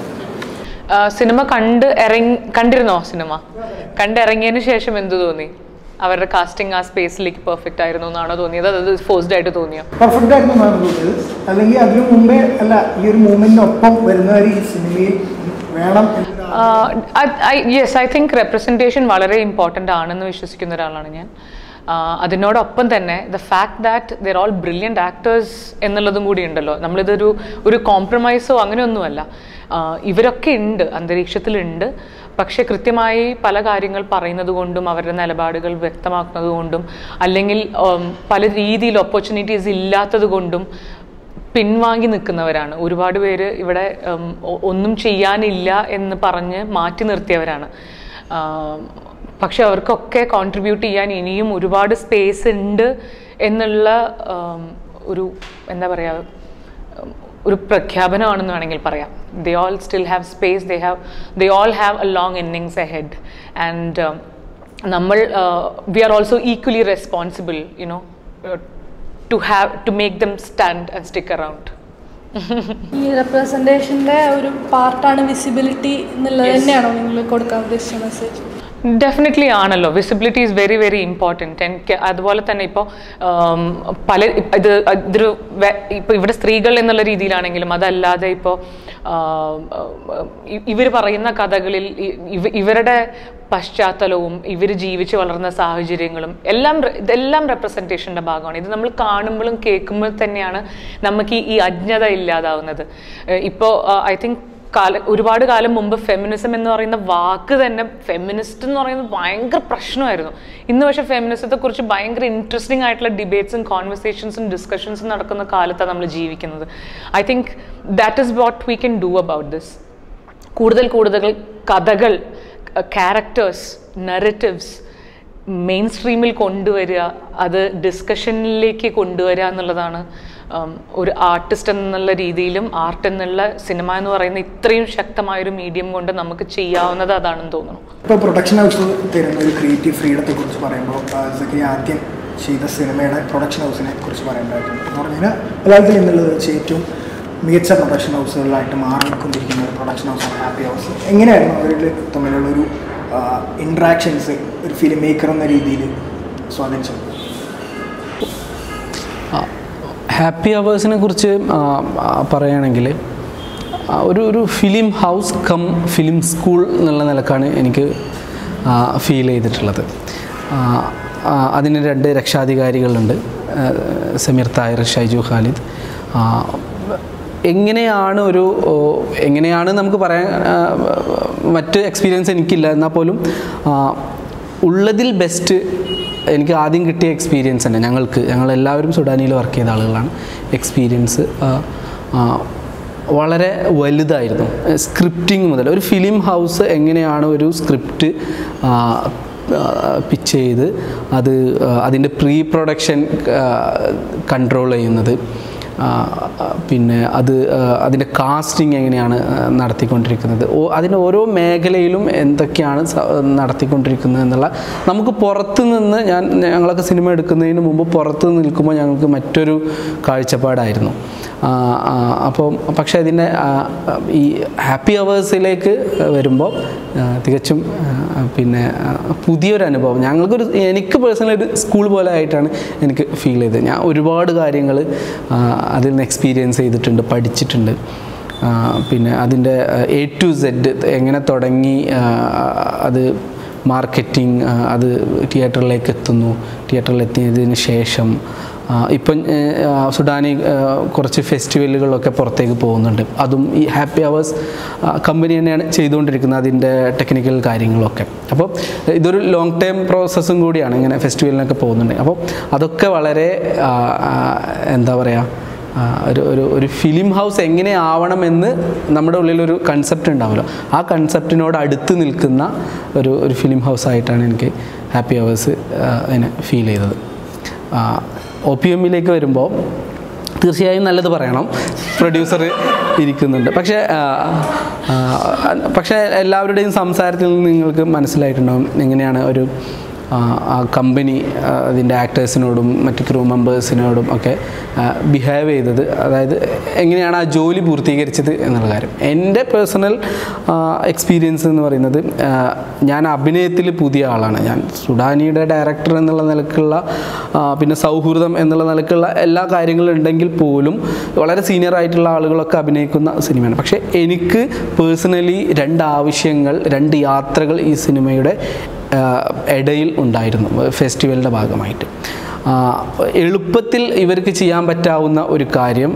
സിനിമ കണ്ട് ഇറങ്ങി കണ്ടിരുന്നോ സിനിമ കണ്ടിറങ്ങിയതിന് ശേഷം എന്ത് തോന്നി അവരുടെ കാസ്റ്റിംഗ് ആ സ്പേസിലേക്ക് പെർഫെക്റ്റ് ആയിരുന്നു എന്നാണോ തോന്നിയത് അത് ഫോഴ്സ്ഡ് ആയിട്ട് തോന്നിയോ പെർഫെക്റ്റ് ആയിരുന്നു എന്നാണ് തോന്നിയത് അല്ലെങ്കിൽ അതിനു മുമ്പേ അല്ല ഈ ഒരു മൂമെന്റിനൊപ്പം വരുന്നവർ ഈ സിനിമയിൽ വേണം എന്നൊരു യെസ് ഐ തിങ്ക് റെപ്രസെൻറ്റേഷൻ വളരെ ഇമ്പോർട്ടൻ്റ് ആണെന്ന് വിശ്വസിക്കുന്ന ഒരാളാണ് ഞാൻ ആഹ് അതിനോടൊപ്പം തന്നെ the fact that there all brilliant actors എന്നുള്ളതും കൂടി ഉണ്ടല്ലോ നമ്മളിതൊരു ഒരു കോംപ്രമൈസോ അങ്ങനെയൊന്നുമല്ല ആഹ് ഇവരൊക്കെ ഉണ്ട് അന്തരീക്ഷത്തിലുണ്ട് പക്ഷെ കൃത്യമായി പല കാര്യങ്ങൾ പറയുന്നത് കൊണ്ടും അവരുടെ നിലപാടുകൾ വ്യക്തമാക്കുന്നത് കൊണ്ടും അല്ലെങ്കിൽ ഉം, പല രീതിയിൽ ഓപ്പർച്യൂണിറ്റീസ് ഇല്ലാത്തത് കൊണ്ടും പിൻവാങ്ങി നിൽക്കുന്നവരാണ് ഒരുപാട് പേര് ഇവിടെ ഉം, ഒ- ഒന്നും ചെയ്യാനില്ല എന്ന് പറഞ്ഞ് മാറ്റി നിർത്തിയവരാണ് ആം, പക്ഷെ അവർക്കൊക്കെ കോൺട്രിബ്യൂട്ട് ചെയ്യാൻ ഇനിയും ഒരുപാട് സ്പേസ് ഉണ്ട് എന്നുള്ള ആം, ഒരു എന്താ പറയുക ഉം, ഒരു പ്രഖ്യാപനമാണെന്ന് വേണമെങ്കിൽ പറയാം they all still have space they have they all have a long innings ahead and നമ്മൾ we are also equally responsible you know to have to make them stand and stick around ഈ റെപ്രസെൻറ്റേഷൻ്റെ ഒരു പാർട്ടാണ് വിസിബിലിറ്റി എന്നുള്ളത് തന്നെയാണോ നിങ്ങൾ കൊടുക്കാൻ ഉദ്ദേശിച്ച മെസ്സേജ് ഡെഫിനറ്റ്ലി ആണല്ലോ visibility is very very important എനിക്ക് അതുപോലെ തന്നെ ഇപ്പോൾ പല ഇത് ഇതൊരു ഇപ്പോൾ ഇവിടെ സ്ത്രീകൾ എന്നുള്ള രീതിയിലാണെങ്കിലും അതല്ലാതെ ഇപ്പോൾ ഇവർ പറയുന്ന കഥകളിൽ ഇ- ഇവ- ഇവരുടെ പശ്ചാത്തലവും ഇവർ ജീവിച്ച് വളർന്ന സാഹചര്യങ്ങളും എല്ലാം റെ- ഇതെല്ലാം റെപ്രസെൻറ്റേഷൻ്റെ ഭാഗമാണ് ഇത് നമ്മൾ കാണുമ്പോഴും കേൾക്കുമ്പോൾ തന്നെയാണ് നമുക്ക് ഈ- ഈ അജ്ഞത ഇല്ലാതാവുന്നത് ഇപ്പോൾ ഐ തിങ്ക് കാല ഒരുപാട് കാലം മുമ്പ് ഫെമിനിസം എന്ന് പറയുന്ന വാക്ക് തന്നെ ഫെമിനിസ്റ്റ് എന്ന് പറയുന്നത് ഭയങ്കര പ്രശ്നമായിരുന്നു ഇന്ന് പക്ഷേ ഫെമിനിസത്തെ കുറിച്ച് ഭയങ്കര ഇൻട്രസ്റ്റിംഗ് ആയിട്ടുള്ള ഡിബേറ്റ്സും കോൺവെർസേഷൻസും ഡിസ്കഷൻസും നടക്കുന്ന കാലത്താണ് നമ്മൾ ജീവിക്കുന്നത് I think that is what we can do about this കൂടുതൽ കൂടുതൽ കഥകൾ ക്യാരക്ടേഴ്സ് നെറേറ്റീവ്സ് മെയിൻ സ്ട്രീമിൽ കൊണ്ടുവരിക അത് ഡിസ്കഷനിലേക്ക് കൊണ്ടുവരിക എന്നുള്ളതാണ് ഉം, ഒരു ആർട്ടിസ്റ്റ് എന്നുള്ള രീതിയിലും ആർട്ട് എന്നുള്ള സിനിമ എന്ന് പറയുന്ന ഇത്രയും ശക്തമായൊരു മീഡിയം കൊണ്ട് നമുക്ക് ചെയ്യാവുന്നത് അതാണെന്ന് തോന്നുന്നു ഇപ്പോൾ പ്രൊഡക്ഷൻ ഹൗസ് തരുന്ന ഒരു ക്രിയേറ്റീവ് ഫ്രീഡത്തെ കുറിച്ച് പറയുമ്പോൾ സക്കരി ആദ്യം ചെയ്ത സിനിമയുടെ പ്രൊഡക്ഷൻ ഹൗസിനെ കുറിച്ച് പറയേണ്ടതായിട്ടുണ്ട് എന്ന് പറഞ്ഞു കഴിഞ്ഞാൽ മലയാളത്തിൽ ഇന്നുള്ളത് വെച്ച് ഏറ്റവും മികച്ച പ്രൊഡക്ഷൻ ഹൗസുകളിലായിട്ട് മാറിക്കൊണ്ടിരിക്കുന്ന ഒരു പ്രൊഡക്ഷൻ ഹൗസാണ് ഹാപ്പി ഹൗസ് എങ്ങനെയായിരുന്നു അവരിൽ തമ്മിലുള്ള ഒരു ഇൻട്രാക്ഷൻസ് ഒരു ഫിലിം മേക്കർ എന്ന രീതിയിൽ സ്വാധീനിച്ചത് ഹാപ്പി അവേഴ്സിനെ കുറിച്ച് ആ, ആ, പറയുകയാണെങ്കിൽ ആ, ഒരു ഒരു film house come film school എന്നുള്ള നിലക്കാണ് എനിക്ക് ഫീൽ ചെയ്തിട്ടുള്ളത് ആ, ആ, അതിന് രണ്ട് രക്ഷാധികാരികളുണ്ട് ആ, സമീർ തായർ ഷൈജു ഖാലിദ് ആ, എങ്ങനെയാണ് ഒരു ഓ, എങ്ങനെയാണ് നമുക്ക് പറയാൻ ആ, മറ്റ് എക്സ്പീരിയൻസ് എനിക്കില്ല എന്നാൽ പോലും ആ, ഉള്ളതിൽ ബെസ്റ്റ് എനിക്ക് ആദ്യം കിട്ടിയ എക്സ്പീരിയൻസ് തന്നെ ഞങ്ങൾക്ക് ഞങ്ങളെല്ലാവരും സുഡാനിയിൽ വർക്ക് ചെയ്ത ആളുകളാണ് എക്സ്പീരിയൻസ് വളരെ വലുതായിരുന്നു സ്ക്രിപ്റ്റിംഗ് മുതൽ ഒരു ഫിലിം ഹൗസ് എങ്ങനെയാണ് ഒരു സ്ക്രിപ്റ്റ് പിച്ച് ചെയ്ത് അത് ആ, അതിൻ്റെ പ്രീ പ്രൊഡക്ഷൻ കൺട്രോൾ ചെയ്യുന്നത് ആ, ആ, പിന്നെ അത് ആ, അതിൻ്റെ കാസ്റ്റിംഗ് എങ്ങനെയാണ് ആ, നടത്തിക്കൊണ്ടിരിക്കുന്നത് ഓ- അതിൻ്റെ ഓരോ മേഖലയിലും എന്തൊക്കെയാണ് സ- നടത്തിക്കൊണ്ടിരിക്കുന്നത് എന്നുള്ള നമുക്ക് പുറത്ത് നിന്ന് ഞാൻ ഞങ്ങളൊക്കെ സിനിമ എടുക്കുന്നതിന് മുമ്പ് പുറത്ത് നിൽക്കുമ്പോൾ ഞങ്ങൾക്ക് മറ്റൊരു കാഴ്ചപ്പാടായിരുന്നു ആ, ആ, അപ്പം പക്ഷേ ഇതിൻ്റെ ആ, ഈ ഹാപ്പി അവേഴ്സിലേക്ക് വരുമ്പോൾ ആ, തികച്ചും ആ, പിന്നെ ആ, പുതിയൊരു അനുഭവം ഞങ്ങൾക്കൊരു എനിക്ക് പേഴ്സണലി ഒരു സ്കൂൾ പോലെ ആയിട്ടാണ് എനിക്ക് ഫീൽ ചെയ്തത് ഞാൻ ഒരുപാട് കാര്യങ്ങൾ അതിൽ നിന്ന് എക്സ്പീരിയൻസ് ചെയ്തിട്ടുണ്ട് പഠിച്ചിട്ടുണ്ട് ആ, പിന്നെ അതിൻ്റെ എ ടു സെഡ് എങ്ങനെ തുടങ്ങി ആ, അത് മാർക്കറ്റിംഗ് അത് തിയേറ്ററിലേക്ക് എത്തുന്നു തിയേറ്ററിൽ എത്തിയതിന് ശേഷം ആ, ഇപ്പം ഏ, ആ, സുഡാനി ആ, കുറച്ച് ഫെസ്റ്റിവലുകളൊക്കെ പുറത്തേക്ക് പോകുന്നുണ്ട് അതും ഈ ഹാപ്പി അവേഴ്സ് കമ്പനി തന്നെയാണ് ചെയ്തുകൊണ്ടിരിക്കുന്നത് അതിൻ്റെ ടെക്നിക്കൽ കാര്യങ്ങളൊക്കെ അപ്പോൾ ഇതൊരു ലോങ് ടൈം പ്രോസസ്സും കൂടിയാണ് ഇങ്ങനെ ഫെസ്റ്റിവലിനൊക്കെ പോകുന്നുണ്ട് അപ്പോൾ അതൊക്കെ വളരെ ആ, ആ, എന്താ പറയുക ആ, ഒരു ഒരു ഒരു ഫിലിം ഹൗസ് എങ്ങനെ ആവണമെന്ന് നമ്മുടെ ഉള്ളിലൊരു കൺസെപ്റ്റ് ഉണ്ടാവുമല്ലോ ആ കൺസെപ്റ്റിനോട് അടുത്ത് നിൽക്കുന്ന ഒരു ഒരു ഫിലിം ഹൗസ് ആയിട്ടാണ് എനിക്ക് ഹാപ്പി അവേഴ്സ് അതിനെ ഫീൽ ചെയ്തത് ഒ പി എമ്മിലേക്ക് വരുമ്പോൾ തീർച്ചയായും നല്ലത് പറയണം പ്രൊഡ്യൂസർ ഇരിക്കുന്നുണ്ട് പക്ഷേ ആ, ആ, പക്ഷേ എല്ലാവരുടെയും സംസാരത്തിൽ നിന്ന് നിങ്ങൾക്ക് മനസ്സിലായിട്ടുണ്ടാവും എങ്ങനെയാണ് ഒരു ആ കമ്പനി അതിൻ്റെ ആക്ടേഴ്സിനോടും മറ്റ് ക്രൂ മെമ്പേഴ്സിനോടും ഒക്കെ ബിഹേവ് ചെയ്തത് അതായത് എങ്ങനെയാണ് ആ ജോലി പൂർത്തീകരിച്ചത് എന്നുള്ള കാര്യം എൻ്റെ പേഴ്സണൽ എക്സ്പീരിയൻസ് എന്ന് പറയുന്നത് ആ, ഞാൻ അഭിനയത്തിൽ പുതിയ ആളാണ് ഞാൻ സുഡാനിയുടെ ഡയറക്ടർ എന്നുള്ള നിലക്കുള്ള ആ, പിന്നെ സൗഹൃദം എന്നുള്ള നിലക്കുള്ള എല്ലാ കാര്യങ്ങളും ഉണ്ടെങ്കിൽ പോലും വളരെ സീനിയർ ആയിട്ടുള്ള ആളുകളൊക്കെ അഭിനയിക്കുന്ന സിനിമയാണ് പക്ഷേ എനിക്ക് പേഴ്സണലി രണ്ട് ആവശ്യങ്ങൾ രണ്ട് യാത്രകൾ ഈ സിനിമയുടെ ആ, ഇടയിൽ ഉണ്ടായിരുന്നു ഫെസ്റ്റിവലിൻ്റെ ഭാഗമായിട്ട് ആ, എളുപ്പത്തിൽ ഇവർക്ക് ചെയ്യാൻ പറ്റാവുന്ന ഒരു കാര്യം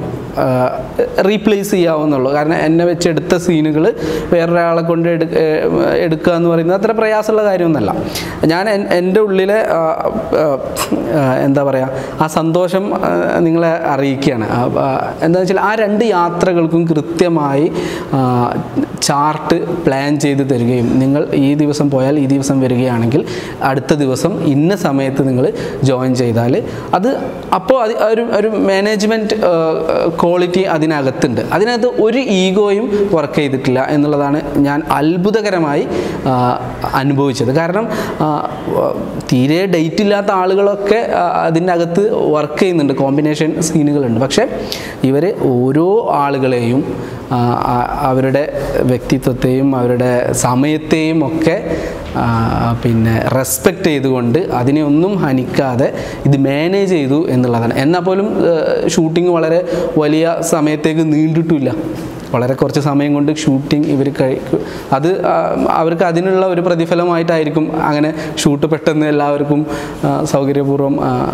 റീപ്ലേസ് ചെയ്യാവുന്നുള്ളൂ കാരണം എന്നെ വെച്ച് എടുത്ത സീനുകൾ വേറൊരാളെ കൊണ്ട് എടു ഏ, എടുക്കുക എന്ന് പറയുന്നത് അത്ര പ്രയാസമുള്ള കാര്യമൊന്നുമല്ല ഞാൻ എൻ- എൻ്റെ ഉള്ളിലെ ആ, ആ, ആ, എന്താ പറയുക ആ സന്തോഷം ആ, നിങ്ങളെ അറിയിക്കുകയാണ് ആ, ആ, എന്താണെന്ന് വെച്ചാൽ ആ രണ്ട് യാത്രകൾക്കും കൃത്യമായി ആ, ചാർട്ട് പ്ലാൻ ചെയ്ത് തരികയും നിങ്ങൾ ഈ ദിവസം പോയാൽ ഈ ദിവസം വരികയാണെങ്കിൽ അടുത്ത ദിവസം ഇന്ന സമയത്ത് നിങ്ങൾ ജോയിൻ ചെയ്താൽ അത് അപ്പോൾ അത് ഒരു ഒരു മാനേജ്മെൻറ്റ് ക്വാളിറ്റി അതിനകത്തുണ്ട് അതിനകത്ത് ഒരു ഈഗോയും വർക്ക് ചെയ്തിട്ടില്ല എന്നുള്ളതാണ് ഞാൻ അത്ഭുതകരമായി ആ, അനുഭവിച്ചത് കാരണം ആ, വ- തീരെ ഡേറ്റ് ഇല്ലാത്ത ആളുകളൊക്കെ ആ, അതിൻ്റെ അകത്ത് വർക്ക് ചെയ്യുന്നുണ്ട് കോമ്പിനേഷൻ സീനുകളുണ്ട് പക്ഷേ ഇവർ ഓരോ ആളുകളെയും ആ, ആ, അവരുടെ വ്യക്തിത്വത്തെയും അവരുടെ സമയത്തെയും ഒക്കെ ആ, പിന്നെ റെസ്പെക്റ്റ് ചെയ്തുകൊണ്ട് അതിനെ ഒന്നും ഹനിക്കാതെ ഇത് മാനേജ് ചെയ്തു എന്നുള്ളതാണ് എന്നാൽ പോലും ഷൂട്ടിംഗ് വളരെ വലിയ സമയത്തേക്ക് നീണ്ടിട്ടില്ല വളരെ കുറച്ച് സമയം കൊണ്ട് ഷൂട്ടിംഗ് ഇവർ കഴിക്കും അത് ആ, അവർക്ക് അതിനുള്ള ഒരു പ്രതിഫലമായിട്ടായിരിക്കും അങ്ങനെ ഷൂട്ട് പെട്ടെന്ന് എല്ലാവർക്കും ആ, സൗകര്യപൂർവ്വം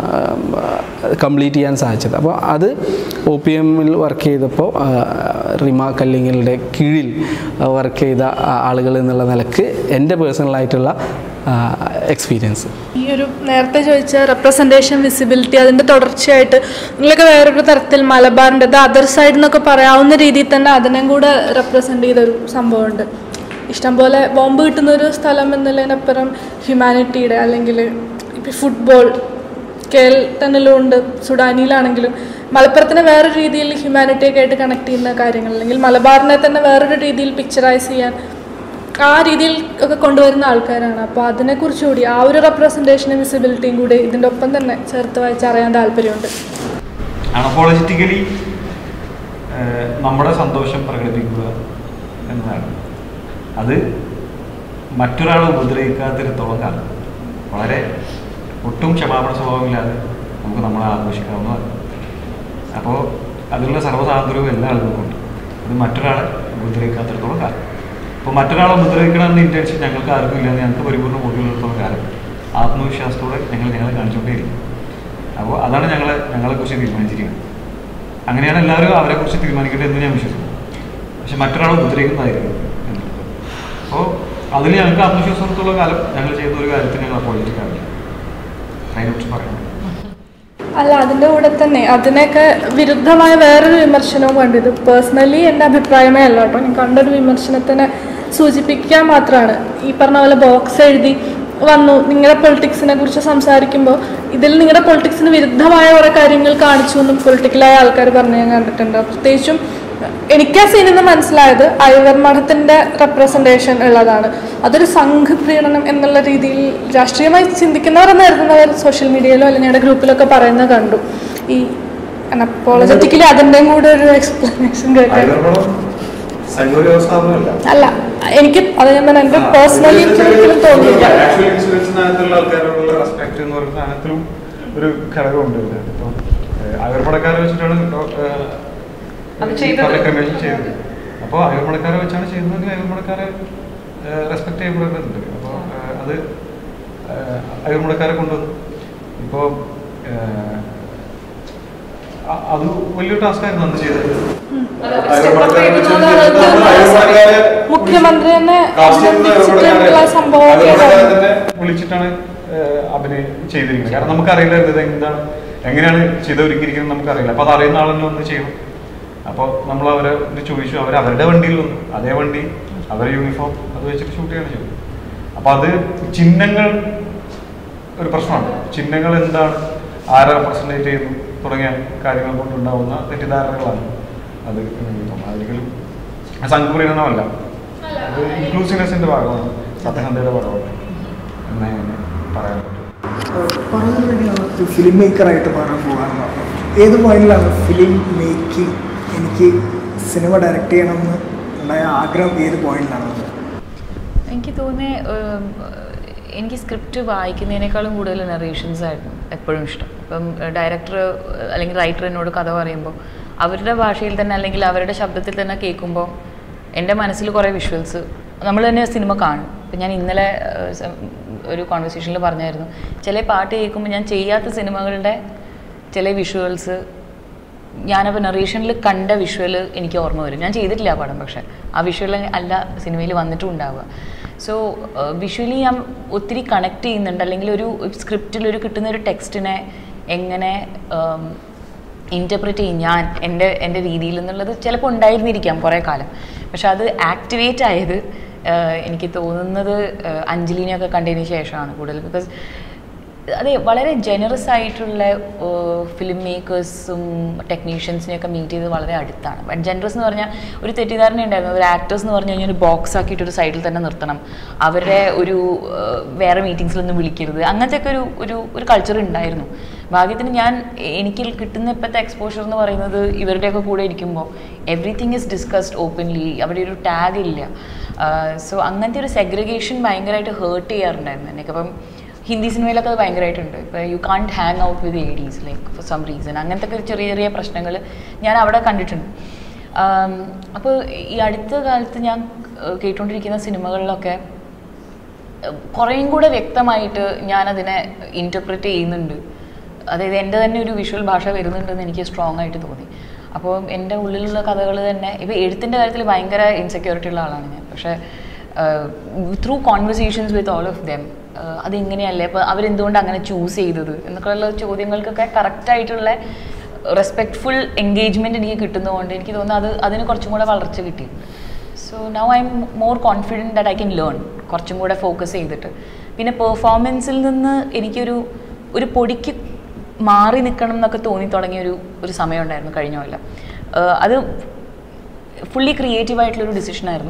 കംപ്ലീറ്റ് ചെയ്യാൻ സാധിച്ചത് അപ്പോൾ അത് ഒ പി എമ്മിൽ വർക്ക് ചെയ്തപ്പോൾ ആ, റിമ കല്ലിങ്ങലിൻ്റെ കീഴിൽ വർക്ക് ചെയ്ത ആ, ആളുകൾ എന്നുള്ള നിലക്ക് എൻ്റെ പേഴ്സണലായിട്ടുള്ള എക്സ്പീരിയൻസ് ഈ ഒരു നേരത്തെ ചോദിച്ച റെപ്രസെൻറ്റേഷൻ വിസിബിലിറ്റി അതിൻ്റെ തുടർച്ചയായിട്ട് നിങ്ങളൊക്കെ വേറൊരു തരത്തിൽ മലബാറിൻ്റെ ദ അതർ സൈഡ് എന്നൊക്കെ പറയാവുന്ന രീതിയിൽ തന്നെ അതിനെയും കൂടെ റെപ്രസെൻ്റ് ചെയ്തൊരു സംഭവമുണ്ട് ഇഷ്ടംപോലെ ബോംബ് കിട്ടുന്ന ഒരു സ്ഥലം എന്നുള്ളതിനപ്പുറം ഹ്യൂമാനിറ്റിയുടെ അല്ലെങ്കിൽ ഇപ്പം ഫുട്ബോൾ കേൽ തന്നിലുണ്ട് സുഡാനിയിലാണെങ്കിലും മലപ്പുറത്തിനെ വേറൊരു രീതിയിൽ ഹ്യൂമാനിറ്റിയൊക്കെ ആയിട്ട് കണക്ട് ചെയ്യുന്ന കാര്യങ്ങൾ അല്ലെങ്കിൽ മലബാറിനെ തന്നെ വേറൊരു രീതിയിൽ പിക്ചറൈസ് ചെയ്യാൻ ആ രീതിയിൽ ഒക്കെ കൊണ്ടുവരുന്ന ആൾക്കാരാണ് അപ്പോൾ അതിനെക്കുറിച്ച് കൂടി ആ ഒരു റെപ്രസെൻറ്റേഷനും വിസിബിലിറ്റിയും കൂടി ഇതിൻ്റെ ഒപ്പം തന്നെ ചേർത്ത് വായിച്ചറിയാൻ താല്പര്യമുണ്ട് അണപ്പോളജിറ്റിക്കലി നമ്മുടെ സന്തോഷം പ്രകടിപ്പിക്കുക എന്നതാണ് അത് മറ്റൊരാളെ ഉപദ്രവിക്കാത്തിടത്തോളം കാലം വളരെ ഒട്ടും ക്ഷമാപണ സ്വഭാവമില്ലാതെ നമുക്ക് നമ്മളെ ആഘോഷിക്കാവുന്നതാണ് അപ്പോൾ അതിലുള്ള സർവ്വസ്വാതന്ത്ര്യവും എല്ലാ ആളുകൾക്കും ഉണ്ട് അത് മറ്റൊരാളെ ഉപദ്രവിക്കാത്തിടത്തോളം കാലം അപ്പോൾ മറ്റൊരാളെ ഉപദ്രവിക്കണമെന്ന ഇൻറ്റൻഷൻ ഞങ്ങൾക്ക് ആർക്കും ഇല്ലാന്ന് ഞങ്ങൾക്ക് പരിപൂർണ്ണ ബോധ്യമുള്ളിടത്തോളം കാലം ആത്മവിശ്വാസത്തോടെ ഞങ്ങൾ ഞങ്ങളെ കാണിച്ചുകൊണ്ടേയിരിക്കും അപ്പോൾ അതാണ് ഞങ്ങളെ ഞങ്ങളെക്കുറിച്ച് തീരുമാനിച്ചിരിക്കുന്നത് അങ്ങനെയാണ് എല്ലാവരും അവരെക്കുറിച്ച് തീരുമാനിക്കേണ്ടത് എന്ന് ഞാൻ വിശ്വസിക്കുന്നു പക്ഷെ മറ്റൊരാളെ ഉപദ്രവിക്കുന്നതായിരിക്കും എന്നുള്ളത് അപ്പോൾ അതിൽ ഞങ്ങൾക്ക് ആത്മവിശ്വാസത്തോളം കാലം ഞങ്ങൾ ചെയ്യുന്ന ഒരു കാര്യത്തിൽ ഞങ്ങൾ അപ്പോഴത്തേക്ക് കാണില്ല അതിനെക്കുറിച്ച് പറയണം അല്ല അതിൻ്റെ കൂടെ തന്നെ അതിനൊക്കെ വിരുദ്ധമായ വേറൊരു വിമർശനവും കണ്ടത് പേഴ്സണലി എൻ്റെ അഭിപ്രായമേ അല്ല കേട്ടോ ഞാൻ കണ്ടൊരു വിമർശനത്തിനെ സൂചിപ്പിക്കാൻ മാത്രമാണ് ഈ പറഞ്ഞ പോലെ ബോക്സ് എഴുതി വന്നു നിങ്ങളുടെ പൊളിറ്റിക്സിനെ കുറിച്ച് സംസാരിക്കുമ്പോൾ ഇതിൽ നിങ്ങളുടെ പൊളിറ്റിക്സിന് വിരുദ്ധമായ കുറേ കാര്യങ്ങൾ കാണിച്ചു എന്നും പൊളിറ്റിക്കലായ ആൾക്കാർ പറഞ്ഞ് ഞാൻ കണ്ടിട്ടുണ്ട് പ്രത്യേകിച്ചും എനിക്ക് ആ സീനിൽ നിന്ന് മനസ്സിലായത് ഐവർ മഠത്തിൻ്റെ റെപ്രസെൻറ്റേഷൻ ഉള്ളതാണ് അതൊരു സംഘപ്രീണനം എന്നുള്ള രീതിയിൽ രാഷ്ട്രീയമായി ചിന്തിക്കുന്നവർ എന്ന് കരുതുന്നവർ സോഷ്യൽ മീഡിയയിലോ അല്ലെങ്കിൽ ഞങ്ങളുടെ ഗ്രൂപ്പിലൊക്കെ പറയുന്നത് കണ്ടു ഈ അപ്പോളജറ്റിക്കലി അതിൻ്റെയും കൂടെ ഒരു എക്സ്പ്ലനേഷൻ കേൾക്കാൻ സംഘപരിവാർ സ്ഥാപനമല്ല അല്ല എനിക്ക് അത് ഞാൻ പറഞ്ഞ എൻ്റെ പേഴ്സണലി ഒരിക്കലും തോന്നിയില്ല ആക്ച്വലി ഇൻഷുറൻസിനകത്തുള്ള ആൾക്കാരോടുള്ള റെസ്പെക്ട് എന്ന് പറയുന്ന സാധനത്തിലും ഒരു ഘടകമുണ്ട് ഇതിൽ ഇപ്പം അയർപ്പടക്കാരെ വെച്ചിട്ടാണ് ഡോ- ഏഹ്, അത് ഈ ചെയ്തത്. public cremation ചെയ്തത് അപ്പോൾ അയർപ്പടക്കാരെ വെച്ചാണ് ചെയ്യുന്നതെങ്കിൽ അയർപ്പടക്കാരെ റെസ്പെക്ട് ചെയ്യപ്പെടേണ്ടതുണ്ട് അപ്പോൾ അത് അയർപ്പടക്കാരെ കൊണ്ടുവന്നു ഇപ്പോൾ അത് വലിയൊരു ടാസ്ക് ആയിരുന്നു അന്ന് ചെയ്തത് അയർപ്പടക്കാരെ വെച്ച് നമ്മൾ അയർപ്പടക്കാരെ മുഖ്യമന്ത്രി തന്നെ കാസ്റ്റ് ചെയ്യുന്ന അഭിനന്ദിച്ചിട്ടുള്ള സംഭവമൊക്കെ അയർപ്പടക്കാരെ ആയിരുന്നു. തന്നെ വിളിച്ചിട്ടാണ് ഏഹ്, അഭിനയം ചെയ്തിരിക്കുന്നത് കാരണം നമുക്കറിയില്ലായിരുന്നു ഇത് എന്താണ് എങ്ങനെയാണ് ചെയ്തൊരുക്കിയിരിക്കുന്നത് നമുക്കറിയില്ല അപ്പോൾ അത് അറിയുന്ന ആളെന്നെ ഒന്ന് ചെയ്യണം അപ്പോൾ നമ്മൾ അവരെ ഇത് ചോദിച്ചു അവർ അവരുടെ വണ്ടിയിൽ വന്നു അതേ വണ്ടി അവരെ യൂണിഫോം അത് വെച്ചിട്ട് ഷൂട്ട് ചെയ്യാണ് ചെയ്തത് അപ്പോൾ അത് ചിഹ്നങ്ങൾ ഒരു പ്രശ്നമാണ് ചിഹ്നങ്ങൾ എന്താണ് ആരെ റെപ്രസെൻറ്റേറ്റ് ചെയ്യുന്നു തുടങ്ങിയ കാര്യങ്ങൾ കൊണ്ടുണ്ടാവുന്ന തെറ്റിദ്ധാരണകളാണ് അത് ഇപ്പം അതൊരിക്കലും സംഘപരിണമല്ല അത് ഇൻക്ലൂസീവ്നെസിൻ്റെ ഭാഗമാണ് സത്യസന്ധയുടെ ഭാഗമാണ് എന്നാണ് പറയാൻ പറ്റും പറഞ്ഞത് തന്നെയാണ് ഒരു ഫിലിം മേക്കറായിട്ട് മാറാൻ പോകാന്ന് പറഞ്ഞു ഏത് പോയിന്റിലാണ് ഫിലിം മേക്കിംഗ് എനിക്ക് സിനിമ ഡയറക്റ്റ് ചെയ്യണമെന്ന് ഉണ്ടായ ആഗ്രഹം ഏത് പോയിന്റിലാണ് എനിക്ക് തോന്നിയ എനിക്ക് സ്ക്രിപ്റ്റ് വായിക്കുന്നതിനേക്കാളും കൂടുതൽ നറേഷൻസ് ആയിരുന്നു എപ്പോഴും ഇഷ്ടം ഇപ്പം ഡയറക്ടർ അല്ലെങ്കിൽ റൈറ്റർ എന്നോട് കഥ പറയുമ്പോൾ അവരുടെ ഭാഷയിൽ തന്നെ അല്ലെങ്കിൽ അവരുടെ ശബ്ദത്തിൽ തന്നെ കേൾക്കുമ്പോൾ എൻ്റെ മനസ്സിൽ കുറേ വിഷ്വൽസ് നമ്മൾ തന്നെ സിനിമ കാണും ഇപ്പം ഞാൻ ഇന്നലെ ഏഹ്, സം- ഒരു കോൺവെർസേഷനിൽ പറഞ്ഞായിരുന്നു ചില പാട്ട് കേൾക്കുമ്പോൾ ഞാൻ ചെയ്യാത്ത സിനിമകളുടെ ചില വിഷ്വൽസ് ഞാനപ്പോൾ നറേഷനിൽ കണ്ട വിഷ്വൽ എനിക്ക് ഓർമ്മ വരും ഞാൻ ചെയ്തിട്ടില്ല ആ പടം പക്ഷേ ആ വിഷ്വൽ അല്ല സിനിമയിൽ വന്നിട്ടും ഉണ്ടാവുക സോ വിഷ്വലി ഞാൻ ഒത്തിരി കണക്ട് ചെയ്യുന്നുണ്ട് അല്ലെങ്കിൽ ഒരു സ്ക്രിപ്റ്റിൽ ഒരു കിട്ടുന്ന ഒരു ടെക്സ്റ്റിനെ എങ്ങനെ ഇൻറ്റർപ്രറ്റ് ചെയ്യും ഞാൻ എൻ്റെ എൻ്റെ രീതിയിൽ എന്നുള്ളത് ചിലപ്പോൾ ഉണ്ടായിരുന്നിരിക്കാം കുറേ കാലം പക്ഷെ അത് ആക്ടിവേറ്റ് ആയത് ആഹ് എനിക്ക് തോന്നുന്നത് ആഹ് അഞ്ജലിനെയൊക്കെ കണ്ടതിന് ശേഷമാണ് കൂടുതൽ ബിക്കോസ് അതെ വളരെ ജനറസ് ആയിട്ടുള്ള ഫിലിം മേക്കേഴ്സും ടെക്നീഷ്യൻസിനെയൊക്കെ മീറ്റ് ചെയ്ത് വളരെ അടുത്താണ് ബട്ട് ജനറസ് എന്ന് പറഞ്ഞാൽ ഒരു തെറ്റിദ്ധാരണ ഉണ്ടായിരുന്നു ഒരു ആക്ടേഴ്സ് എന്ന് പറഞ്ഞു കഴിഞ്ഞാൽ ഒരു ബോക്സ് ആക്കിയിട്ട് ഒരു സൈഡിൽ തന്നെ നിർത്തണം അവരെ ഒരു ഏഹ്, വേറെ മീറ്റിങ്സിലൊന്നും വിളിക്കരുത് അങ്ങനത്തെ ഒക്കെ ഒരു ഒരു ഒരു കൾച്ചർ ഉണ്ടായിരുന്നു ഭാഗ്യത്തിന് ഞാൻ എനിക്ക് കിട്ടുന്ന ഇപ്പോഴത്തെ എക്സ്പോഷർ എന്ന് പറയുന്നത് ഇവരുടെയൊക്കെ കൂടെ ഇരിക്കുമ്പോൾ എവറിത്തിങ് ഇസ് ഡിസ്കസ്ഡ് ഓപ്പൺലി അവിടെ ഒരു ടാഗ് ഇല്ല സോ അങ്ങനത്തെ ഒരു സെഗ്രിഗേഷൻ ഭയങ്കരമായിട്ട് ഹേർട്ട് ചെയ്യാറുണ്ടായിരുന്നു എനിക്ക് അപ്പം ഹിന്ദി സിനിമയിലൊക്കെ അത് ഭയങ്കരമായിട്ടുണ്ട് ഇപ്പോൾ you can't hang out with ADs like for some reason അങ്ങനത്തെ ഒക്കെ ചെറിയ ചെറിയ പ്രശ്നങ്ങൾ ഞാൻ അവിടെ കണ്ടിട്ടുണ്ട് അപ്പോൾ ഈ അടുത്ത കാലത്ത് ഞാൻ ഏഹ്, കേട്ടുകൊണ്ടിരിക്കുന്ന സിനിമകളിലൊക്കെ ഏഹ്, കുറേയും കൂടെ വ്യക്തമായിട്ട് ഞാനതിനെ ഇൻറ്റർപ്രറ്റ് ചെയ്യുന്നുണ്ട് അതായത് എൻ്റെ തന്നെ ഒരു വിഷ്വൽ ഭാഷ വരുന്നുണ്ടെന്ന് എനിക്ക് സ്ട്രോങ് ആയിട്ട് തോന്നി അപ്പോൾ എൻ്റെ ഉള്ളിലുള്ള കഥകൾ തന്നെ ഇപ്പോൾ എഴുത്തിൻ്റെ കാര്യത്തിൽ ഭയങ്കര ഇൻസെക്യൂരിറ്റി ഉള്ള ആളാണ് ഞാൻ പക്ഷേ through conversations with all of them അതെങ്ങനെയല്ലേ ഇപ്പോൾ അവരെന്തുകൊണ്ട് അങ്ങനെ ചൂസ് ചെയ്തത് എന്നൊക്കെയുള്ള ചോദ്യങ്ങൾക്കൊക്കെ കറക്റ്റായിട്ടുള്ള റെസ്പെക്ട്ഫുൾ എൻഗേജ്മെൻറ്റ് എനിക്ക് കിട്ടുന്നതുകൊണ്ട് എനിക്ക് തോന്നുന്നു അത് അതിന് കുറച്ചും കൂടെ വളർച്ച കിട്ടി so now I am more confident that I can learn കുറച്ചും കൂടെ ഫോക്കസ് ചെയ്തിട്ട് പിന്നെ പെർഫോമൻസിൽ നിന്ന് എനിക്കൊരു ഒരു പൊടിക്ക് മാറി നിൽക്കണം എന്നൊക്കെ തോന്നി തുടങ്ങിയ ഒരു ഒരു സമയം ഉണ്ടായിരുന്നു കഴിഞ്ഞ കൊല്ലം ആഹ് അത് ഫുള്ളി ക്രിയേറ്റീവ് ആയിട്ടുള്ളൊരു ഡിസിഷനായിരുന്നു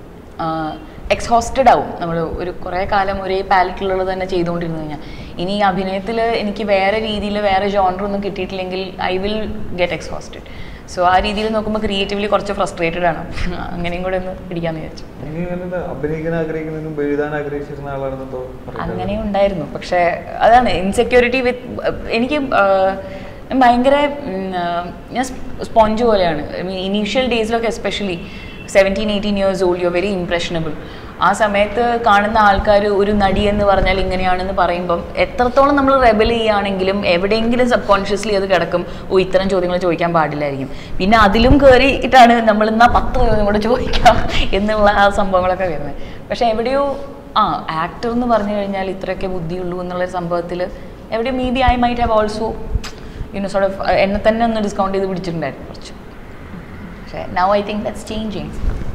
എക്സോസ്റ്റഡ് ആവും നമ്മൾ ഒരു കുറേ കാലം ഒരേ പാലറ്റിലുള്ളത് തന്നെ ചെയ്തുകൊണ്ടിരുന്നു കഴിഞ്ഞാൽ ഇനി അഭിനയത്തിൽ എനിക്ക് വേറെ രീതിയിൽ വേറെ ജോണർ ഒന്നും കിട്ടിയിട്ടില്ലെങ്കിൽ I will get exhausted so ആ രീതിയിൽ നോക്കുമ്പോൾ ക്രിയേറ്റീവ്ലി കുറച്ച് ഫ്രസ്ട്രേറ്റഡ് ആണ് അങ്ങനെയും കൂടെ ഒന്ന് പിടിക്കാമെന്ന് വിചാരിച്ചു ഇനി ഞാനിത് അഭിനയിക്കാൻ ആഗ്രഹിക്കുന്നതിന് മുമ്പ് എഴുതാൻ ആഗ്രഹിച്ചിരുന്ന ആളാണെന്നോ അങ്ങനെ ഉണ്ടായിരുന്നു പക്ഷേ അതാണ് ഇൻസെക്യൂരിറ്റി വിത്ത് എനിക്ക് ആ, ഞാൻ ഭയങ്കര ഉം, ആ, ഞാൻ സ്പോഞ്ച് പോലെയാണ് ഇനീഷ്യൽ ഡേയ്സിലൊക്കെ especially seventeen eighteen years old you very impressionable ആ സമയത്ത് കാണുന്ന ആൾക്കാർ ഒരു നടി എന്ന് പറഞ്ഞാൽ ഇങ്ങനെയാണെന്ന് പറയുമ്പം എത്രത്തോളം നമ്മൾ റെബൽ ചെയ്യുകയാണെങ്കിലും എവിടെയെങ്കിലും സബ് കോൺഷ്യസ്ലി അത് കിടക്കും ഓ ഇത്തരം ചോദ്യങ്ങൾ ചോദിക്കാൻ പാടില്ലായിരിക്കും പിന്നെ അതിലും കയറിയിട്ടാണ് നമ്മൾ എന്നാ പത്ത് ചോദ്യം കൂടെ ചോദിക്കാം എന്നുള്ള ആ സംഭവങ്ങളൊക്കെ വരുന്നത് പക്ഷെ എവിടെയോ ആ ആക്ടർ എന്ന് പറഞ്ഞു കഴിഞ്ഞാൽ ഇത്രയൊക്കെ ബുദ്ധിയുള്ളൂ എന്നുള്ളൊരു സംഭവത്തിൽ എവിടെ maybe I might have also you know sort of എന്നെ തന്നെ ഒന്ന് ഡിസ്കൗണ്ട് ചെയ്ത് പിടിച്ചിട്ടുണ്ടായിരുന്നു കുറച്ച് പക്ഷേ now I think that's changing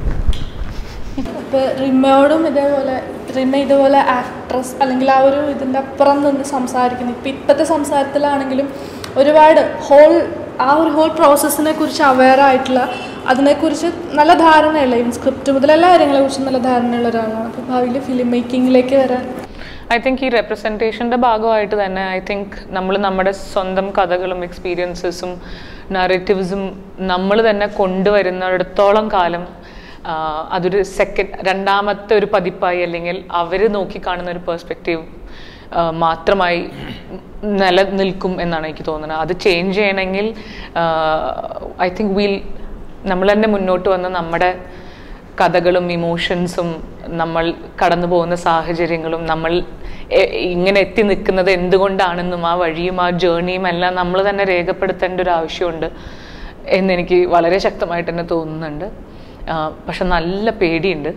ഇപ്പോൾ റിമയോടും ഇതേപോലെ റിമ ഇതുപോലെ ആക്ട്രസ് അല്ലെങ്കിൽ ആ ഒരു ഇതിൻ്റെ അപ്പുറം നിന്ന് സംസാരിക്കുന്നു ഇപ്പം ഇപ്പോഴത്തെ സംസാരത്തിലാണെങ്കിലും ഒരുപാട് ഹോൾ ആ ഒരു ഹോൾ പ്രോസസ്സിനെ കുറിച്ച് അവെയർ ആയിട്ടുള്ള അതിനെക്കുറിച്ച് നല്ല ധാരണയുള്ള ഈ സ്ക്രിപ്റ്റ് മുതൽ എല്ലാ കാര്യങ്ങളെക്കുറിച്ചും നല്ല ധാരണയുള്ള ഒരാളാണ് അപ്പോൾ ഭാവിയിൽ ഫിലിം മേക്കിങ്ങിലേക്ക് വരാൻ ഐ തിങ്ക് ഈ റെപ്രസെൻറ്റേഷൻ്റെ ഭാഗമായിട്ട് തന്നെ ഐ തിങ്ക് നമ്മൾ നമ്മുടെ സ്വന്തം കഥകളും എക്സ്പീരിയൻസസും നറേറ്റീവ്സും നമ്മൾ തന്നെ കൊണ്ടുവരുന്നിടത്തോളം കാലം ആ, അതൊരു സെക്കൻഡ് രണ്ടാമത്തെ ഒരു പതിപ്പായി അല്ലെങ്കിൽ അവർ നോക്കിക്കാണുന്ന ഒരു പേഴ്സ്പെക്റ്റീവ് മാത്രമായി നിലനിൽക്കും എന്നാണ് എനിക്ക് തോന്നുന്നത് അത് ചേഞ്ച് ചെയ്യണമെങ്കിൽ ഐ തിങ്ക് വീൽ നമ്മൾ തന്നെ മുന്നോട്ട് വന്ന് നമ്മുടെ കഥകളും ഇമോഷൻസും നമ്മൾ കടന്നു പോകുന്ന സാഹചര്യങ്ങളും നമ്മൾ എ- ഇങ്ങനെ എത്തി നിൽക്കുന്നത് എന്തുകൊണ്ടാണെന്നും ആ വഴിയും ആ ജേണിയും എല്ലാം നമ്മൾ തന്നെ രേഖപ്പെടുത്തേണ്ട ഒരു ആവശ്യമുണ്ട് എന്നെനിക്ക് വളരെ ശക്തമായിട്ട് തന്നെ തോന്നുന്നുണ്ട് ആ, പക്ഷെ നല്ല പേടിയുണ്ട്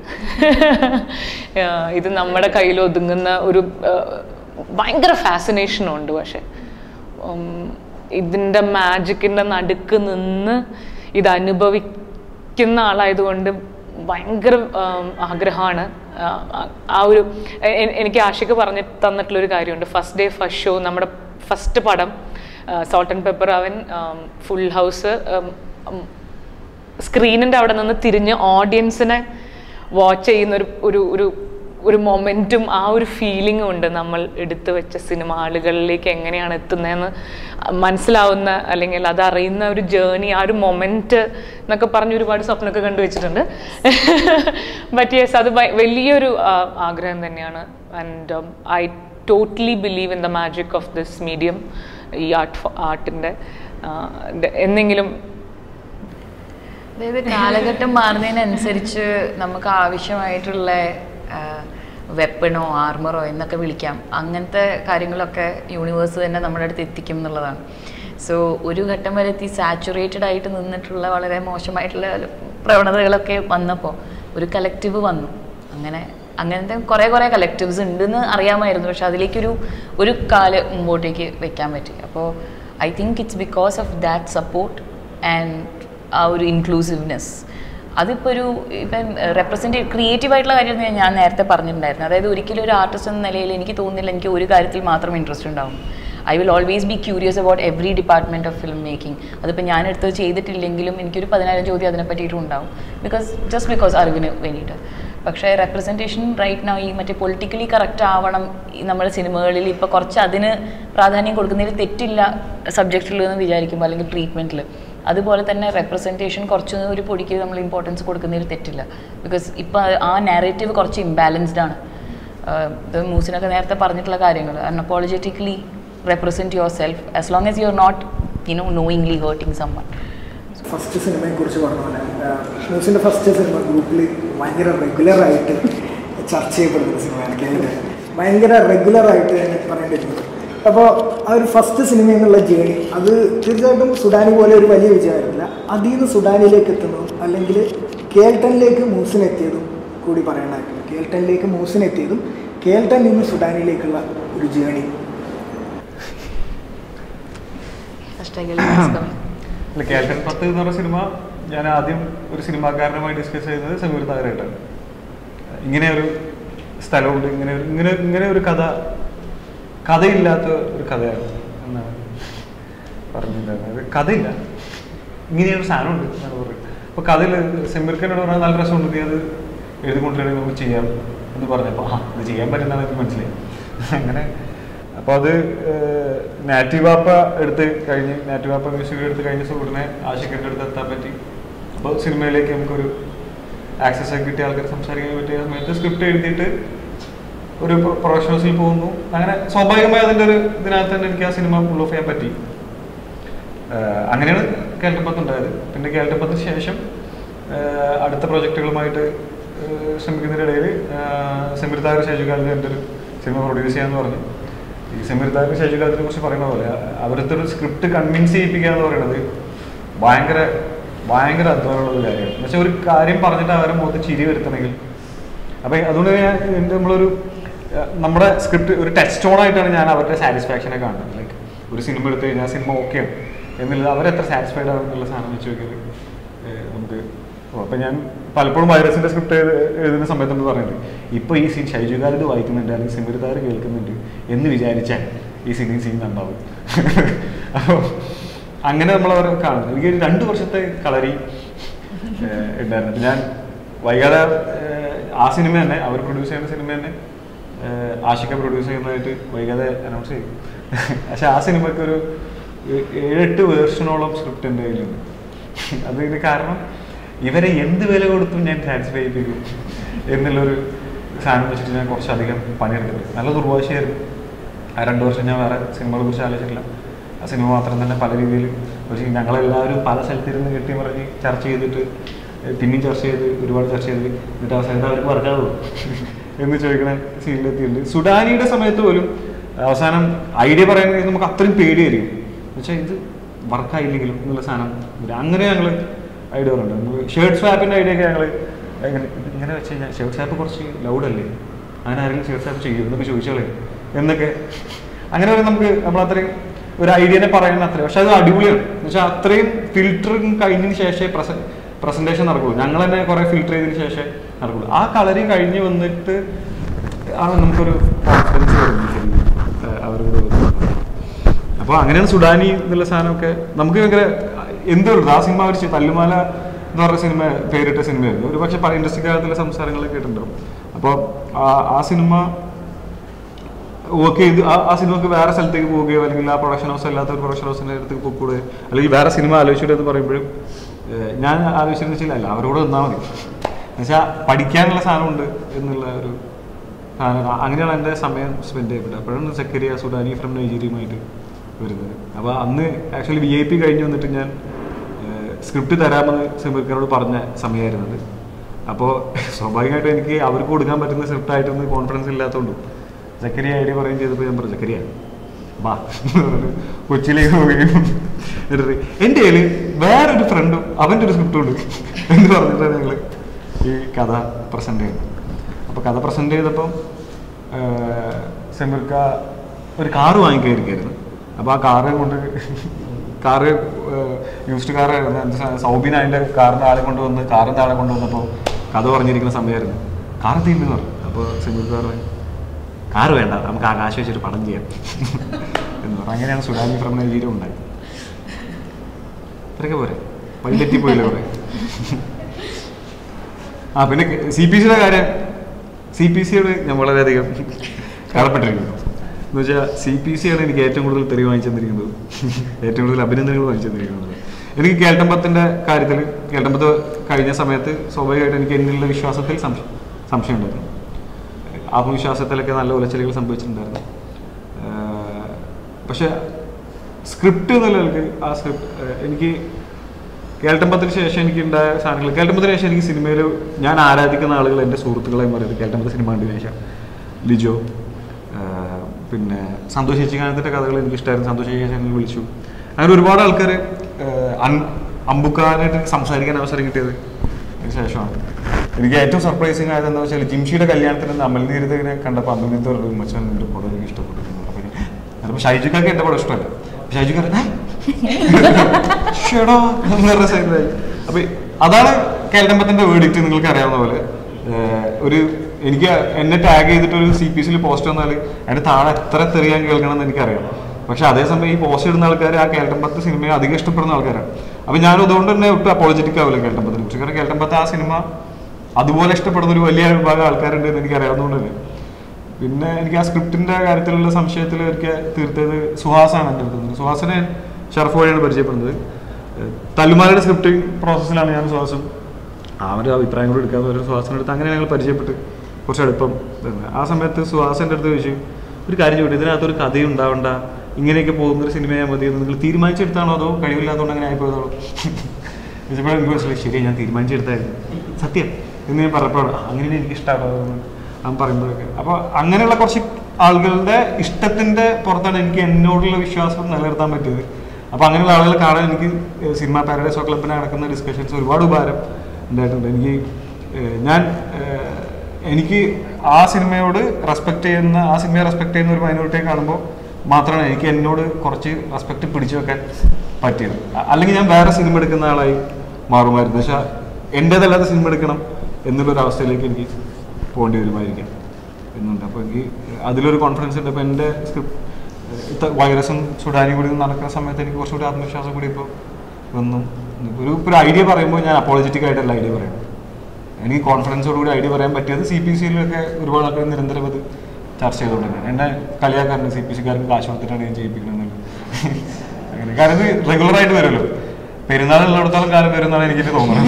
ആ, ഇത് നമ്മുടെ കയ്യിൽ ഒതുങ്ങുന്ന ഒരു ആ, ഭയങ്കര ഫാസിനേഷനും ഉണ്ട് പക്ഷെ ഉം, ഇതിൻ്റെ മാജിക്കിൻ്റെ നടുക്ക് നിന്ന് ഇത് അനുഭവിക്കുന്ന ആളായതുകൊണ്ട് ഭയങ്കര ആഗ്രഹമാണ് ആ ഒരു എ- എ- എനിക്ക് ആഷിക്ക് പറഞ്ഞ് തന്നിട്ടുള്ളൊരു കാര്യമുണ്ട് ഫസ്റ്റ് ഡേ ഫസ്റ്റ് ഷോ നമ്മുടെ ഫസ്റ്റ് പടം സോൾട്ട് ആൻഡ് പെപ്പർ അവൻ ഫുൾ ഹൗസ് സ്ക്രീനിൻ്റെ അവിടെ നിന്ന് തിരിഞ്ഞ് ഓഡിയൻസിനെ വാച്ച് ചെയ്യുന്ന ഒരു ഒരു ഒരു ഒരു മൊമെൻറ്റും ആ ഒരു ഫീലിംഗും ഉണ്ട് നമ്മൾ എടുത്തു വെച്ച സിനിമ ആളുകളിലേക്ക് എങ്ങനെയാണ് എത്തുന്നതെന്ന് മനസ്സിലാവുന്ന അല്ലെങ്കിൽ അതറിയുന്ന ഒരു ജേർണി ആ ഒരു മൊമെൻറ്റ് എന്നൊക്കെ പറഞ്ഞ് ഒരുപാട് സ്വപ്നമൊക്കെ കണ്ടുവച്ചിട്ടുണ്ട് ബട്ട് യെസ് അത് ഭയ- വലിയൊരു ആ, ആഗ്രഹം തന്നെയാണ് and I totally believe in the magic of this medium ഈ ആർട്ട് ആർട്ടിൻ്റെ എന്തെങ്കിലും അതായത് കാലഘട്ടം മാറുന്നതിനനുസരിച്ച് നമുക്ക് ആവശ്യമായിട്ടുള്ള വെപ്പണോ ആർമറോ എന്നൊക്കെ വിളിക്കാം അങ്ങനത്തെ കാര്യങ്ങളൊക്കെ യൂണിവേഴ്സ് തന്നെ നമ്മുടെ അടുത്ത് എത്തിക്കും എന്നുള്ളതാണ് സോ ഒരു ഘട്ടം വരെ എത്തി സാച്ചുറേറ്റഡ് ആയിട്ട് നിന്നിട്ടുള്ള വളരെ മോശമായിട്ടുള്ള പ്രവണതകളൊക്കെ വന്നപ്പോൾ ഒരു കലക്റ്റീവ് വന്നു അങ്ങനെ അങ്ങനത്തെ കുറേ കുറേ കലക്റ്റീവ്സ് ഉണ്ടെന്ന് അറിയാമായിരുന്നു പക്ഷെ അതിലേക്കൊരു ഒരു കാല് മുമ്പോട്ടേക്ക് വെക്കാൻ പറ്റി അപ്പോൾ I think it's because of that support and ആ ഒരു ഇൻക്ലൂസീവ്നെസ് അതിപ്പോൾ ഒരു ഇപ്പം റെപ്രസെൻറ്റ് ക്രിയേറ്റീവ് ആയിട്ടുള്ള കാര്യം ഞാൻ- ഞാൻ നേരത്തെ പറഞ്ഞിട്ടുണ്ടായിരുന്നു അതായത് ഒരിക്കലും ഒരു ആർട്ടിസ്റ്റ് എന്ന നിലയിൽ എനിക്ക് തോന്നുന്നില്ല എനിക്ക് ഒരു കാര്യത്തിൽ മാത്രം ഇൻട്രസ്റ്റ് ഉണ്ടാവും I will always be curious about every department of filmmaking അതിപ്പോൾ ഞാൻ എടുത്തത് ചെയ്തിട്ടില്ലെങ്കിലും എനിക്കൊരു പതിനായിരം ചോദ്യം അതിനെ പറ്റിയിട്ടും ഉണ്ടാവും ബിക്കോസ് ജസ്റ്റ് ബിക്കോസ് അറിവിന് വേണ്ടിയിട്ട് പക്ഷേ റെപ്രസെൻറ്റേഷൻ റൈറ്റ് നൗ ഈ മറ്റേ പൊളിറ്റിക്കലി കറക്റ്റ് ആവണം ഈ നമ്മുടെ സിനിമകളിൽ ഇപ്പോൾ കുറച്ച് അതിന് പ്രാധാന്യം കൊടുക്കുന്നതിൽ തെറ്റില്ല സബ്ജക്റ്റിൽ എന്ന് വിചാരിക്കുമ്പോൾ അല്ലെങ്കിൽ ട്രീറ്റ്മെൻറ്റിൽ അതുപോലെ തന്നെ റെപ്രസെൻറ്റേഷൻ കുറച്ച് ഒരു പൊടിക്ക് നമ്മൾ ഇമ്പോർട്ടൻസ് കൊടുക്കുന്നതിൽ തെറ്റില്ല ബിക്കോസ് ഇപ്പോൾ ആ നാരേറ്റീവ് കുറച്ച് ഇംബാലൻസ്ഡ് ആണ് ആഹ് ഇത് മൂസിനൊക്കെ നേരത്തെ പറഞ്ഞിട്ടുള്ള കാര്യങ്ങൾ unapologetically represent yourself as long as you are not you know knowingly hurting someone first സിനിമയെ കുറിച്ച് പറഞ്ഞ പോലെ ന്യൂസിൻ്റെ ഫസ്റ്റ് സിനിമ ഗ്രൂപ്പിൽ ഭയങ്കര റെഗുലറായിട്ട് ചർച്ച ചെയ്യപ്പെടുന്ന സിനിമയാണ് കേരളത്തിൽ ഭയങ്കര റെഗുലറായിട്ട് തന്നെ പറയേണ്ടിരുന്നത് അപ്പോൾ ആ ഒരു ഫസ്റ്റ് സിനിമ എന്നുള്ള ജേണി അത് തീർച്ചയായിട്ടും സുഡാനി പോലെ ഒരു വലിയ വിജയമായിരുന്നില്ല അതിൽ നിന്ന് സുഡാനിലേക്ക് എത്തുന്നതും അല്ലെങ്കിൽ കേൾട്ടനിലേക്ക് മൂസിനെത്തിയതും കൂടി പറയേണ്ടതായിട്ടുണ്ട് കേൾട്ടനിലേക്ക് മൂസിനെത്തിയതും കേൾട്ടനിൽ നിന്ന് സുഡാനിയിലേക്കുള്ള ഒരു ജേണി അല്ല കേൾട്ടൻ പത്ത് എന്ന് പറഞ്ഞ സിനിമ ഞാൻ ആദ്യം ഒരു സിനിമാക്കാരനുമായി ഡിസ്കസ് ചെയ്യുന്നത് സമീർ നായരായിട്ടാണ് ഇങ്ങനെ ഒരു സ്ഥലമുണ്ട് ഇങ്ങനെ ഒരു- ഇങ്ങനെ ഇങ്ങനെ ഒരു കഥ കഥയില്ലാത്ത ഒരു കഥയാണ് എന്നാണ് പറഞ്ഞിട്ടുണ്ടായിരുന്നത് അത് കഥയില്ല ഇങ്ങനെയൊരു സാധനമുണ്ട് എന്നാണ് പറയുന്നത് അപ്പോൾ കഥയിൽ സെമിർക്കനോട് പറഞ്ഞാൽ നല്ല രസമുണ്ട് നീ അത് എഴുതിക്കൊണ്ടിരിക്കണമെങ്കിൽ നമുക്ക് ചെയ്യാം എന്ന് പറഞ്ഞപ്പോൾ ആ ഇത് ചെയ്യാൻ പറ്റുന്നതാണ് എനിക്ക് മനസ്സിലായി അങ്ങനെ അപ്പോൾ അത് നാറ്റീവാപ്പ എടുത്ത് കഴിഞ്ഞ് നാറ്റീവാപ്പ മ്യൂസിക് എടുത്ത് കഴിഞ്ഞ ഉടനെ ആഷിഖിൻ്റെ അടുത്ത് എത്താൻ പറ്റി അപ്പോൾ സിനിമയിലേക്ക് നമുക്കൊരു ആക്സസ് ഒക്കെ കിട്ടിയ ആൾക്കാർ സംസാരിക്കാൻ പറ്റിയ സമയത്ത് സ്ക്രിപ്റ്റ് എഴുതിയിട്ട് ഒരു പ്രൊഡക്ഷൻസിൽ പോകുന്നു അങ്ങനെ സ്വാഭാവികമായി അതിൻ്റെ ഒരു ഇതിനകത്ത് തന്നെ എനിക്ക് ആ സിനിമ ഫുൾ ഓഫ് ചെയ്യാൻ പറ്റി ആഹ് അങ്ങനെയാണ് കേൾട്ടപ്പത്ത് ഉണ്ടായത് പിന്നെ കേൾട്ടപ്പത്തിന് ശേഷം ആഹ് അടുത്ത പ്രൊജക്റ്റുകളുമായിട്ട് ആഹ് ശ്രമിക്കുന്നതിനിടയിൽ സെമിർ താഗർ ഷേജുകാലിന് എൻ്റെ ഒരു സിനിമ പ്രൊഡ്യൂസ് ചെയ്യാന്ന് പറഞ്ഞു ഈ സെമിർ താഗർ ഷേജുകാലിനെ കുറിച്ച് പറയുന്ന പോലെ അവരുടെ ഒരു സ്ക്രിപ്റ്റ് കൺവിൻസ് ചെയ്യിപ്പിക്കുക എന്ന് പറയുന്നത് ഭയങ്കര ഭയങ്കര അധ്വാനമുള്ള ഒരു കാര്യമാണ് പക്ഷെ ഒരു കാര്യം പറഞ്ഞിട്ട് അവരെ മുഖത്ത് ചിരി വരുത്തണമെങ്കിൽ അപ്പം അതുകൊണ്ട് ഞാൻ എൻ്റെ നമ്മളൊരു അഹ് നമ്മുടെ സ്ക്രിപ്റ്റ് ഒരു ടച്ച് സ്റ്റോൺ ആയിട്ടാണ് ഞാൻ അവരുടെ സാറ്റിസ്ഫാക്ഷനെ കാണുന്നത് ലൈക്ക് ഒരു സിനിമ എടുത്തു കഴിഞ്ഞാൽ സിനിമ ഓക്കെയാണ് എന്നുള്ളത് അവരെത്ര സാറ്റിസ്ഫൈഡ് ആണ് എന്നുള്ള സാധനം വെച്ച് നോക്കിയത് ഏഹ് നമുക്ക് അപ്പം ഞാൻ പലപ്പോഴും വൈറസിൻ്റെ സ്ക്രിപ്റ്റ് എഴുതുന്ന സമയത്ത് നമ്മൾ പറയുന്നത് ഇപ്പോൾ ഈ സീൻ ഷൈജുകാർ ഇത് വായിക്കുന്നുണ്ട് അല്ലെങ്കിൽ സിമിർദാർ കേൾക്കുന്നുണ്ട് എന്ന് വിചാരിച്ചാൽ ഈ സീൻ സീൻ ഉണ്ടാവും അപ്പോൾ അങ്ങനെ നമ്മൾ അവർ കാണുന്നത് എനിക്ക് ഒരു രണ്ട് വർഷത്തെ കളരി ഏഹ് ഉണ്ടായിരുന്നു അപ്പൊ ഞാൻ വൈകാതെ ഏഹ് ആ സിനിമ തന്നെ അവർ പ്രൊഡ്യൂസ് ചെയ്യുന്ന സിനിമ തന്നെ ഏഹ് ആഷിക പ്രൊഡ്യൂസ് ചെയ്യുന്നതായിട്ട് വൈകാതെ അനൗൺസ് ചെയ്യും പക്ഷെ ആ സിനിമയ്ക്ക് ഒരു ഏ- ഏഴെട്ട് വേർഷനോളം സ്ക്രിപ്റ്റ് എൻ്റെ കയ്യിലുണ്ട് അതിന് കാരണം ഇവരെ എന്ത് വില കൊടുത്തും ഞാൻ സാറ്റിസ്ഫൈ ചെയ്യിപ്പിക്കും എന്നുള്ളൊരു സാധനം വെച്ചിട്ട് ഞാൻ കുറച്ചധികം പണിയെടുത്തിട്ടുണ്ട് നല്ല ദുർവാശയായിരുന്നു ആ രണ്ട് വർഷം ഞാൻ വേറെ സിനിമകളെ കുറിച്ച് ആലോചിച്ചിട്ടില്ല ആ സിനിമ മാത്രം തന്നെ പല രീതിയിൽ പക്ഷേ ഞങ്ങളെല്ലാവരും പല സ്ഥലത്തിരുന്ന് കെട്ടി പറഞ്ഞ് ചർച്ച ചെയ്തിട്ട് ഏഹ് പിന്നെയും ചർച്ച ചെയ്ത് ഒരുപാട് ചർച്ച ചെയ്ത് എന്നിട്ട് അവസാനം അവർക്ക് വർക്കാവുമോ എന്ന് ചോദിക്കണ സീനിലെത്തിയിട്ടുണ്ട് സുഡാനിയുടെ സമയത്ത് പോലും അവസാനം ഐഡിയ പറയുന്നത് നമുക്ക് അത്രയും പേടിയായിരിക്കും എന്നുവെച്ചാൽ ഇത് വർക്കായില്ലെങ്കിലും എന്നുള്ള സാധനം വരും. അങ്ങനെ ഞങ്ങൾ ഐഡിയ പറയുന്നുണ്ട് ഷർട്ട് സ്വാപ്പിൻ്റെ ഐഡിയ ഒക്കെ ഞങ്ങൾ എങ്ങനെ ഇത് ഇങ്ങനെ വെച്ച് കഴിഞ്ഞാൽ ഷർട്ട് സ്വാപ്പ് കുറച്ച് ലൗഡല്ലേ അങ്ങനെ ആരെങ്കിലും ഷർട്ട് സ്വാപ്പ് ചെയ്യും എന്നൊക്കെ ചോദിച്ചോളെ എന്നൊക്കെ അങ്ങനെ വരെ നമുക്ക് നമ്മളത്രയും ഒരു ഐഡിയനെ പറയുന്ന അത്രയും പക്ഷെ അത് അടിപൊളിയാണ് എന്ന് വെച്ചാൽ അത്രയും ഫിൽറ്ററിങ് കഴിഞ്ഞതിന് ശേഷമേ പ്രസ പ്രസന്റേഷൻ നടക്കുള്ളൂ ഞങ്ങൾ തന്നെ കുറെ ഫിൽറ്റർ ചെയ്തതിന് ശേഷമേ നടക്കുള്ളൂ ആ കളറി കഴിഞ്ഞ് വന്നിട്ട് ആണ് നമുക്കൊരു കോൺഫിഡൻസ് വരുന്നത് ശരിക്കും ഏഹ് അവരോട് വരുന്നത്. അപ്പോൾ അങ്ങനെയാണ് സുഡാനി എന്നുള്ള സാധനമൊക്കെ നമുക്ക് ഭയങ്കര എന്തൊരു ആ സിനിമ ഒരു തല്ലുമാല എന്ന് പറഞ്ഞ സിനിമ പേരിട്ട സിനിമയായിരുന്നു ഒരു പക്ഷേ പല ഇൻഡസ്ട്രി കാലത്തിലെ സംസാരങ്ങളൊക്കെ കേട്ടിട്ടുണ്ടാവും അപ്പോൾ ആ സിനിമ വർക്ക് ചെയ്ത് ആ ആ സിനിമക്ക് വേറെ സ്ഥലത്തേക്ക് പോവുകയോ അല്ലെങ്കിൽ ആ പ്രൊഡക്ഷൻ ഹൗസ് അല്ലാത്ത ഒരു പ്രൊഡക്ഷൻ ഹൗസിൻ്റെ അടുത്തേക്ക് പോയിക്കൂടെ അല്ലെങ്കിൽ വേറെ സിനിമ ആലോചിച്ചിട്ട് എന്ന് പറയുമ്പോഴും ഏഹ് ഞാൻ ആലോചിച്ചതെന്ന് വെച്ചാൽ അല്ല അവരോട് നിന്നാൽ മതി എന്നുവെച്ചാൽ പഠിക്കാനുള്ള സാധനമുണ്ട് എന്നുള്ള ഒരു സാധനം അങ്ങനെയാണ് എൻ്റെ സമയം സ്പെൻഡ് ചെയ്യപ്പെട്ടത് അപ്പോഴാണ് സെക്കരിയ സുഡാനി ഫ്രം നൈജീരിയയുമായിട്ട് വരുന്നത് അപ്പോൾ അന്ന് ആക്ച്വലി വി ഐ പി കഴിഞ്ഞ് വന്നിട്ട് ഞാൻ സ്ക്രിപ്റ്റ് തരാമെന്ന് സിമിർക്കനോട് പറഞ്ഞ സമയമായിരുന്നത് അപ്പോൾ സ്വാഭാവികമായിട്ടും എനിക്ക് അവർക്ക് കൊടുക്കാൻ പറ്റുന്ന സ്ക്രിപ്റ്റ് ആയിട്ടൊന്നും കോൺഫിഡൻസ് ഇല്ലാത്തതുകൊണ്ടും ജക്കരിയ ഐഡിയ പറയുകയും ചെയ്തപ്പോൾ ഞാൻ പറഞ്ഞു ജക്കരിയ വാ എന്ന് പറഞ്ഞ് കൊച്ചിയിലേക്ക് പോവുകയും എന്നിട്ട് എൻ്റെ കയ്യിൽ വേറൊരു ഫ്രണ്ടും അവൻ്റെ ഒരു സ്ക്രിപ്റ്റും ഉണ്ട് എന്ന് പറഞ്ഞിട്ടാണ് ഞങ്ങൾ ഈ കഥ പ്രസൻറ്റ് ചെയ്യുന്നത് അപ്പോൾ കഥ പ്രസൻറ്റ് ചെയ്തപ്പം സെമിർക്ക ഒരു കാറ് വാങ്ങിക്കായിരിക്കായിരുന്നു അപ്പോൾ ആ കാറ് കൊണ്ട് കാറ് യൂസ്ഡ് കാർ സൗബിൻ അതിൻ്റെ കാറിൻ്റെ ആളെ കൊണ്ടുവന്ന് കാറിൻ്റെ ആളെ കൊണ്ടുവന്നപ്പോൾ കഥ പറഞ്ഞിരിക്കുന്ന സമയമായിരുന്നു കാർ തീരുന്നു പറഞ്ഞു അപ്പോൾ സെമിർക്ക പറഞ്ഞു കാറ് വേണ്ട നമുക്ക് ആകാശം വെച്ചൊരു പടം ചെയ്യാം എന്ന് പറഞ്ഞു അങ്ങനെയാണ് സുഡാനി ഫ്രം നൈജീരിയ ഉണ്ടായത് ഇത്രയൊക്കെ പോരെ വഴിതെറ്റി പോയില്ല കുറെ ആ പിന്നെ സി പി സിയുടെ കാര്യം സി പി സിയോട് ഞാൻ വളരെയധികം കടപ്പെട്ടിരിക്കുന്നു എന്ന് വെച്ചാൽ സി പി സി ആണ് എനിക്ക് ഏറ്റവും കൂടുതൽ തെറി വാങ്ങിച്ചു തന്നിരിക്കുന്നത് ഏറ്റവും കൂടുതൽ അഭിനന്ദനങ്ങൾ വാങ്ങിച്ചു തന്നിരിക്കുന്നത് എനിക്ക് കേൾട്ടമ്പത്തിൻ്റെ കാര്യത്തിൽ കേൾട്ടമ്പത്ത് കഴിഞ്ഞ സമയത്ത് സ്വാഭാവികമായിട്ട് എനിക്ക് എന്നിലുള്ള വിശ്വാസത്തിൽ സംശയം സംശയം ഉണ്ടായിരുന്നു ആത്മവിശ്വാസത്തിലൊക്കെ നല്ല ഉലച്ചിലുകൾ സംഭവിച്ചിട്ടുണ്ടായിരുന്നു ആഹ് പക്ഷെ സ്ക്രിപ്റ്റ് എന്നുള്ള നിലക്ക് ആ സ്ക്രിപ്റ്റ് എനിക്ക് കേൾട്ടമ്പത്തിന് ശേഷം എനിക്ക് ഉണ്ടായ സാധനങ്ങൾ കേൾട്ടമ്പത്തിന് ശേഷം എനിക്ക് സിനിമയിൽ ഞാൻ ആരാധിക്കുന്ന ആളുകൾ എൻ്റെ സുഹൃത്തുക്കളെയും പറയുന്നത് കേൾട്ടമ്പത്ത് സിനിമ കണ്ടതിന് ശേഷം ലിജോ ആഹ് പിന്നെ സന്തോഷ് ചേച്ചിക്കാനത്തിൻ്റെ കഥകൾ എനിക്ക് ഇഷ്ടമായിരുന്നു സന്തോഷ് ചേച്ചിനെ വിളിച്ചു അങ്ങനെ ഒരുപാട് ആൾക്കാർ അമ്പുക്കാനായിട്ട് സംസാരിക്കാൻ അവസരം കിട്ടിയത് അതിന് ശേഷമാണ് എനിക്ക് ഏറ്റവും സർപ്രൈസിങ് ആയത് എന്താ വെച്ചാൽ ജിംഷിയുടെ കല്യാണത്തിന് അമൽ നീരതിനെ കണ്ടപ്പോൾ അമൽ നീരത് ഒരു മച്ചാൻ എൻ്റെ പടം എനിക്ക് ഇഷ്ടപ്പെട്ടു എന്ന് പറഞ്ഞു. അപ്പോൾ ഷൈജുക്കാർക്ക് എൻ്റെ പടം ഇഷ്ടമല്ല ഷൈജുക്കാർ ഷേടാ വേറെ സൈഡിലായി അപ്പൊ അതാണ് കേരളമ്പത്തിന്റെ വേർഡിക്റ്റ് നിങ്ങൾക്ക് അറിയാവുന്ന പോലെ ഏഹ് ഒരു എനിക്ക് എന്നെ ടാഗ് ചെയ്തിട്ട് ഒരു സി പി സിയിൽ പോസ്റ്റ് വന്നാൽ അതിന്റെ താഴെ എത്ര തെറിയാൻ കേൾക്കണം എന്ന് എനിക്കറിയാം പക്ഷെ അതേസമയം ഈ പോസ്റ്റ് ഇടുന്ന ആൾക്കാർ ആ കേൾട്ടമ്പത്ത് സിനിമയെ അധികം ഇഷ്ടപ്പെടുന്ന ആൾക്കാരാണ് അപ്പൊ ഞാൻ അതുകൊണ്ട് തന്നെ ഒട്ടും അപ്പോളജറ്റിക് ആവില്ല കേൾട്ടമ്പത്തിനെ കുറിച്ച് കാരണം കേൾട്ടമ്പത്ത് ആ സിനിമ അതുപോലെ ഇഷ്ടപ്പെടുന്ന ഒരു വലിയ വിഭാഗം ആൾക്കാരുണ്ട് എന്ന് എനിക്ക് അറിയാവുന്നതുകൊണ്ട് തന്നെ പിന്നെ എനിക്ക് ആ സ്ക്രിപ്റ്റിന്റെ കാര്യത്തിലുള്ള സംശയത്തിൽ എനിക്ക് തീർത്തത് സുഹാസാണ് എൻ്റെ അടുത്ത് സുഹാസിനെ ഷർഫ് വഴിയാണ് പരിചയപ്പെടുന്നത് ഏഹ് തല്ലുമാലയുടെ സ്ക്രിപ്റ്റിംഗ് പ്രോസസ്സിലാണ് ഞാൻ സുഹാസും അവരുടെ അഭിപ്രായം കൂടെ എടുക്കാതെ ഒരു സുഹാസിൻ്റെ അടുത്ത് അങ്ങനെ ഞങ്ങൾ പരിചയപ്പെട്ട് കുറച്ച് അടുപ്പം വരുന്നത് ആ സമയത്ത് സുഹാസിൻ്റെ അടുത്ത് ചോദിച്ചു ഒരു കാര്യം ചോദിച്ചു ഇതിനകത്ത് ഒരു കഥയും ഉണ്ടാവണ്ട ഇങ്ങനെയൊക്കെ പോകുന്ന ഒരു സിനിമയാൽ മതി എന്ന് നിങ്ങൾ തീരുമാനിച്ചെടുത്താണോ അതോ കഴിവില്ലാത്തതുകൊണ്ട് അങ്ങനെ ആയിപ്പോയതാണോ ചോദിച്ചപ്പോൾ എനിക്ക് മനസ്സിലായി ശരി ഞാൻ തീരുമാനിച്ചെടുത്തായിരുന്നു സത്യം എന്ന് ഞാൻ പറഞ്ഞപ്പോൾ അങ്ങനെയാണ് എനിക്ക് ഇഷ്ടമാകുന്നത് അവൻ പറയുമ്പോഴൊക്കെ അപ്പോൾ അങ്ങനെയുള്ള കുറച്ച് ആളുകളുടെ ഇഷ്ടത്തിൻ്റെ പുറത്താണ് എനിക്ക് എന്നോടുള്ള വിശ്വാസം നിലനിർത്താൻ പറ്റിയത് അപ്പോൾ അങ്ങനെയുള്ള ആളുകൾ കാണാൻ എനിക്ക് സിനിമ പാരഡൈസോ ക്ലബിന് നടക്കുന്ന ഡിസ്കഷൻസ് ഒരുപാട് ഉപകാരം ഉണ്ടായിട്ടുണ്ട് എനിക്ക് ഏഹ്, ഞാൻ ഏഹ്, എനിക്ക് ആ സിനിമയോട് റെസ്പെക്ട് ചെയ്യുന്ന ആ സിനിമയെ റെസ്പെക്ട് ചെയ്യുന്ന ഒരു മൈനോറിറ്റിയെ കാണുമ്പോൾ മാത്രമാണ് എനിക്ക് എന്നോട് കുറച്ച് റെസ്പെക്ട് പിടിച്ചു വെക്കാൻ പറ്റിയത് അ- അല്ലെങ്കിൽ ഞാൻ വേറെ സിനിമ എടുക്കുന്ന ആളായി മാറുമായിരുന്നു പക്ഷെ എൻ്റേതല്ലാത്ത സിനിമ എടുക്കണം എന്നുള്ളൊരു അവസ്ഥയിലേക്ക് എനിക്ക് പോകേണ്ടി വരുമായിരിക്കാം എന്നുണ്ട് അപ്പോൾ എനിക്ക് അതിലൊരു കോൺഫിഡൻസ് ഉണ്ട് അപ്പോൾ എൻ്റെ സ്ക്രിപ്റ്റ് വൈറസും സുഡാനിയും കൂടി നടക്കുന്ന സമയത്ത് എനിക്ക് കുറച്ചുകൂടി ആത്മവിശ്വാസം കൂടി ഇപ്പോൾ വന്നു ഒരു ഇപ്പോൾ ഒരു ഐഡിയ പറയുമ്പോൾ ഞാൻ അപ്പോളജറ്റിക് ആയിട്ടുള്ള ഐഡിയ പറയും എനിക്ക് കോൺഫിഡൻസോടുകൂടി ഐഡിയ പറയാൻ പറ്റിയത് സി പി സിയിലൊക്കെ ഒരുപാട് ആൾക്കാർ നിരന്തരം അത് ചർച്ച ചെയ്തുകൊണ്ടിരുന്നത് എന്നെ കളിയാക്കാറുണ്ട് സി പി സിക്കാർക്ക് കാശ് കൊടുത്തിട്ടാണ് ഞാൻ ചെയ്യിപ്പിക്കുന്നത് അങ്ങനെ കാരണം ഇത് റെഗുലർ ആയിട്ട് വരുമല്ലോ പെരുന്നാളുള്ളിടത്തോളം കാലം പെരുന്നാൾ എനിക്ക് തോന്നുന്നു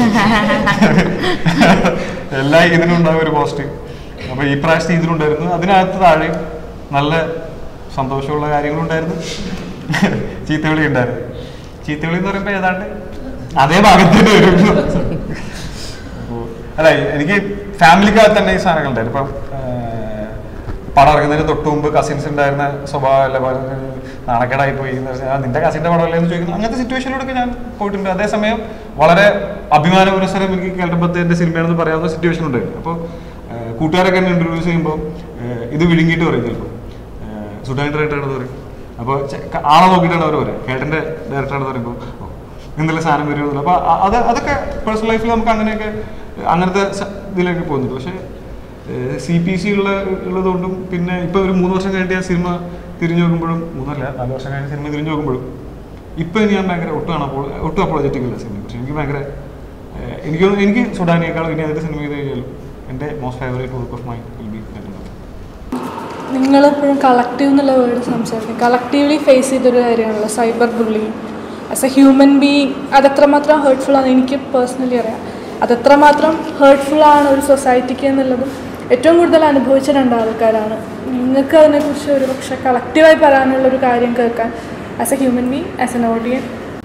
എല്ലാ ഇതിനും ഉണ്ടാകും ഒരു പോസ്റ്റ് അപ്പൊ ഈ പ്രാവശ്യത്തെ ഇതിലുണ്ടായിരുന്നു അതിനകത്ത് താഴെ നല്ല സന്തോഷമുള്ള കാര്യങ്ങളുണ്ടായിരുന്നു ചീത്തവിളി ഉണ്ടായിരുന്നു ചീത്തവിളി എന്ന് പറയുമ്പോൾ ഏതാണ്ട് അതേ ഭാഗത്ത് തന്നെ വരുന്നു അപ്പോ അല്ല എനിക്ക് ഫാമിലിക്കകത്ത് തന്നെ ഈ സാധനങ്ങൾ ഉണ്ടായിരുന്നു ഇപ്പം ഏഹ്, പടം ഇറങ്ങുന്നതിന് തൊട്ട് മുമ്പ് കസിൻസ് ഉണ്ടായിരുന്ന സ്വഭാവം അല്ല പറഞ്ഞ് നാണക്കേടായി പോയി എന്ന് പറഞ്ഞാൽ, "ആ, നിന്റെ കസിന്റെ പടമല്ലേ എന്ന് ചോദിക്കുന്നു അങ്ങനത്തെ സിറ്റുവേഷനിലൂടെ ഞാൻ പോയിട്ടുണ്ട് അതേസമയം വളരെ അഭിമാന പുരസ്സരം എനിക്ക് കേൾട്ടപ്പത്തെ എൻ്റെ സിനിമയാണെന്ന് പറയാവുന്ന സിറ്റുവേഷൻ ഉണ്ടായിരുന്നു അപ്പോൾ കൂട്ടുകാരൊക്കെ എന്നെ ഇൻ്റർവ്യൂസ് ചെയ്യുമ്പോൾ ഏഹ്, ഇത് വിഴുങ്ങിയിട്ട് പറയും ചിലപ്പോൾ സുഡാൻ ഡയറക്ടറാണെന്ന് പറയും അപ്പോൾ ആളെ നോക്കിയിട്ടാണ് അവർ പറയുക കേട്ടൻ്റെ ഡയറക്ടറാണെന്ന് പറയുമ്പോൾ "ഓ, എന്തെല്ലാം സാധനം വരുമെന്നില്ല അപ്പോൾ അത് അതൊക്കെ പേഴ്സണൽ ലൈഫിൽ നമുക്ക് അങ്ങനെയൊക്കെ അങ്ങനത്തെ സ- ഇതിലേക്ക് പോകുന്നുണ്ട് പക്ഷേ സി പി സി ഉള്ള ഉള്ളതുകൊണ്ടും പിന്നെ ഇപ്പോൾ ഒരു മൂന്ന് വർഷം കഴിഞ്ഞിട്ട് ഞാൻ സിനിമ തിരിഞ്ഞു നോക്കുമ്പോഴും മൂന്നല്ല നാല് വർഷം കഴിഞ്ഞ് സിനിമ തിരിഞ്ഞു നോക്കുമ്പോഴും ഇപ്പം ഞാൻ ഭയങ്കര ഒട്ടുമാണ് അപ്പോൾ ഒട്ടും അപ്പോളജറ്റിക് ഇല്ല സിനിമയെ കുറിച്ച് എനിക്ക് ഭയങ്കര ഏഹ്, എനിക്ക് തോന്നുന്നു എനിക്ക് സുഡാനിയേക്കാളും ഇനി അതിൻ്റെ സിനിമ ചെയ്ത് കഴിഞ്ഞാലും എൻ്റെ most favourite work of mind will be that നിങ്ങളെപ്പോഴും കളക്റ്റീവ് എന്നുള്ള വേർഡ് സംസാരിക്കും കളക്റ്റീവ്ലി ഫേസ് ചെയ്തൊരു കാര്യമാണല്ലോ cyber bullying as a human being അതെത്രമാത്രം ഹേർട്ട്ഫുൾ ആണ് എനിക്ക് പേഴ്സണലി അറിയാം അതെത്രമാത്രം ഹേർട്ട്ഫുൾ ആണ് ഒരു സൊസൈറ്റിക്ക് എന്നുള്ളതും ഏറ്റവും കൂടുതൽ അനുഭവിച്ച രണ്ട് ആൾക്കാരാണ് നിങ്ങൾക്ക് അതിനെക്കുറിച്ച് ഒരു പക്ഷേ കളക്റ്റീവായി പറയാനുള്ളൊരു കാര്യം കേൾക്കാൻ as a human being as an audience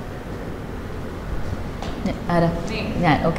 ആരാ ഞാൻ ഓക്കെ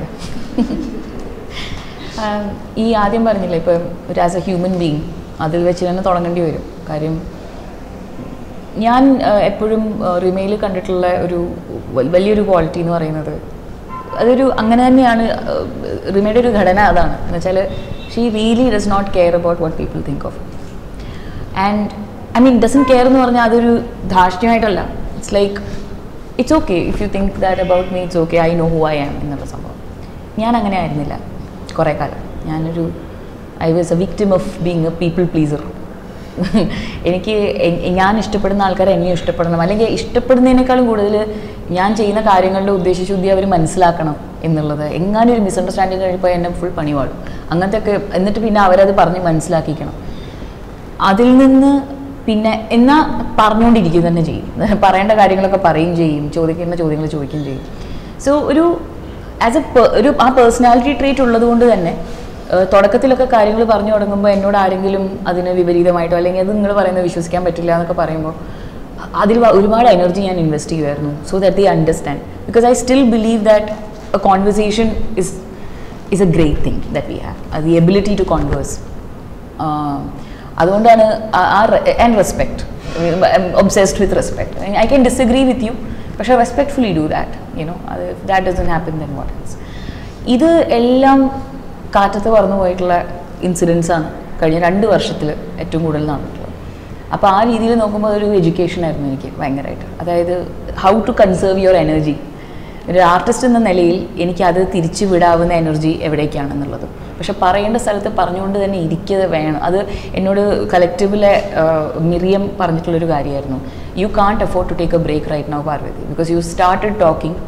ഈ ആദ്യം പറഞ്ഞില്ലേ ഇപ്പം ഒരു ആസ് എ ഹ്യൂമൻ ബീങ് അതിൽ വെച്ച് തന്നെ തുടങ്ങേണ്ടി വരും കാര്യം ഞാൻ ആഹ്, എപ്പോഴും റിമെയിൽ കണ്ടിട്ടുള്ള ഒരു വ- വലിയൊരു ക്വാളിറ്റി എന്ന് പറയുന്നത് അതൊരു അങ്ങനെ തന്നെയാണ് ആഹ്, റിമയുടെ ഒരു ഘടന അതാണ് എന്ന് വെച്ചാൽ she really does not care about what people think of and I mean doesn't care എന്ന് പറഞ്ഞാൽ അതൊരു ധാർഷ്ട്യമായിട്ടല്ല it's like it's okay if you think that about me it's okay I know who I am എന്നുള്ള സംഭവം ഞാൻ അങ്ങനെ ആയിരുന്നില്ല കുറേ കാലം ഞാനൊരു I was a victim of being a people pleaser എനിക്ക് എൻ- ഞാൻ ഇഷ്ടപ്പെടുന്ന ആൾക്കാരെ എന്നെ ഇഷ്ടപ്പെടണം അല്ലെങ്കിൽ ഇഷ്ടപ്പെടുന്നതിനേക്കാളും കൂടുതൽ ഞാൻ ചെയ്യുന്ന കാര്യങ്ങളുടെ ഉദ്ദേശശുദ്ധി അവർ മനസ്സിലാക്കണം എന്നുള്ളത് എങ്ങാനും ഒരു മിസ്അണ്ടർസ്റ്റാൻഡിങ് കഴിയുമ്പോൾ എന്നെ ഫുൾ പണി പാടും അങ്ങനത്തെ ഒക്കെ എന്നിട്ട് പിന്നെ അവരത് പറഞ്ഞ് മനസ്സിലാക്കിക്കണം അതിൽ നിന്ന് പിന്നെ എന്നാ പറഞ്ഞുകൊണ്ടിരിക്കുക തന്നെ ചെയ്യും പറയേണ്ട കാര്യങ്ങളൊക്കെ പറയുകയും ചെയ്യും ചോദിക്കേണ്ട ചോദ്യങ്ങൾ ചോദിക്കുകയും ചെയ്യും സോ ഒരു ആസ് എ ഒരു ആ പേഴ്സണാലിറ്റി ട്രേറ്റ് ഉള്ളത് കൊണ്ട് തന്നെ ഏഹ്, തുടക്കത്തിലൊക്കെ കാര്യങ്ങൾ പറഞ്ഞു തുടങ്ങുമ്പോൾ എന്നോട് ആരെങ്കിലും അതിന് വിപരീതമായിട്ടോ അല്ലെങ്കിൽ അത് നിങ്ങൾ പറയുന്നത് വിശ്വസിക്കാൻ പറ്റില്ല എന്നൊക്കെ പറയുമ്പോൾ അതിൽ വ- ഒരുപാട് എനർജി ഞാൻ ഇൻവെസ്റ്റ് ചെയ്യുമായിരുന്നു so that the understand because I still believe that a conversation is is a great thing that we have the ability to converse അതുകൊണ്ടാണ് and respect obsessed with respect I can disagree with you പക്ഷേ റെസ്പെക്ട്ഫുള്ളി ഡു ദാറ്റ് യുനോ അത് that doesn't happen then what has ഇത് എല്ലാം കാറ്റത്ത് പറന്നു പോയിട്ടുള്ള ഇൻസിഡൻസ് ആണ് കഴിഞ്ഞ രണ്ട് വർഷത്തിൽ ഏറ്റവും കൂടുതൽ നടന്നിട്ടുള്ളത് അപ്പോൾ ആ രീതിയിൽ നോക്കുമ്പോൾ അതൊരു എഡ്യൂക്കേഷൻ ആയിരുന്നു എനിക്ക് ഭയങ്കരമായിട്ട് അതായത് how to conserve your energy ഒരു ആർട്ടിസ്റ്റ് എന്ന നിലയിൽ എനിക്കത് തിരിച്ചു വിടാവുന്ന എനർജി എവിടേക്കാണെന്നുള്ളത് പക്ഷെ പറയേണ്ട സ്ഥലത്ത് പറഞ്ഞുകൊണ്ട് തന്നെ ഇരിക്കുക വേണം അത് എന്നോട് കളക്റ്റീവിലെ മിറിയം പറഞ്ഞിട്ടുള്ളൊരു കാര്യമായിരുന്നു you can't afford to take a break right now Parvathy because you started talking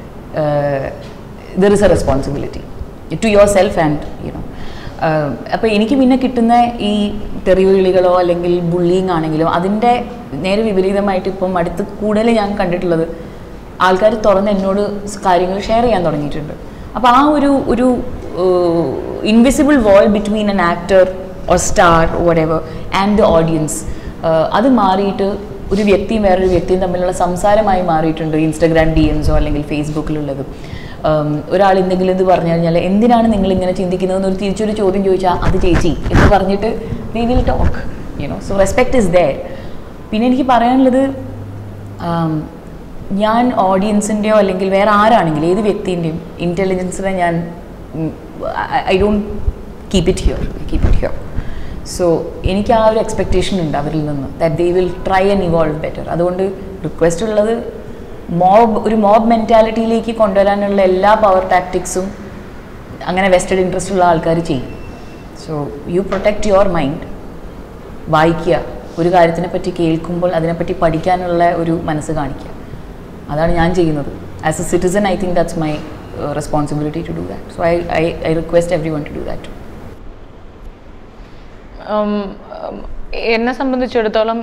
there is a responsibility to yourself and you know അപ്പോൾ എനിക്ക് പിന്നെ കിട്ടുന്ന ഈ തെറിവിളികളോ അല്ലെങ്കിൽ ബുള്ളിങ് ആണെങ്കിലും അതിൻ്റെ നേരെ വിപരീതമായിട്ട് ഇപ്പം അടുത്ത് കൂടുതൽ ഞാൻ കണ്ടിട്ടുള്ളത് ആൾക്കാർ തുറന്ന് എന്നോട് കാര്യങ്ങൾ ഷെയർ ചെയ്യാൻ തുടങ്ങിയിട്ടുണ്ട് അപ്പോൾ ആ ഒരു ഒരു invisible wall between an actor or star whatever and the audience അത് മാറിയിട്ട് ഒരു വ്യക്തിയും വേറൊരു വ്യക്തിയും തമ്മിലുള്ള സംസാരമായി മാറിയിട്ടുണ്ട് ഇൻസ്റ്റഗ്രാം ഡി എംസോ അല്ലെങ്കിൽ ഫേസ്ബുക്കിലുള്ളതും ഉം, ഒരാൾ എന്തെങ്കിലും ഇത് പറഞ്ഞു കഴിഞ്ഞാൽ എന്തിനാണ് നിങ്ങൾ ഇങ്ങനെ ചിന്തിക്കുന്നതെന്ന് ഒരു തിരിച്ചൊരു ചോദ്യം ചോദിച്ചാൽ അത് ചേച്ചി എന്ന് പറഞ്ഞിട്ട് we will talk you know so respect is there പിന്നെ എനിക്ക് പറയാനുള്ളത് ആം, ഞാൻ ഓഡിയൻസിൻ്റെയോ അല്ലെങ്കിൽ വേറെ ആരാണെങ്കിലും ഏത് വ്യക്തിൻ്റെയും ഇൻ്റലിജൻസിനെ ഞാൻ I don't keep it here keep it here so എനിക്ക് ആ ഒരു എക്സ്പെക്റ്റേഷൻ ഉണ്ട് അവരിൽ നിന്ന് that they will try and evolve better അതുകൊണ്ട് റിക്വസ്റ്റ് ഉള്ളത് മോബ് ഒരു മോബ് മെൻറ്റാലിറ്റിയിലേക്ക് കൊണ്ടുവരാനുള്ള എല്ലാ പവർ ടാക്ടിക്സും അങ്ങനെ വെസ്റ്റഡ് ഇൻട്രസ്റ്റ് ഉള്ള ആൾക്കാർ ചെയ്യും so you protect your mind വായിക്കുക ഒരു കാര്യത്തിനെ പറ്റി കേൾക്കുമ്പോൾ അതിനെപ്പറ്റി പഠിക്കാനുള്ള ഒരു മനസ്സ് കാണിക്കുക അതാണ് ഞാൻ ചെയ്യുന്നത് as a citizen I think that's my responsibility to do that so I I I request everyone to do that um, um, എന്നെ സംബന്ധിച്ചിടത്തോളം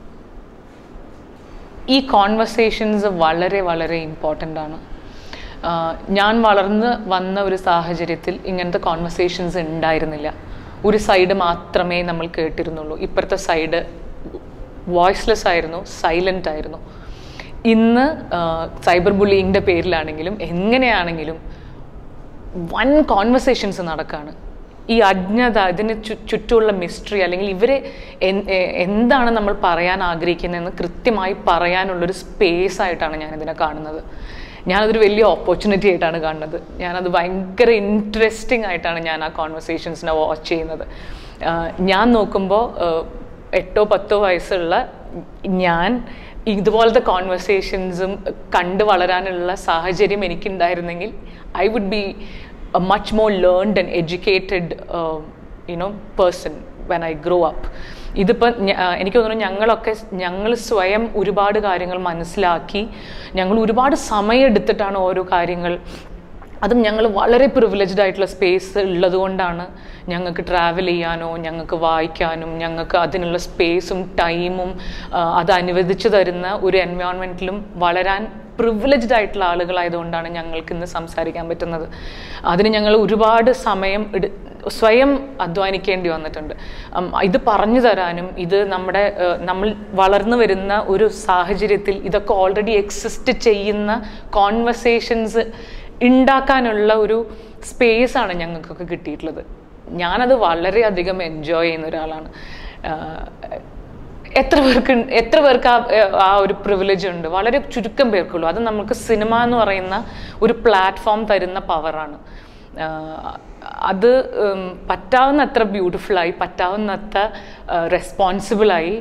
ഈ കോൺവെർസേഷൻസ് വളരെ വളരെ ഇമ്പോർട്ടൻ്റ് ആണ് ആഹ് ഞാൻ വളർന്ന് വന്ന ഒരു സാഹചര്യത്തിൽ ഇങ്ങനത്തെ കോൺവെർസേഷൻസ് ഉണ്ടായിരുന്നില്ല ഒരു സൈഡ് മാത്രമേ നമ്മൾ കേട്ടിരുന്നുള്ളൂ ഇപ്പുറത്തെ സൈഡ് വോയിസ്ലെസ് ആയിരുന്നു സൈലൻ്റ് ആയിരുന്നു ഇന്ന് സൈബർ ബുള്ളിങ്ങിൻ്റെ പേരിലാണെങ്കിലും എങ്ങനെയാണെങ്കിലും വൺ കോൺവെർസേഷൻസ് നടക്കുകയാണ് ഈ അജ്ഞത ഇതിന് ചു ചുറ്റുമുള്ള മിസ്റ്ററി അല്ലെങ്കിൽ ഇവരെ എൻ- എ- എന്താണ് നമ്മൾ പറയാൻ ആഗ്രഹിക്കുന്നതെന്ന് കൃത്യമായി പറയാനുള്ളൊരു സ്പേസ് ആയിട്ടാണ് ഞാനിതിനെ കാണുന്നത് ഞാനതൊരു വലിയ ഓപ്പർച്യൂണിറ്റി ആയിട്ടാണ് കാണുന്നത് ഞാനത് ഭയങ്കര ഇൻട്രസ്റ്റിംഗ് ആയിട്ടാണ് ഞാൻ ആ കോൺവെർസേഷൻസിനെ വാച്ച് ചെയ്യുന്നത് ആഹ് ഞാൻ നോക്കുമ്പോൾ എട്ടോ പത്തോ വയസ്സുള്ള ഞാൻ ഇതുപോലത്തെ കോൺവെർസേഷൻസും കണ്ടു വളരാനുള്ള സാഹചര്യം എനിക്കുണ്ടായിരുന്നെങ്കിൽ I would be a much more learned and educated you know person when I grow up ഇതിപ്പോൾ എനിക്ക് തോന്നുന്നു ഞങ്ങളൊക്കെ ഞങ്ങൾ സ്വയം ഒരുപാട് കാര്യങ്ങൾ മനസ്സിലാക്കി ഞങ്ങൾ ഒരുപാട് സമയം എടുത്തിട്ടാണ് ഓരോ കാര്യങ്ങൾ അതും ഞങ്ങൾ വളരെ പ്രിവിലേജ്ഡ് ആയിട്ടുള്ള സ്പേസ് ഉള്ളത് കൊണ്ടാണ് ഞങ്ങൾക്ക് ട്രാവൽ ചെയ്യാനോ ഞങ്ങൾക്ക് വായിക്കാനും ഞങ്ങൾക്ക് അതിനുള്ള സ്പേസും ടൈമും അത് അനുവദിച്ചു തരുന്ന ഒരു എൻവയോൺമെൻറ്റിലും വളരാൻ പ്രിവിലേജ്ഡ് ആയിട്ടുള്ള ആളുകളായതുകൊണ്ടാണ് ഞങ്ങൾക്ക് ഇന്ന് സംസാരിക്കാൻ പറ്റുന്നത് അതിന് ഞങ്ങൾ ഒരുപാട് സമയം എടു സ്വയം അധ്വാനിക്കേണ്ടി വന്നിട്ടുണ്ട് ഉം, ഇത് പറഞ്ഞു തരാനും ഇത് നമ്മുടെ ഏഹ്, നമ്മൾ വളർന്നു വരുന്ന ഒരു സാഹചര്യത്തിൽ ഇതൊക്കെ ഓൾറെഡി എക്സിസ്റ്റ് ചെയ്യുന്ന കോൺവെർസേഷൻസ് ഉണ്ടാക്കാനുള്ള ഒരു സ്പേസ് ആണ് ഞങ്ങൾക്കൊക്കെ കിട്ടിയിട്ടുള്ളത് ഞാനത് വളരെയധികം എൻജോയ് ചെയ്യുന്ന ഒരാളാണ് ആഹ് എത്ര പേർക്ക് ഉണ്ട്- എത്ര പേർക്ക് ആ ആ ഒരു പ്രിവിലേജ് ഉണ്ട് വളരെ ചുരുക്കം പേർക്കുള്ളൂ അത് നമുക്ക് സിനിമ എന്ന് പറയുന്ന ഒരു പ്ലാറ്റ്ഫോം തരുന്ന പവറാണ് അത് ഉം, പറ്റാവുന്നത്ര ബ്യൂട്ടിഫുള്ളായി പറ്റാവുന്നത്ര റെസ്പോൺസിബിളായി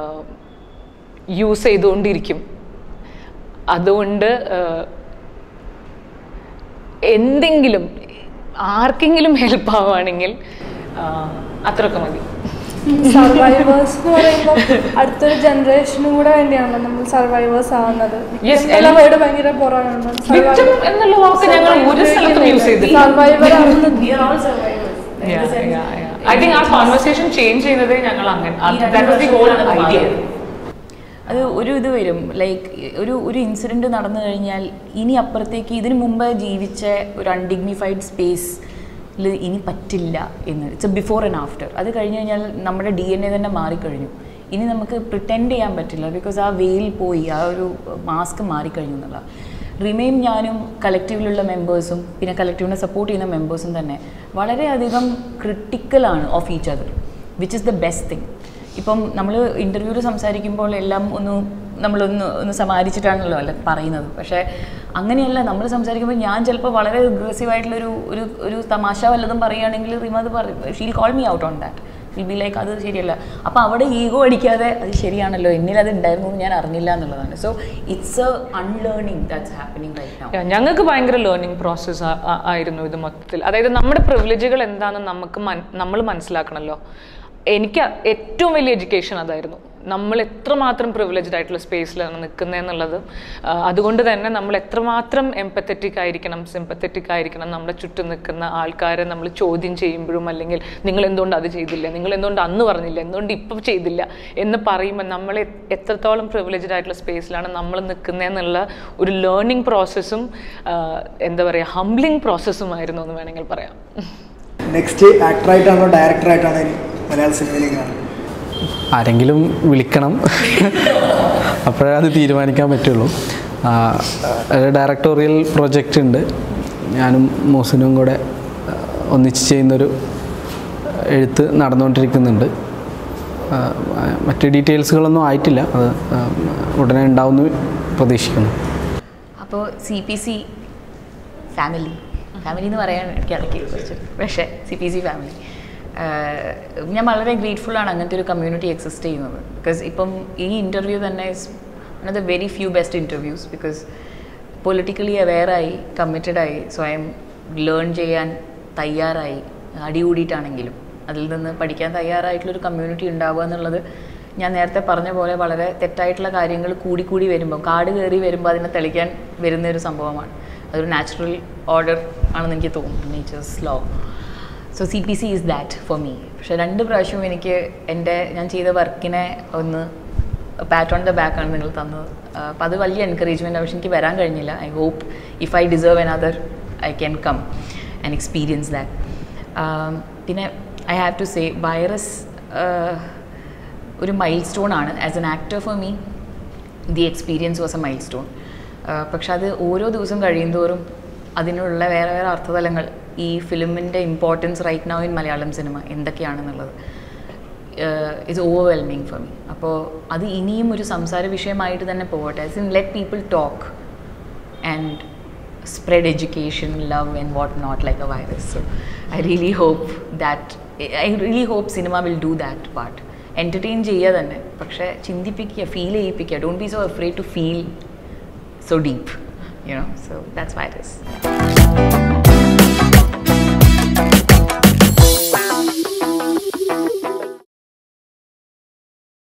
യൂസ് ചെയ്തുകൊണ്ടിരിക്കും അതുകൊണ്ട് ആഹ്, എന്തെങ്കിലും ആർക്കെങ്കിലും ഹെൽപ്പ് ആവുകയാണെങ്കിൽ ആഹ്, അത്രയൊക്കെ മതി സർവൈവേഴ്സ് എന്ന് പറയുമ്പോൾ അടുത്തൊരു ജനറേഷനും കൂടെ വേണ്ടിയാണല്ലോ നമ്മൾ സർവൈവേഴ്സ് ആവുന്നത് Yes, എന്നുള്ള എല്ലാ- വേർഡ് ഭയങ്കര പുറമാണ് Victim എന്നുള്ള വാക്ക് ഞങ്ങൾ ഒരു സ്ഥലത്തും യൂസ് ചെയ്തില്ല സർവൈവർ ആവുന്നത് ഐ തിങ്ക് ആ കോൺവെർസേഷൻ ചേഞ്ച് ചെയ്യുന്നത് ഞങ്ങൾ അങ്ങനെ that was the whole idea അത് ഒരു ഇത് വരും ലൈക്ക് ഒരു ഒരു ഇൻസിഡൻറ്റ് നടന്നു കഴിഞ്ഞാൽ ഇനി അപ്പുറത്തേക്ക് ഇതിനു മുമ്പ് ജീവിച്ച ഒരു അൺഡിഗ്നിഫൈഡ് സ്പേസിൽ ഇനി പറ്റില്ല എന്ന് it's a before and after അത് കഴിഞ്ഞ് കഴിഞ്ഞാൽ നമ്മുടെ ഡി എൻ എ തന്നെ മാറിക്കഴിഞ്ഞു ഇനി നമുക്ക് പ്രിറ്റൻഡ് ചെയ്യാൻ പറ്റില്ല ബിക്കോസ് ആ വെയിൽ പോയി ആ ഒരു മാസ്ക് മാറിക്കഴിഞ്ഞു എന്നുള്ള റിമയും ഞാനും കളക്റ്റീവിലുള്ള മെമ്പേഴ്സും പിന്നെ കളക്റ്റീവിനെ സപ്പോർട്ട് ചെയ്യുന്ന മെമ്പേഴ്സും തന്നെ വളരെയധികം ക്രിട്ടിക്കലാണ് of each other which is the best thing ഇപ്പം നമ്മൾ ഇൻ്റർവ്യൂവിൽ സംസാരിക്കുമ്പോൾ എല്ലാം ഒന്ന് നമ്മളൊന്ന് ഒന്ന് സമാരിച്ചിട്ടാണല്ലോ അല്ല പറയുന്നത് പക്ഷേ അങ്ങനെയല്ല നമ്മൾ സംസാരിക്കുമ്പോൾ ഞാൻ ചിലപ്പോൾ വളരെ അഗ്രസീവായിട്ടുള്ളൊരു ഒരു ഒരു തമാശ വല്ലതും പറയുകയാണെങ്കിൽ റിമ അത് പറയും she'll call me out on that will be like അത് ശരിയല്ല അപ്പോൾ അവിടെ ഈഗോ അടിക്കാതെ അത് ശരിയാണല്ലോ എന്നിൽ അത് ഉണ്ടായിരുന്നു എന്ന് ഞാൻ അറിഞ്ഞില്ല എന്നുള്ളതാണ് so it's a unlearning that's happening right now Yeah, ഞങ്ങൾക്ക് ഭയങ്കര ലേണിംഗ് പ്രോസസ്സ് ആയിരുന്നു ഇത് മൊത്തത്തിൽ അതായത് നമ്മുടെ പ്രിവിലേജുകൾ എന്താണെന്ന് നമുക്ക് നമ്മൾ മനസ്സിലാക്കണമല്ലോ എനിക്ക് ഏറ്റവും വലിയ എഡ്യൂക്കേഷൻ അതായിരുന്നു നമ്മൾ എത്രമാത്രം പ്രിവിലേജ്ഡ് ആയിട്ടുള്ള സ്പേസിലാണ് നിൽക്കുന്നത് എന്നുള്ളത് ആ, അതുകൊണ്ട് തന്നെ നമ്മൾ എത്രമാത്രം എംപത്തറ്റിക് ആയിരിക്കണം സിമ്പത്തറ്റിക് ആയിരിക്കണം നമ്മുടെ ചുറ്റും നിൽക്കുന്ന ആൾക്കാരെ നമ്മൾ ചോദ്യം ചെയ്യുമ്പോഴും അല്ലെങ്കിൽ നിങ്ങൾ എന്തുകൊണ്ട് അത് ചെയ്തില്ല നിങ്ങൾ എന്തുകൊണ്ട് അന്ന് പറഞ്ഞില്ല എന്തുകൊണ്ട് ഇപ്പം ചെയ്തില്ല എന്ന് പറയുമ്പോൾ നമ്മൾ എ- എത്രത്തോളം പ്രിവിലേജ്ഡ് ആയിട്ടുള്ള സ്പേസിലാണ് നമ്മൾ നിൽക്കുന്നതെന്നുള്ള ഒരു ലേണിംഗ് പ്രോസസ്സും എന്താ പറയുക ഹംബ്ലിംഗ് പ്രോസസ്സുമായിരുന്നു എന്ന് വേണമെങ്കിൽ പറയാം നെക്സ്റ്റ് ആക്ടറായിട്ടാണോ ഡയറക്ടറായിട്ടാണോ ഇനി മലയാള സിനിമയിലേക്ക് കാണുന്നത് ആരെങ്കിലും വിളിക്കണം അപ്പോഴേ അത് തീരുമാനിക്കാൻ പറ്റുള്ളൂ ആ, ഒരു ഡയറക്ടോറിയൽ പ്രൊജക്റ്റ് ഉണ്ട് ഞാനും മോസിനും കൂടെ ആ, ഒന്നിച്ച് ചെയ്യുന്നൊരു എഴുത്ത് നടന്നുകൊണ്ടിരിക്കുന്നുണ്ട് ആ, മറ്റ് ഡീറ്റെയിൽസുകളൊന്നും ആയിട്ടില്ല അത് ആ, ഉടനെ ഉണ്ടാവുമെന്ന് പ്രതീക്ഷിക്കുന്നു അപ്പോൾ C P C family family എന്ന് പറയാൻ എനിക്ക് ഇടയ്ക്ക് കുറച്ച് പക്ഷേ സി പി സി ഫാമിലി ഞാൻ വളരെ ഗ്രേറ്റ്ഫുൾ ആണ് അങ്ങനത്തെ ഒരു കമ്മ്യൂണിറ്റി എക്സിസ്റ്റ് ചെയ്യുന്നത് ബിക്കോസ് ഇപ്പം ഈ ഇൻ്റർവ്യൂ തന്നെ is one of the very few best interviews because politically അവെയറായി കമ്മിറ്റഡായി സ്വയം ലേൺ ചെയ്യാൻ തയ്യാറായി അടികൂടിയിട്ടാണെങ്കിലും അതിൽ നിന്ന് പഠിക്കാൻ തയ്യാറായിട്ടുള്ളൊരു കമ്മ്യൂണിറ്റി ഉണ്ടാവുക എന്നുള്ളത് ഞാൻ നേരത്തെ പറഞ്ഞ പോലെ വളരെ തെറ്റായിട്ടുള്ള കാര്യങ്ങൾ കൂടി കൂടി വരുമ്പം കാട് കയറി വരുമ്പോൾ അതിനെ തെളിക്കാൻ വരുന്ന ഒരു സംഭവമാണ് അതൊരു നാച്ചുറൽ ഓർഡർ ആണെന്ന് എനിക്ക് തോന്നുന്നു nature's law so C P C is that for me പക്ഷേ രണ്ട് പ്രാവശ്യവും എനിക്ക് എൻ്റെ ഞാൻ ചെയ്ത വർക്കിനെ ഒന്ന് പാറ്റ് ഓൺ ദ ബാക്ക് ആണ് നിങ്ങൾ തന്നത് അപ്പോൾ അത് വലിയ എൻകറേജ്മെൻറ്റ് പക്ഷെ എനിക്ക് വരാൻ കഴിഞ്ഞില്ല I hope if I deserve another I can come and experience that പിന്നെ I have to say Virus ഒരു മൈൽ സ്റ്റോൺ ആണ് as an actor for me the experience was a milestone പക്ഷെ അത് ഓരോ ദിവസം കഴിയുന്തോറും അതിനുള്ള വേറെ വേറെ അർത്ഥതലങ്ങൾ ഈ ഫിലിമിൻ്റെ importance right now in Malayalam cinema എന്തൊക്കെയാണെന്നുള്ളത് ഇറ്റ്സ് ഓവർവെൽമിങ് ഫോർ മീ അപ്പോൾ അത് ഇനിയും ഒരു സംസാര വിഷയമായിട്ട് തന്നെ പോകട്ടെ in let people talk and spread education, love, and what not like a virus. So I really hope that I really hope cinema will do that part. Entertain ചെയ്യുക തന്നെ പക്ഷേ ചിന്തിപ്പിക്കുക ഫീൽ ചെയ്യിപ്പിക്കുക don't be so afraid to feel so deep you know so that's virus